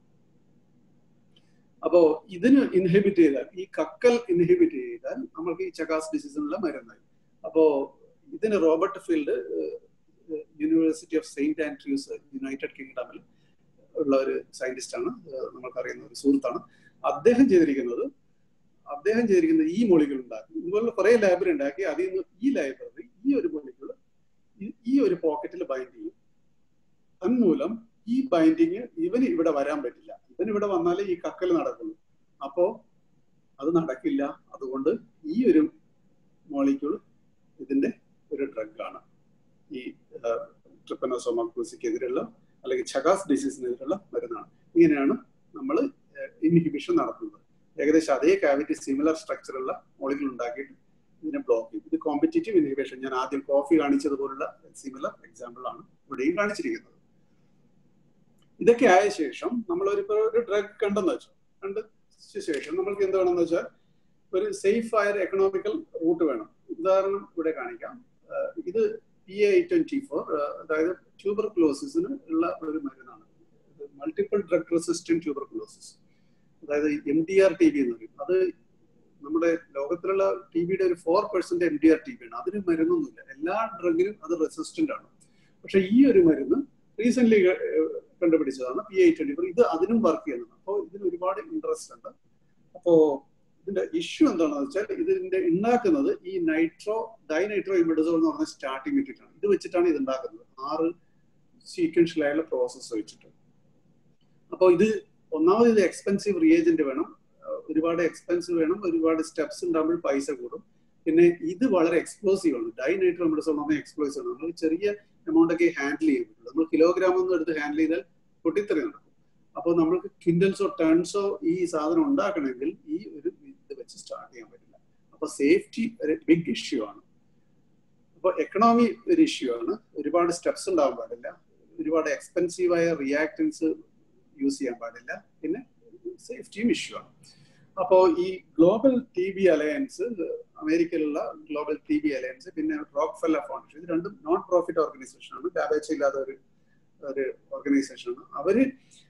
അപ്പോ ഇതിന് ഇൻഹിബിറ്റ് ചെയ്താൽ ഈ കക്കൽ ഇൻഹിബിറ്റ് ചെയ്താൽ നമ്മൾക്ക് ഈ ചഗാസ് ഡിസീസിനുള്ള മരുന്നായി അപ്പോ ഇതിന് Robert Field university of saint Andrews united കിങ്ഡമിൽ ഉള്ള ഒരു സയന്റിസ്റ്റ് ആണ് ഏഹ് നമുക്കറിയുന്ന ഒരു സുഹൃത്താണ് അദ്ദേഹം ചെയ്തിരിക്കുന്നത് അദ്ദേഹം ചെയ്തിരിക്കുന്നത് ഈ മൊളികൾ ഉണ്ടാക്കി ഇതുപോലുള്ള കുറെ ലൈബ്രറി ഉണ്ടാക്കി അതിൽ നിന്ന് ഈ ലൈബ്രറി ഈ ഒരു മൊളികൾ ഈ ഒരു പോക്കറ്റിൽ ബൈൻഡ് ചെയ്യും തന്മൂലം ഈ ബൈൻഡിങ് ഇവന് ഇവിടെ വരാൻ പറ്റില്ല ഇവൻ ഇവിടെ വന്നാലേ ഈ കക്കൽ നടക്കുള്ളൂ അപ്പോ അത് നടക്കില്ല അതുകൊണ്ട് ഈ ഒരു മോളിക്യൂൾ ഇതിന്റെ ഒരു ഡ്രഗാണ് ഈ ട്രിപ്പനോസോമാക്കൂസിക്കെതിരെയുള്ള അല്ലെങ്കിൽ ചഗാസ് ഡിസീസിനെതിരെയുള്ള മരുന്നാണ് ഇങ്ങനെയാണ് നമ്മൾ ഇൻഹിബിഷൻ നടത്തുന്നത് ഏകദേശം അതേ കാവിറ്റി സിമിലർ സ്ട്രക്ചറുള്ള മോളികൾ ഉണ്ടാക്കിയിട്ട് ഇതിനെ ബ്ലോക്ക് ചെയ്യും ഇത് കോമ്പറ്റീറ്റീവ് ഇൻഹിബിഷൻ ഞാൻ ആദ്യം കോഫി കാണിച്ചതുപോലുള്ള സിമിലർ എക്സാമ്പിൾ ആണ് ഇവിടെയും കാണിച്ചിരിക്കുന്നത് ഇതൊക്കെ ആയ ശേഷം നമ്മൾ ഒരു ഒരു ഡ്രഗ് കണ്ടെന്ന് വെച്ചു കണ്ട ശേഷം നമ്മൾക്ക് എന്ത് വേണമെന്ന് വെച്ചാൽ ഒരു സേഫ് ആയ എക്കണോമിക്കൽ റൂട്ട് വേണം ഉദാഹരണം ഇവിടെ കാണിക്കാം ആഹ് ഇത് പി എ ട്വന്റി ഫോർ അതായത് ട്യൂബർക്ലോസിന് ഉള്ള ഒരു മരുന്നാണ് മൾട്ടിപ്പിൾ ഡ്രഗ് റെസിസ്റ്റന്റ് ട്യൂബർക്ലോസിസ് അതായത് M D R T B എന്ന് പറയും അത് നമ്മുടെ ലോകത്തിലുള്ള ടി ബിയുടെ ഒരു four percent M D R T B ആണ് അതിന് മരുന്നൊന്നുമില്ല എല്ലാ ഡ്രഗിനും അത് റെസിസ്റ്റന്റ് ആണ് പക്ഷെ ഈ ഒരു മരുന്ന് റീസെന്റ് കണ്ടുപിടിച്ചതാണ് പി ഐ ട്വന്റി ഫോർ ഇത് അതിനും വർക്ക് ചെയ്യുന്നത് അപ്പോൾ ഇതിന് ഒരുപാട് ഇൻട്രസ്റ്റ് ഉണ്ട് അപ്പോ ഇതിന്റെ ഇഷ്യൂ എന്താണെന്ന് വെച്ചാൽ ഇതിന്റെ ഉണ്ടാക്കുന്നത് ഈ നൈട്രോ ഡൈനൈട്രോ ഇമിഡസോൾ എന്ന് പറഞ്ഞ സ്റ്റാർട്ടിംഗ് മെറ്റീരിയലാണ് ഇത് വെച്ചിട്ടാണ് ഇത് ഉണ്ടാക്കുന്നത് ആറ് സീക്വൻഷ്യലായുള്ള പ്രോസസ്സ് വെച്ചിട്ട് അപ്പോൾ ഇത് ഒന്നാമത് ഇത് എക്സ്പെൻസീവ് റിയേജന്റ് വേണം അഹ് ഒരുപാട് എക്സ്പെൻസീവ് വേണം ഒരുപാട് സ്റ്റെപ്സ് ഉണ്ടാകുമ്പോൾ പൈസ കൂടും പിന്നെ ഇത് വളരെ എക്സ്പ്ലോസീവ് ആണ് ഡൈനൈട്രോ ഇമിഡസോൾ എന്ന് പറഞ്ഞാൽ എക്സ്പ്ലോസീവ് ആണ് നമ്മൾ ചെറിയ എമൗണ്ട് ഒക്കെ ഹാൻഡിൽ ചെയ്യാൻ പറ്റുള്ളൂ നമ്മൾ കിലോഗ്രാം ഒന്നും എടുത്ത് ഹാൻഡിൽ ചെയ്താൽ പൊട്ടിത്തെറി നടക്കും അപ്പോൾ നമ്മൾക്ക് ക്വിന്റൽസോ ടൺസോ ഈ സാധനം ഉണ്ടാക്കണമെങ്കിൽ ഈ ഒരു ഇത് വെച്ച് സ്റ്റാർട്ട് ചെയ്യാൻ പറ്റില്ല അപ്പൊ സേഫ്റ്റി ഒരു ബിഗ് ഇഷ്യൂ ആണ് അപ്പൊ എക്കണോമി ഒരു ഇഷ്യൂ ആണ് ഒരുപാട് സ്റ്റെപ്സ് ഉണ്ടാവാൻ പാടില്ല ഒരുപാട് എക്സ്പെൻസീവ് ആയ റിയാക്ടൻസ് യൂസ് ചെയ്യാൻ പാടില്ല പിന്നെ സേഫ്റ്റിയും ഇഷ്യൂ ആണ് അപ്പോൾ ഈ ഗ്ലോബൽ ടി ബി അലയൻസ് അമേരിക്കയിലുള്ള ഗ്ലോബൽ ടി ബി അലയൻസ് പിന്നെ റോക്ക് ഫെല്ല ഫൗണ്ടേഷൻ ഇത് രണ്ടും നോൺ പ്രോഫിറ്റ് ഓർഗനൈസേഷൻ ആണ് ലാഭേച്ഛ ഇല്ലാത്ത ഒരു ഒരു ഓർഗനൈസേഷൻ ആണ് അവര്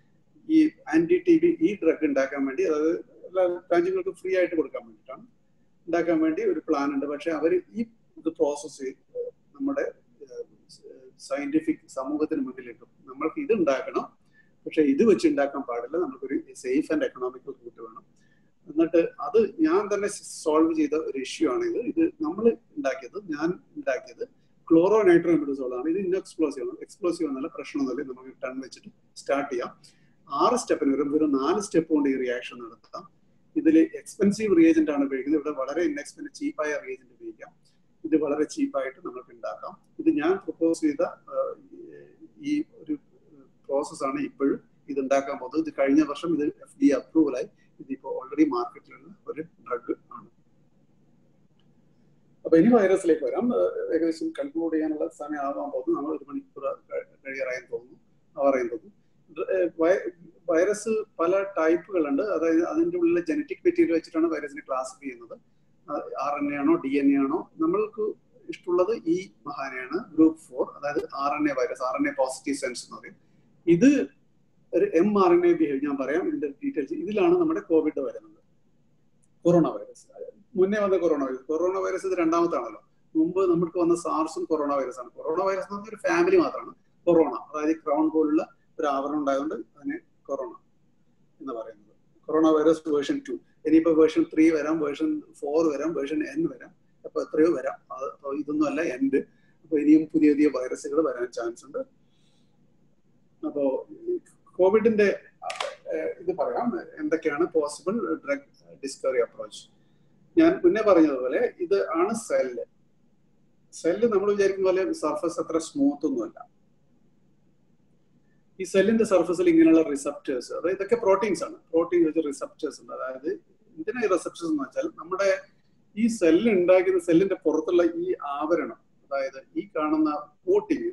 ഈ ആന്റി ടി ബി ഈ ഡ്രഗ് ഉണ്ടാക്കാൻ വേണ്ടി അതായത് എല്ലാ രാജ്യങ്ങൾക്കും ഫ്രീ ആയിട്ട് കൊടുക്കാൻ വേണ്ടിയിട്ടാണ് ഉണ്ടാക്കാൻ വേണ്ടി ഒരു പ്ലാൻ ഉണ്ട് പക്ഷെ അവർ ഈ ഇത് പ്രോസസ്സ് നമ്മുടെ സയന്റിഫിക് സമൂഹത്തിന് മുന്നിലിട്ടും നമ്മൾക്ക് ഇത് ഉണ്ടാക്കണം പക്ഷെ ഇത് വെച്ച് ഉണ്ടാക്കാൻ പാടില്ല നമുക്കൊരു സേഫ് ആൻഡ് എക്കണോമിക്കൽ റൂട്ട് വേണം എന്നിട്ട് അത് ഞാൻ തന്നെ സോൾവ് ചെയ്ത ഒരു ഇഷ്യൂ ആണ് ഇത് ഇത് നമ്മൾ ഉണ്ടാക്കിയത് ഞാൻ ഉണ്ടാക്കിയത് ക്ലോറോ നൈട്രോ എമിഡസോൾ ആണ് ഇത് ഇൻഎക്സ്പ്ലോസീവ് ആണ് എക്സ്പ്ലോസീവ് എന്നല്ല പ്രശ്നമൊന്നുമില്ല നമുക്ക് ടൺ വെച്ചിട്ട് സ്റ്റാർട്ട് ചെയ്യാം ആറ് സ്റ്റെപ്പിന് വരും വെറും നാല് സ്റ്റെപ്പ് കൊണ്ട് ഈ റിയാക്ഷൻ നടത്താം ഇതിൽ എക്സ്പെൻസീവ് റിയേജന്റ് ആണ് ഉപയോഗിക്കുന്നത് ഇവിടെ വളരെ ഇൻഎക്സ്പെൻസീവ് ചീപ്പായ റിയേജന്റ് ഉപയോഗിക്കാം ഇത് വളരെ ചീപ്പായിട്ട് നമുക്ക് ഉണ്ടാക്കാം ഇത് ഞാൻ പ്രപ്പോസ് ചെയ്ത ഈ ഒരു പ്രോസസ്സാണ് ഇപ്പോഴും ഇത് ഉണ്ടാക്കാൻ പോകുന്നത് ഇത് കഴിഞ്ഞ വർഷം ഇത് എഫ് ഡി അപ്രൂവലായി ഇതിപ്പോ ഓൾറെഡി മാർക്കറ്റിലുള്ള ഒരു ഡ്രഗ് ആണ് അപ്പൊ ഇനി വൈറസിലേക്ക് വരാം ഏകദേശം കൺക്ലൂഡ് ചെയ്യാനുള്ള സമയം ആവാൻ പോകുന്നു നമ്മൾ ഒരു മണിക്കൂർ കഴിയാറായി തോന്നുന്നു അവറായി തോന്നുന്നു വൈറസ് പല ടൈപ്പുകളുണ്ട് അതായത് അതിൻ്റെ ഉള്ളിലെ ജനറ്റിക് മെറ്റീരിയൽ വെച്ചിട്ടാണ് വൈറസിനെ ക്ലാസിഫൈ ചെയ്യുന്നത് ആർ എൻ എ ആണോ ഡി എൻ എ ആണോ നമ്മൾക്ക് ഇഷ്ടമുള്ളത് ഈ മഹാനയാണ് ഗ്രൂപ്പ് ഫോർ അതായത് R N A virus R N A positive sense എന്ന് പറയും ഇത് ഒരു M R N A behave ഞാൻ പറയാം ഇതിന്റെ ഡീറ്റെയിൽസ് ഇതിലാണ് നമ്മുടെ കോവിഡ് വരുന്നത് കൊറോണ വൈറസ് മുന്നേ വന്ന കൊറോണ വൈറസ് കൊറോണ വൈറസ് ഇത് രണ്ടാമത്താണല്ലോ മുമ്പ് നമുക്ക് വന്ന സാർസും കൊറോണ വൈറസ് ആണ് കൊറോണ വൈറസ് എന്ന് പറഞ്ഞ ഒരു ഫാമിലി മാത്രമാണ് കൊറോണ അതായത് ക്രൗൺ പോലുള്ള ഒരു ആവരണം ഉണ്ടായതുകൊണ്ട് അതിനെ കൊറോണ എന്ന് പറയുന്നത് കൊറോണ വൈറസ് വേർഷൻ ടു ഇനിയിപ്പോ വേർഷൻ ത്രീ വരാം വേർഷൻ ഫോർ വരാം വേർഷൻ എൻ വരാം അപ്പൊ എത്രയോ വരാം അത് അപ്പൊ ഇതൊന്നും അല്ല എൻഡ് അപ്പൊ ഇനിയും പുതിയ പുതിയ വൈറസുകൾ വരാൻ ചാൻസ് ഉണ്ട് അപ്പോ കോവിഡിന്റെ ഏഹ്, ഇത് പറയാം എന്തൊക്കെയാണ് പോസിബിൾ ഡ്രഗ് ഡിസ്കവറി അപ്രോച്ച് ഞാൻ മുന്നേ പറഞ്ഞതുപോലെ ഇത് ആണ് സെല്ല് സെല്ല് നമ്മൾ വിചാരിക്കുന്ന പോലെ സർഫസ് അത്ര സ്മൂത്ത് ഒന്നുമല്ല ഈ സെല്ലിന്റെ സർഫസിൽ ഇങ്ങനെയുള്ള റിസപ്റ്റേഴ്സ് അതായത് ഇതൊക്കെ പ്രോട്ടീൻസ് ആണ് പ്രോട്ടീൻ വെച്ച് റിസപ്റ്റേഴ്സ് ഉണ്ട് അതായത് എന്തിനാ ഈ റിസപ്റ്റേഴ്സ് എന്ന് വെച്ചാൽ നമ്മുടെ ഈ സെല്ല് ഉണ്ടാക്കുന്ന സെല്ലിന്റെ പുറത്തുള്ള ഈ ആവരണം അതായത് ഈ കാണുന്ന കോട്ടിങ്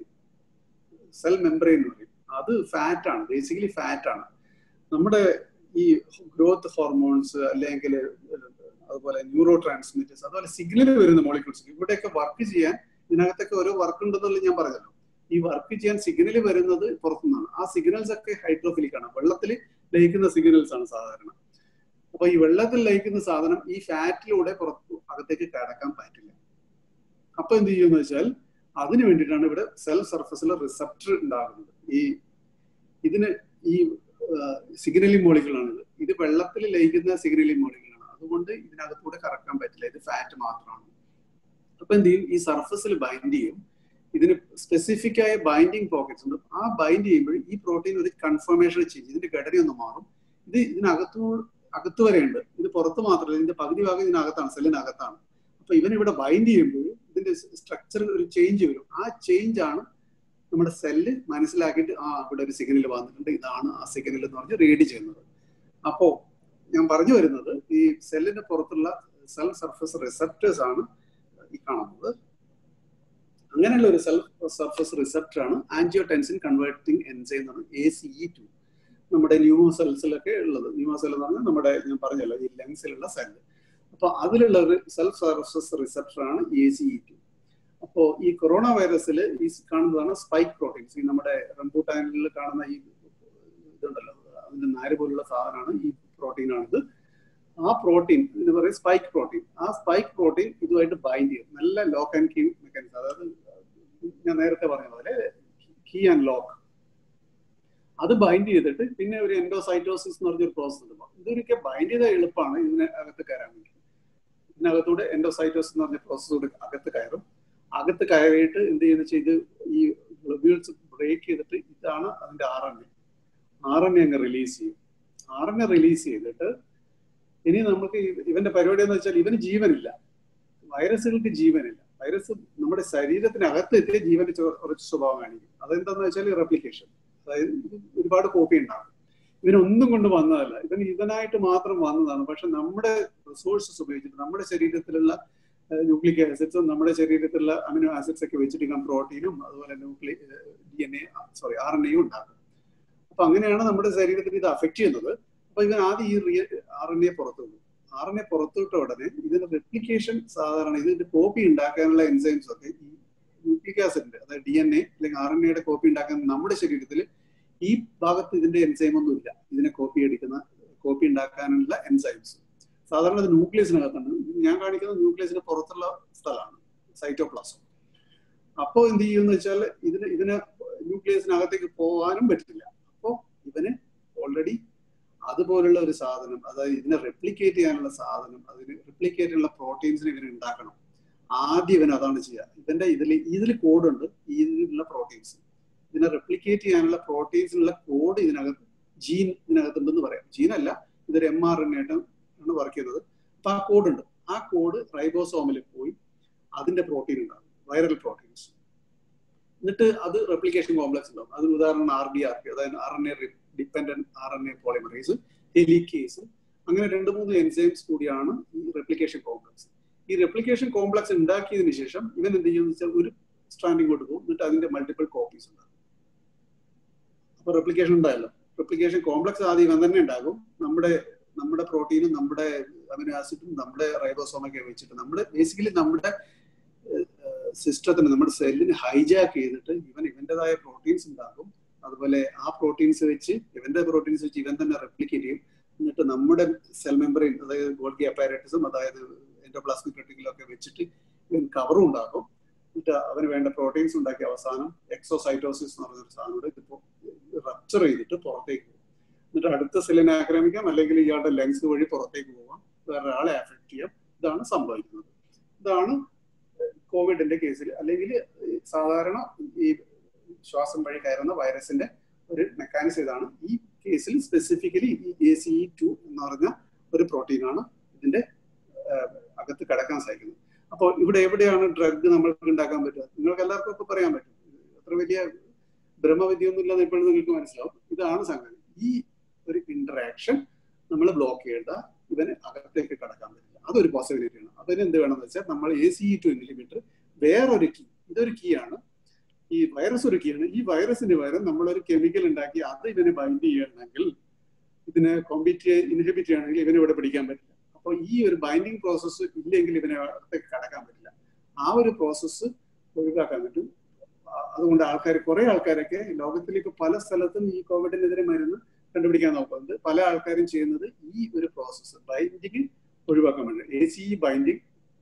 സെൽ മെമ്പറൈൻ എന്ന് പറയും അത് ഫാറ്റ് ആണ് ബേസിക്കലി ഫാറ്റ് ആണ് നമ്മുടെ ഈ ഗ്രോത്ത് ഹോർമോൺസ് അല്ലെങ്കിൽ അതുപോലെ ന്യൂറോ ട്രാൻസ്മിറ്റേഴ്സ് അതുപോലെ സിഗ്നൽ വരുന്ന മോളിക്യൂൾസ് ഇവിടെയൊക്കെ വർക്ക് ചെയ്യാൻ ഇതിനകത്തൊക്കെ ഓരോ വർക്ക് ഉണ്ടെന്നുള്ള ഞാൻ പറഞ്ഞല്ലോ ഈ വർക്ക് ചെയ്യാൻ സിഗ്നൽ വരുന്നത് പുറത്തുനിന്നാണ് ആ സിഗ്നൽസ് ഒക്കെ ഹൈഡ്രോഫിലിക് ആണ് വെള്ളത്തിൽ ലയിക്കുന്ന സിഗ്നൽസ് ആണ് സാധാരണ അപ്പൊ ഈ വെള്ളത്തിൽ ലയിക്കുന്ന സാധനം ഈ ഫാറ്റിലൂടെ പുറത്ത് അകത്തേക്ക് കടക്കാൻ പറ്റില്ല അപ്പൊ എന്ത് ചെയ്യുമെന്ന് വെച്ചാൽ അതിന് വേണ്ടിയിട്ടാണ് ഇവിടെ സെൽ സർഫസിൽ റിസപ്റ്റർ ഉണ്ടാകുന്നത് ഈ ഇതിന് ഈ സിഗ്നലിംഗ് മോളികളാണിത് ഇത് വെള്ളത്തിൽ ലയിക്കുന്ന സിഗ്നലിംഗ് മോളികളാണ് അതുകൊണ്ട് ഇതിനകത്തൂടെ കറക്കാൻ പറ്റില്ല ഇത് ഫാറ്റ് മാത്രമാണ് അപ്പൊ എന്ത് ചെയ്യും ഈ സർഫസിൽ ബൈൻഡ് ചെയ്യും ഇതിന് സ്പെസിഫിക് ആയ ബൈൻഡിങ് പോക്കറ്റ്സ് ഉണ്ട് ആ ബൈൻഡ് ചെയ്യുമ്പോൾ ഈ പ്രോട്ടീൻ ഒരു കൺഫർമേഷൻ ചെയ്യും ഇതിന്റെ ഘടന ഒന്ന് മാറും ഇത് ഇതിനകത്തു അകത്ത് വരെയുണ്ട് ഇത് പുറത്ത് മാത്രമല്ല ഇതിന്റെ പകുതി ഭാഗം ഇതിനകത്താണ് സെല്ലിനകത്താണ് അപ്പൊ ഇവൻ ഇവിടെ ബൈൻഡ് ചെയ്യുമ്പോൾ ഇതിന്റെ സ്ട്രക്ചർ ഒരു ചേഞ്ച് വരും ആ ചേഞ്ച് ആണ് നമ്മുടെ സെല്ല് മനസ്സിലാക്കിയിട്ട് ആ ഇവിടെ ഒരു സിഗ്നൽ വന്നിട്ടുണ്ട് ഇതാണ് ആ സിഗ്നൽ എന്ന് പറഞ്ഞ് റീഡ് ചെയ്യുന്നത് അപ്പോ ഞാൻ പറഞ്ഞു വരുന്നത് ഈ സെല്ലിന്റെ പുറത്തുള്ള സെൽ സർഫസ് റിസപ്റ്റേഴ്സ് ആണ് ഈ കാണുന്നത് അങ്ങനെയുള്ള ഒരു സെൽ സർഫസ് റിസപ്റ്റർ ആണ് ആൻജിയോടെൻസിൻ കൺവേർട്ടിംഗ് എൻസൈം എന്ന് പറഞ്ഞാൽ എ സി ഇ ടു നമ്മുടെ ന്യൂമോ സെൽസിലൊക്കെ ഉള്ളത് ന്യൂമോ സെൽ എന്ന് പറഞ്ഞാൽ നമ്മുടെ ഞാൻ പറഞ്ഞല്ലോ ഈ ലങ്സിലുള്ള സെല്ല് അപ്പൊ അതിലുള്ള ഒരു സെൽഫ് സർഫസ് റിസപ്റ്റർ ആണ് എ സി ഇ ടു അപ്പോ ഈ കൊറോണ വൈറസിൽ ഈ കാണുന്നതാണ് സ്പൈക്ക് പ്രോട്ടീൻസ് ഈ നമ്മുടെ റംബൂട്ടാനിൽ കാണുന്ന ഈ ഇതുണ്ടല്ലോ അതിന്റെ നാര് പോലുള്ള സാധനമാണ് ഈ പ്രോട്ടീനാണിത് ആ പ്രോട്ടീൻ എന്ന് പറയും സ്പൈക്ക് പ്രോട്ടീൻ ആ സ്പൈക്ക് പ്രോട്ടീൻ ഇതുമായിട്ട് ബൈൻഡ് ചെയ്യും നല്ല ലോക്ക് ആൻഡ് കീ മെക്കാനിസം അതായത് ഞാൻ നേരത്തെ പറഞ്ഞ പോലെ കീ ആൻഡ് ലോക്ക് അത് ബൈൻഡ് ചെയ്തിട്ട് പിന്നെ ഒരു എൻഡോസൈറ്റോസിസ് എന്ന് പറഞ്ഞൊരു പ്രോസസ് ഉണ്ട് ഇതൊരിക്കൽ ബൈൻഡ് ചെയ്ത എളുപ്പമാണ് ഇതിന് അകത്ത് കയറാൻ വേണ്ടി ഇതിനകത്തൂടെ എൻഡോസൈറ്റോസിസ് എന്ന് പറഞ്ഞ പ്രോസസ് കൂടെ അകത്ത് കയറും അകത്ത് കയറിയിട്ട് എന്ത് ചെയ്യുന്ന ചെയ്ത് ഈ ഗ്ലബ്യൂൾസ് ബ്രേക്ക് ചെയ്തിട്ട് ഇതാണ് അതിന്റെ R N A R N A അങ്ങ് റിലീസ് ചെയ്യും ആർ എൻ എ റിലീസ് ചെയ്തിട്ട് ഇനി നമുക്ക് ഇവന്റെ പരിപാടി എന്ന് വെച്ചാൽ ഇവന് ജീവനില്ല വൈറസുകൾക്ക് ജീവനില്ല വൈറസ് നമ്മുടെ ശരീരത്തിനകത്ത് എത്തിയ ജീവന് കുറച്ച് സ്വഭാവം കാണിക്കും അതെന്താന്ന് വെച്ചാൽ റെപ്ലിക്കേഷൻ അതായത് ഒരുപാട് കോപ്പി ഉണ്ടാകും ഇവനൊന്നും കൊണ്ട് വന്നതല്ല ഇവൻ ഇവനായിട്ട് മാത്രം വന്നതാണ് പക്ഷെ നമ്മുടെ റിസോഴ്സസ് ഉപയോഗിച്ചിട്ട് നമ്മുടെ ശരീരത്തിലുള്ള ന്യൂക്ലിക് ആസിഡ്സും നമ്മുടെ ശരീരത്തിലുള്ള അമിനോ ആസിഡ്സ് ഒക്കെ വെച്ചിട്ട് പ്രോട്ടീനും അതുപോലെ ന്യൂക്ലി D N A sorry R N എയും ഉണ്ടാക്കും അപ്പൊ അങ്ങനെയാണ് നമ്മുടെ ശരീരത്തിൽ ഇത് അഫക്ട് ചെയ്യുന്നത് അപ്പൊ ഇവൻ ആദ്യം ഈ റിയ ആർ എൻ എ പുറത്തു വിടും ആർ എൻ എ പുറത്തുവിട്ട ഉടനെ ഇതിന്റെ റെപ്ലിക്കേഷൻ സാധാരണ ഇതിന്റെ കോപ്പി ഉണ്ടാക്കാനുള്ള എൻസൈംസ് ഒക്കെ ഈ ന്യൂക്ലിക് ആസിഡിന്റെ അതായത് ഡി എൻ എ അല്ലെങ്കിൽ ആർ എൻ എയുടെ കോപ്പി ഉണ്ടാക്കാൻ നമ്മുടെ ശരീരത്തിൽ ഈ ഭാഗത്ത് ഇതിന്റെ എൻസൈം ഒന്നും ഇല്ല ഇതിനെ കോപ്പി എടുക്കുന്ന കോപ്പി ഉണ്ടാക്കാനുള്ള എൻസൈംസ് സാധാരണ ഇത് ന്യൂക്ലിയസിനകത്താണ് ഞാൻ കാണിക്കുന്ന ന്യൂക്ലിയസിന് പുറത്തുള്ള സ്ഥലമാണ് സൈറ്റോപ്ലാസം അപ്പോൾ എന്ത് ചെയ്യുമെന്ന് വെച്ചാൽ ഇതിന് ഇതിന് ന്യൂക്ലിയസിനകത്തേക്ക് പോകാനും പറ്റില്ല അപ്പോൾ ഇവന് ഓൾറെഡി അതുപോലുള്ള ഒരു സാധനം അതായത് ഇതിനെ റെപ്ലിക്കേറ്റ് ചെയ്യാനുള്ള സാധനം അതിന് റെപ്ലിക്കേറ്റ് ചെയ്യാനുള്ള പ്രോട്ടീൻസിനെ ഇവന് ഉണ്ടാക്കണം ആദ്യം ഇവൻ അതാണ് ചെയ്യുക ഇവന്റെ ഇതിൽ ഇതിൽ കോഡുണ്ട് ഇതിലുള്ള പ്രോട്ടീൻസ് ഇതിനെ റെപ്ലിക്കേറ്റ് ചെയ്യാനുള്ള പ്രോട്ടീൻസിനുള്ള കോഡ് ഇതിനകത്ത് ജീൻ ഇതിനകത്തുണ്ടെന്ന് പറയാം ജീൻ അല്ല ഇതൊരു എം ആർ എൻ ആയിട്ട് ആണ് വർക്ക് ചെയ്യുന്നത് അപ്പൊ ആ കോഡ് ഉണ്ട് ആ കോഡ് റൈബോസോമിൽ പോയി അതിന്റെ പ്രോട്ടീൻ ഉണ്ടാകും വൈറൽ പ്രോട്ടീൻസ് എന്നിട്ട് അത് റെപ്ലിക്കേഷൻ കോംപ്ലക്സ് ഉണ്ടാവും അതിന് ഉദാഹരണം ആർ ഡി ആർ പി അതായത് R N A dependent R N A polymerase helicase അങ്ങനെ രണ്ട് മൂന്ന് എൻസൈംസ് കൂടിയാണ് ഈ റെപ്ലിക്കേഷൻ കോംപ്ലക്സ് ഈ റെപ്ലിക്കേഷൻ കോംപ്ലക്സ് ഉണ്ടാക്കിയതിനു ശേഷം ഇവൻ എന്ത് ചെയ്യുമെന്ന് വെച്ചാൽ ഒരു സ്ട്രാൻഡിങ് കൊണ്ട് പോകും എന്നിട്ട് അതിന്റെ മൾട്ടിപ്പിൾ കോപ്പീസ് ഉണ്ടാകും അപ്പൊ റെപ്ലിക്കേഷൻ ഉണ്ടായല്ലോ റെപ്ലിക്കേഷൻ കോംപ്ലക്സ് ആദ്യം ഇവൻ തന്നെ ഉണ്ടാകും നമ്മുടെ നമ്മുടെ പ്രോട്ടീനും നമ്മുടെ അമിനോ ആസിഡും നമ്മുടെ റൈബോസോമൊക്കെ വെച്ചിട്ട് നമ്മുടെ ബേസിക്കലി നമ്മുടെ സിസ്റ്റത്തിന് നമ്മുടെ സെല്ലിന് ഹൈജാക്ക് ചെയ്തിട്ട് ഇവൻ ഇവന്റേതായ പ്രോട്ടീൻസ് ഉണ്ടാക്കും അതുപോലെ ആ പ്രോട്ടീൻസ് വെച്ച് ഇവന്റെ പ്രോട്ടീൻസ് വെച്ച് ഇവൻ തന്നെ റെപ്ലിക്കേറ്റ് ചെയ്യും എന്നിട്ട് നമ്മുടെ സെൽ മെമ്പറിൻ അതായത് ഗോൾഗി അപ്പാരറ്റസും അതായത് എൻഡോപ്ലാസ്മിക് റെട്ടിക്കിലൊക്കെ വെച്ചിട്ട് ഇവൻ കവറും ഉണ്ടാക്കും എന്നിട്ട് അവന് വേണ്ട പ്രോട്ടീൻസ് ഉണ്ടാക്കി അവസാനം എക്സോസൈറ്റോസിസ് എന്ന് പറഞ്ഞൊരു സാധനം ഇതിപ്പോ റപ്ചർ ചെയ്തിട്ട് പുറത്തേക്ക് പോകും എന്നിട്ട് അടുത്ത സെല്ലിനെ ആക്രമിക്കാം അല്ലെങ്കിൽ ഇയാളുടെ ലങ്സ് വഴി പുറത്തേക്ക് പോവാം വേറെ ആളെ അഫക്ട് ചെയ്യാം ഇതാണ് സംഭവിക്കുന്നത് ഇതാണ് കോവിഡിന്റെ കേസിൽ അല്ലെങ്കിൽ സാധാരണ ഈ ശ്വാസം വഴി കയറുന്ന വൈറസിന്റെ ഒരു മെക്കാനിസം ഇതാണ് ഈ കേസിൽ സ്പെസിഫിക്കലി ഈ എ സി ടു എന്ന് പറഞ്ഞ ഒരു പ്രോട്ടീനാണ് ഇതിന്റെ അകത്ത് കിടക്കാൻ സാധിക്കുന്നത് അപ്പോൾ ഇവിടെ എവിടെയാണ് ഡ്രഗ് നമ്മൾക്ക് ഉണ്ടാക്കാൻ പറ്റുക നിങ്ങൾക്ക് എല്ലാവർക്കും ഒക്കെ പറയാൻ പറ്റും അത്ര വലിയ ബ്രഹ്മവിദ്യൊന്നും ഇല്ലെന്ന് ഇപ്പോഴും നിങ്ങൾക്ക് മനസ്സിലാവും ഇതാണ് സംഗതി ഈ ഒരു ഇന്ററാക്ഷൻ നമ്മൾ ബ്ലോക്ക് ചെയ്താൽ ഇവന് അകത്തേക്ക് കടക്കാൻ പറ്റില്ല അതൊരു പോസിബിലിറ്റിയാണ് അതിന് എന്ത് വേണമെന്ന് വെച്ചാൽ നമ്മൾ എ സി ടു ഇൻഹിബിറ്റർ വേറൊരു കീ ഇതൊരു കീ ആണ് ഈ വൈറസ് ഒരു കീ ആണ് ഈ വൈറസിന് പകരം നമ്മളൊരു കെമിക്കൽ ഉണ്ടാക്കി അത് ഇവനെ ബൈൻഡ് ചെയ്യണമെങ്കിൽ ഇതിനെ കോമ്പീറ്റ് ഇൻഹിബിറ്റ് ചെയ്യണമെങ്കിൽ ഇവനെ ഇവിടെ പിടിക്കാൻ പറ്റില്ല അപ്പോൾ ഈ ഒരു ബൈൻഡിങ് പ്രോസസ്സ് ഇല്ലെങ്കിൽ ഇവനെ അകത്തേക്ക് കടക്കാൻ പറ്റില്ല ആ ഒരു പ്രോസസ്സ് ഒഴിവാക്കാൻ പറ്റും അതുകൊണ്ട് ആൾക്കാർ കുറെ ആൾക്കാരൊക്കെ ലോകത്തിൽ ഇപ്പൊ പല സ്ഥലത്തും ഈ കോവിഡിനെതിരെ മരുന്ന് കണ്ടുപിടിക്കാൻ നോക്കുന്നുണ്ട് പല ആൾക്കാരും ചെയ്യുന്നത് ഈ ഒരു പ്രോസസ്സ് ബൈൻഡിങ് ഒഴിവാക്കാൻ വേണ്ടി A C binding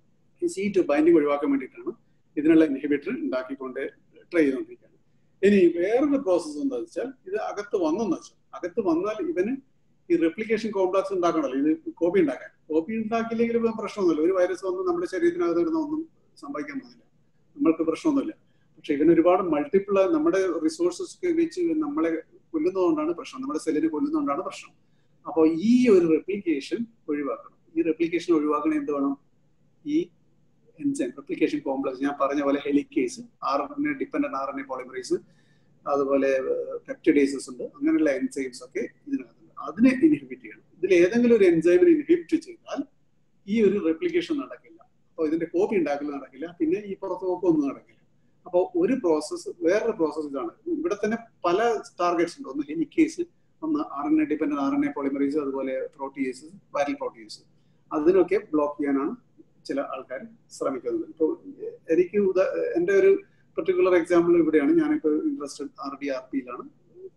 A C two binding ഒഴിവാക്കാൻ വേണ്ടിയിട്ടാണ് ഇതിനുള്ള ഇൻഹിബിറ്റർ ഉണ്ടാക്കിക്കൊണ്ട് ട്രൈ ചെയ്തുകൊണ്ടിരിക്കുകയാണ് ഇനി വേറൊരു പ്രോസസ്സ് എന്താണെന്ന് വെച്ചാൽ ഇത് അകത്ത് വന്നെന്ന് വെച്ചാൽ അകത്ത് വന്നാൽ ഇവന് ഈ റെപ്ലിക്കേഷൻ കോംപ്ലക്സ് ഉണ്ടാക്കണമല്ലോ ഇത് കോപ്പി ഉണ്ടാക്കാൻ കോപ്പി ഉണ്ടാക്കിയില്ലെങ്കിൽ ഇപ്പം പ്രശ്നമൊന്നുമില്ല ഒരു വൈറസ് വന്ന് നമ്മുടെ ശരീരത്തിനകത്ത് വരുന്ന ഒന്നും സംഭവിക്കാൻ പോകുന്നില്ല നമ്മൾക്ക് പ്രശ്നമൊന്നുമില്ല പക്ഷെ ഇവന് ഒരുപാട് മൾട്ടിപ്പിൾ നമ്മുടെ റിസോഴ്സസ് വെച്ച് നമ്മളെ കൊല്ലുന്നതുകൊണ്ടാണ് പ്രശ്നം നമ്മുടെ സെല്ലിനെ കൊല്ലുന്നതുകൊണ്ടാണ് പ്രശ്നം അപ്പോൾ ഈ ഒരു റെപ്ലിക്കേഷൻ ഒഴിവാക്കണം ഈ റെപ്ലിക്കേഷൻ ഒഴിവാക്കണ എന്ത് വേണം ഈ എൻസൈം റെപ്ലിക്കേഷൻ കോംപ്ലക്സ് ഞാൻ പറഞ്ഞ പോലെ helicase R N A dependent R N A polymerase അതുപോലെ പെപ്റ്റിഡേസസ് ഉണ്ട് അങ്ങനെയുള്ള എൻസൈംസ് ഒക്കെ ഇതിനകത്തുണ്ട് അതിനെ ഇൻഹിബിറ്റ് ചെയ്യണം ഇതിൽ ഏതെങ്കിലും ഒരു എൻസൈമിനെ ഇൻഹിബിറ്റ് ചെയ്താൽ ഈ ഒരു റെപ്ലിക്കേഷൻ നടക്കില്ല അപ്പോൾ ഇതിന്റെ കോപ്പി ഉണ്ടാക്കൽ നടക്കില്ല പിന്നെ ഈ പുറത്ത് ഒന്നും നടക്കില്ല അപ്പോൾ ഒരു പ്രോസസ്സ് വേറൊരു പ്രോസസ്സ് ഇതാണ് ഇവിടെ തന്നെ പല ടാർഗറ്റ്സ് ഉണ്ട് ഒന്ന് ഹെലിക്കേസ് ഒന്ന് R N A dependent R N A polymerase അതുപോലെ പ്രോട്ടീസ് വൈറൽ പ്രോട്ടീസ് അതിനൊക്കെ ബ്ലോക്ക് ചെയ്യാനാണ് ചില ആൾക്കാർ ശ്രമിക്കുന്നത് ഇപ്പോൾ എനിക്ക് എൻ്റെ ഒരു പെർട്ടിക്കുലർ എക്സാമ്പിൾ ഇവിടെയാണ് ഞാനിപ്പോൾ ഇൻട്രസ്റ്റഡ് ആർ ഡി ആർ പിയിലാണ്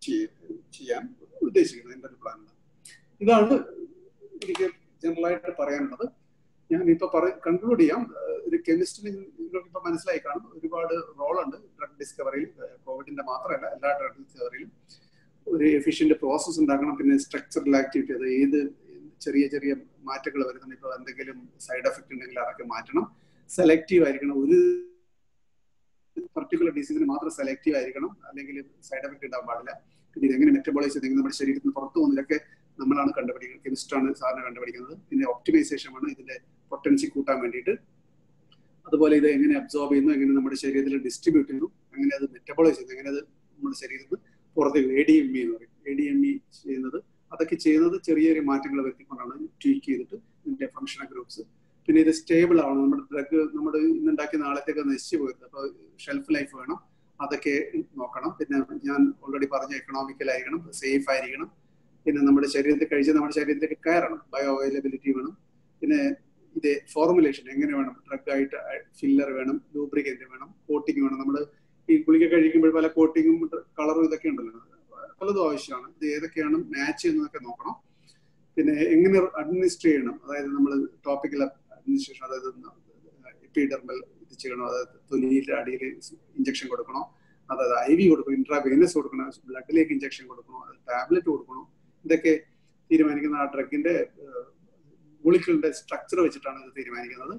ചെയ്യാൻ ഉദ്ദേശിക്കുന്നത് എൻ്റെ ഒരു പ്ലാനിലാണ് ഇതാണ് എനിക്ക് ജനറലായിട്ട് പറയാനുള്ളത് ഞാൻ ഇപ്പൊ പറ കൺക്ലൂഡ് ചെയ്യാം ഒരു കെമിസ്ട്രി നിങ്ങൾക്ക് ഇപ്പൊ മനസ്സിലായി കാണും ഒരുപാട് റോളുണ്ട് ഡ്രഗ് ഡിസ്കവറിയിൽ കോവിഡിന്റെ മാത്രമല്ല എല്ലാ ഡ്രഗ് ഡിസ്കവറിയിലും ഒരു എഫിഷ്യന്റ് പ്രോസസ് ഉണ്ടാക്കണം പിന്നെ സ്ട്രക്ചറൽ ആക്ടിവിറ്റി അത് ഏത് ചെറിയ ചെറിയ മാറ്റങ്ങൾ വരുന്നുണ്ട് ഇപ്പൊ എന്തെങ്കിലും സൈഡ് എഫക്ട് ഉണ്ടെങ്കിൽ അതൊക്കെ മാറ്റണം സെലക്റ്റീവ് ആയിരിക്കണം ഒരു പർട്ടിക്കുലർ ഡിസീസിന് മാത്രം സെലക്റ്റീവ് ആയിരിക്കണം അല്ലെങ്കിൽ സൈഡ് എഫക്ട് ഉണ്ടാകാൻ പാടില്ല പിന്നെ ഇതെങ്ങനെ മെറ്റബോളൈസ് ചെയ്തെങ്കിൽ നമ്മുടെ ശരീരത്തിൽ പുറത്തു പോകുന്നതിലൊക്കെ നമ്മളാണ് കണ്ടുപിടിക്കുന്നത് കെമിസ്റ്റാണ് സാറിന് കണ്ടുപിടിക്കുന്നത് പിന്നെ ഒപ്റ്റിമൈസേഷൻ ആണ് ഇതിന്റെ പൊട്ടൻസി കൂട്ടാൻ വേണ്ടിയിട്ട് അതുപോലെ ഇത് എങ്ങനെ അബ്സോർബ് ചെയ്യുന്നു എങ്ങനെ നമ്മുടെ ശരീരത്തിൽ ഡിസ്ട്രിബ്യൂട്ട് ചെയ്യുന്നു അങ്ങനെ അത് മെറ്റബോളൈസ് ചെയ്യുന്നു എങ്ങനെ അത് നമ്മുടെ ശരീരത്തിൽ പുറത്തേക്ക് എ ഡി എം ഇ എന്ന് പറയും എ ഡി എം ഇ ചെയ്യുന്നത് അതൊക്കെ ചെയ്യുന്നത് ചെറിയ ചെറിയ മാറ്റങ്ങൾ വരുത്തിക്കൊണ്ടാണ് ട്വീക്ക് ചെയ്തിട്ട് ഇതിന്റെ ഫംഗ്ഷണൽ ഗ്രൂപ്പ്സ് പിന്നെ ഇത് സ്റ്റേബിൾ ആവണം നമ്മുടെ ഡ്രഗ് നമ്മുടെ ഇന്നുണ്ടാക്കിയ നാളത്തേക്ക് നശിച്ചു പോയത് അപ്പോൾ ഷെൽഫ് ലൈഫ് വേണം അതൊക്കെ നോക്കണം പിന്നെ ഞാൻ ഓൾറെഡി പറഞ്ഞ എക്കണോമിക്കൽ ആയിരിക്കണം സേഫ് ആയിരിക്കണം പിന്നെ നമ്മുടെ ശരീരത്തിൽ കഴിച്ച് നമ്മുടെ ശരീരത്തിലേക്ക് കയറണം ബയോ അവൈലബിലിറ്റി വേണം പിന്നെ ഇത് ഫോർമുലേഷൻ എങ്ങനെ വേണം ഡ്രഗ് ആയിട്ട് ഫില്ലർ വേണം ലൂബ്രിക്കന്റ് വേണം കോട്ടിങ് വേണം നമ്മൾ ഈ ഗുളിക കഴിക്കുമ്പോൾ പല കോട്ടിങ്ങും കളറും ഇതൊക്കെ ഉണ്ടല്ലോ പലതും ആവശ്യമാണ് ഇത് ഏതൊക്കെയാണ് മാച്ച് ചെയ്യുന്നതൊക്കെ നോക്കണം പിന്നെ എങ്ങനെ അഡ്മിനിസ്ട്രേറ്റ് ചെയ്യണം അതായത് നമ്മൾ ടോപ്പിക്കൽ അഡ്മിനിസ്ട്രേഷൻ അതായത് എപ്പിഡെർമൽ ഇത് ചെയ്യണോ അതായത് തൊലിയുടെ അടിയിൽ ഇഞ്ചക്ഷൻ കൊടുക്കണോ അതായത് ഐ വി കൊടുക്കണം ഇൻട്രാവെയിനസ് കൊടുക്കണം ബ്ലഡിലേക്ക് ഇഞ്ചക്ഷൻ കൊടുക്കണോ അത് ടാബ്ലറ്റ് കൊടുക്കണോ ഇതൊക്കെ തീരുമാനിക്കുന്ന ആ ഡ്രഗിന്റെ മോളിക്യൂളിന്റെ സ്ട്രക്ചർ വെച്ചിട്ടാണ് ഇത് തീരുമാനിക്കുന്നത്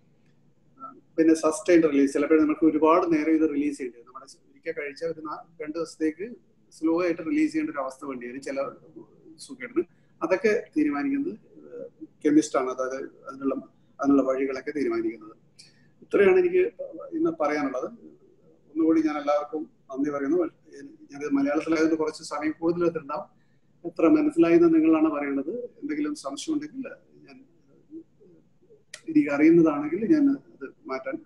പിന്നെ സസ്റ്റൈൻ റിലീസ് ചിലപ്പോൾ നമുക്ക് ഒരുപാട് നേരം ഇത് റിലീസ് ചെയ്യേണ്ടി വരും നമ്മുടെ ഒരിക്കൽ കഴിച്ച ഒരു രണ്ട് ദിവസത്തേക്ക് സ്ലോ ആയിട്ട് റിലീസ് ചെയ്യേണ്ട ഒരു അവസ്ഥ വേണ്ടി വരും ചില സുഖേടിന് അതൊക്കെ തീരുമാനിക്കുന്നത് കെമിസ്റ്റ് ആണ് അതായത് അതിനുള്ള അതിനുള്ള വഴികളൊക്കെ തീരുമാനിക്കുന്നത് ഇത്രയാണ് എനിക്ക് ഇന്ന് പറയാനുള്ളത് ഒന്നുകൂടി ഞാൻ എല്ലാവർക്കും നന്ദി പറയുന്നു ഞാനത് മലയാളത്തിലായതുകൊണ്ട് കുറച്ച് സമയം കൂടുതൽ എത്തിണ്ടാവും എത്ര മനസ്സിലായെന്ന് നിങ്ങളാണ് പറയേണ്ടത് എന്തെങ്കിലും സംശയം ഉണ്ടെങ്കിൽ ഞാൻ എനിക്ക് അറിയുന്നതാണെങ്കിൽ ഞാൻ അത് മാറ്റാൻ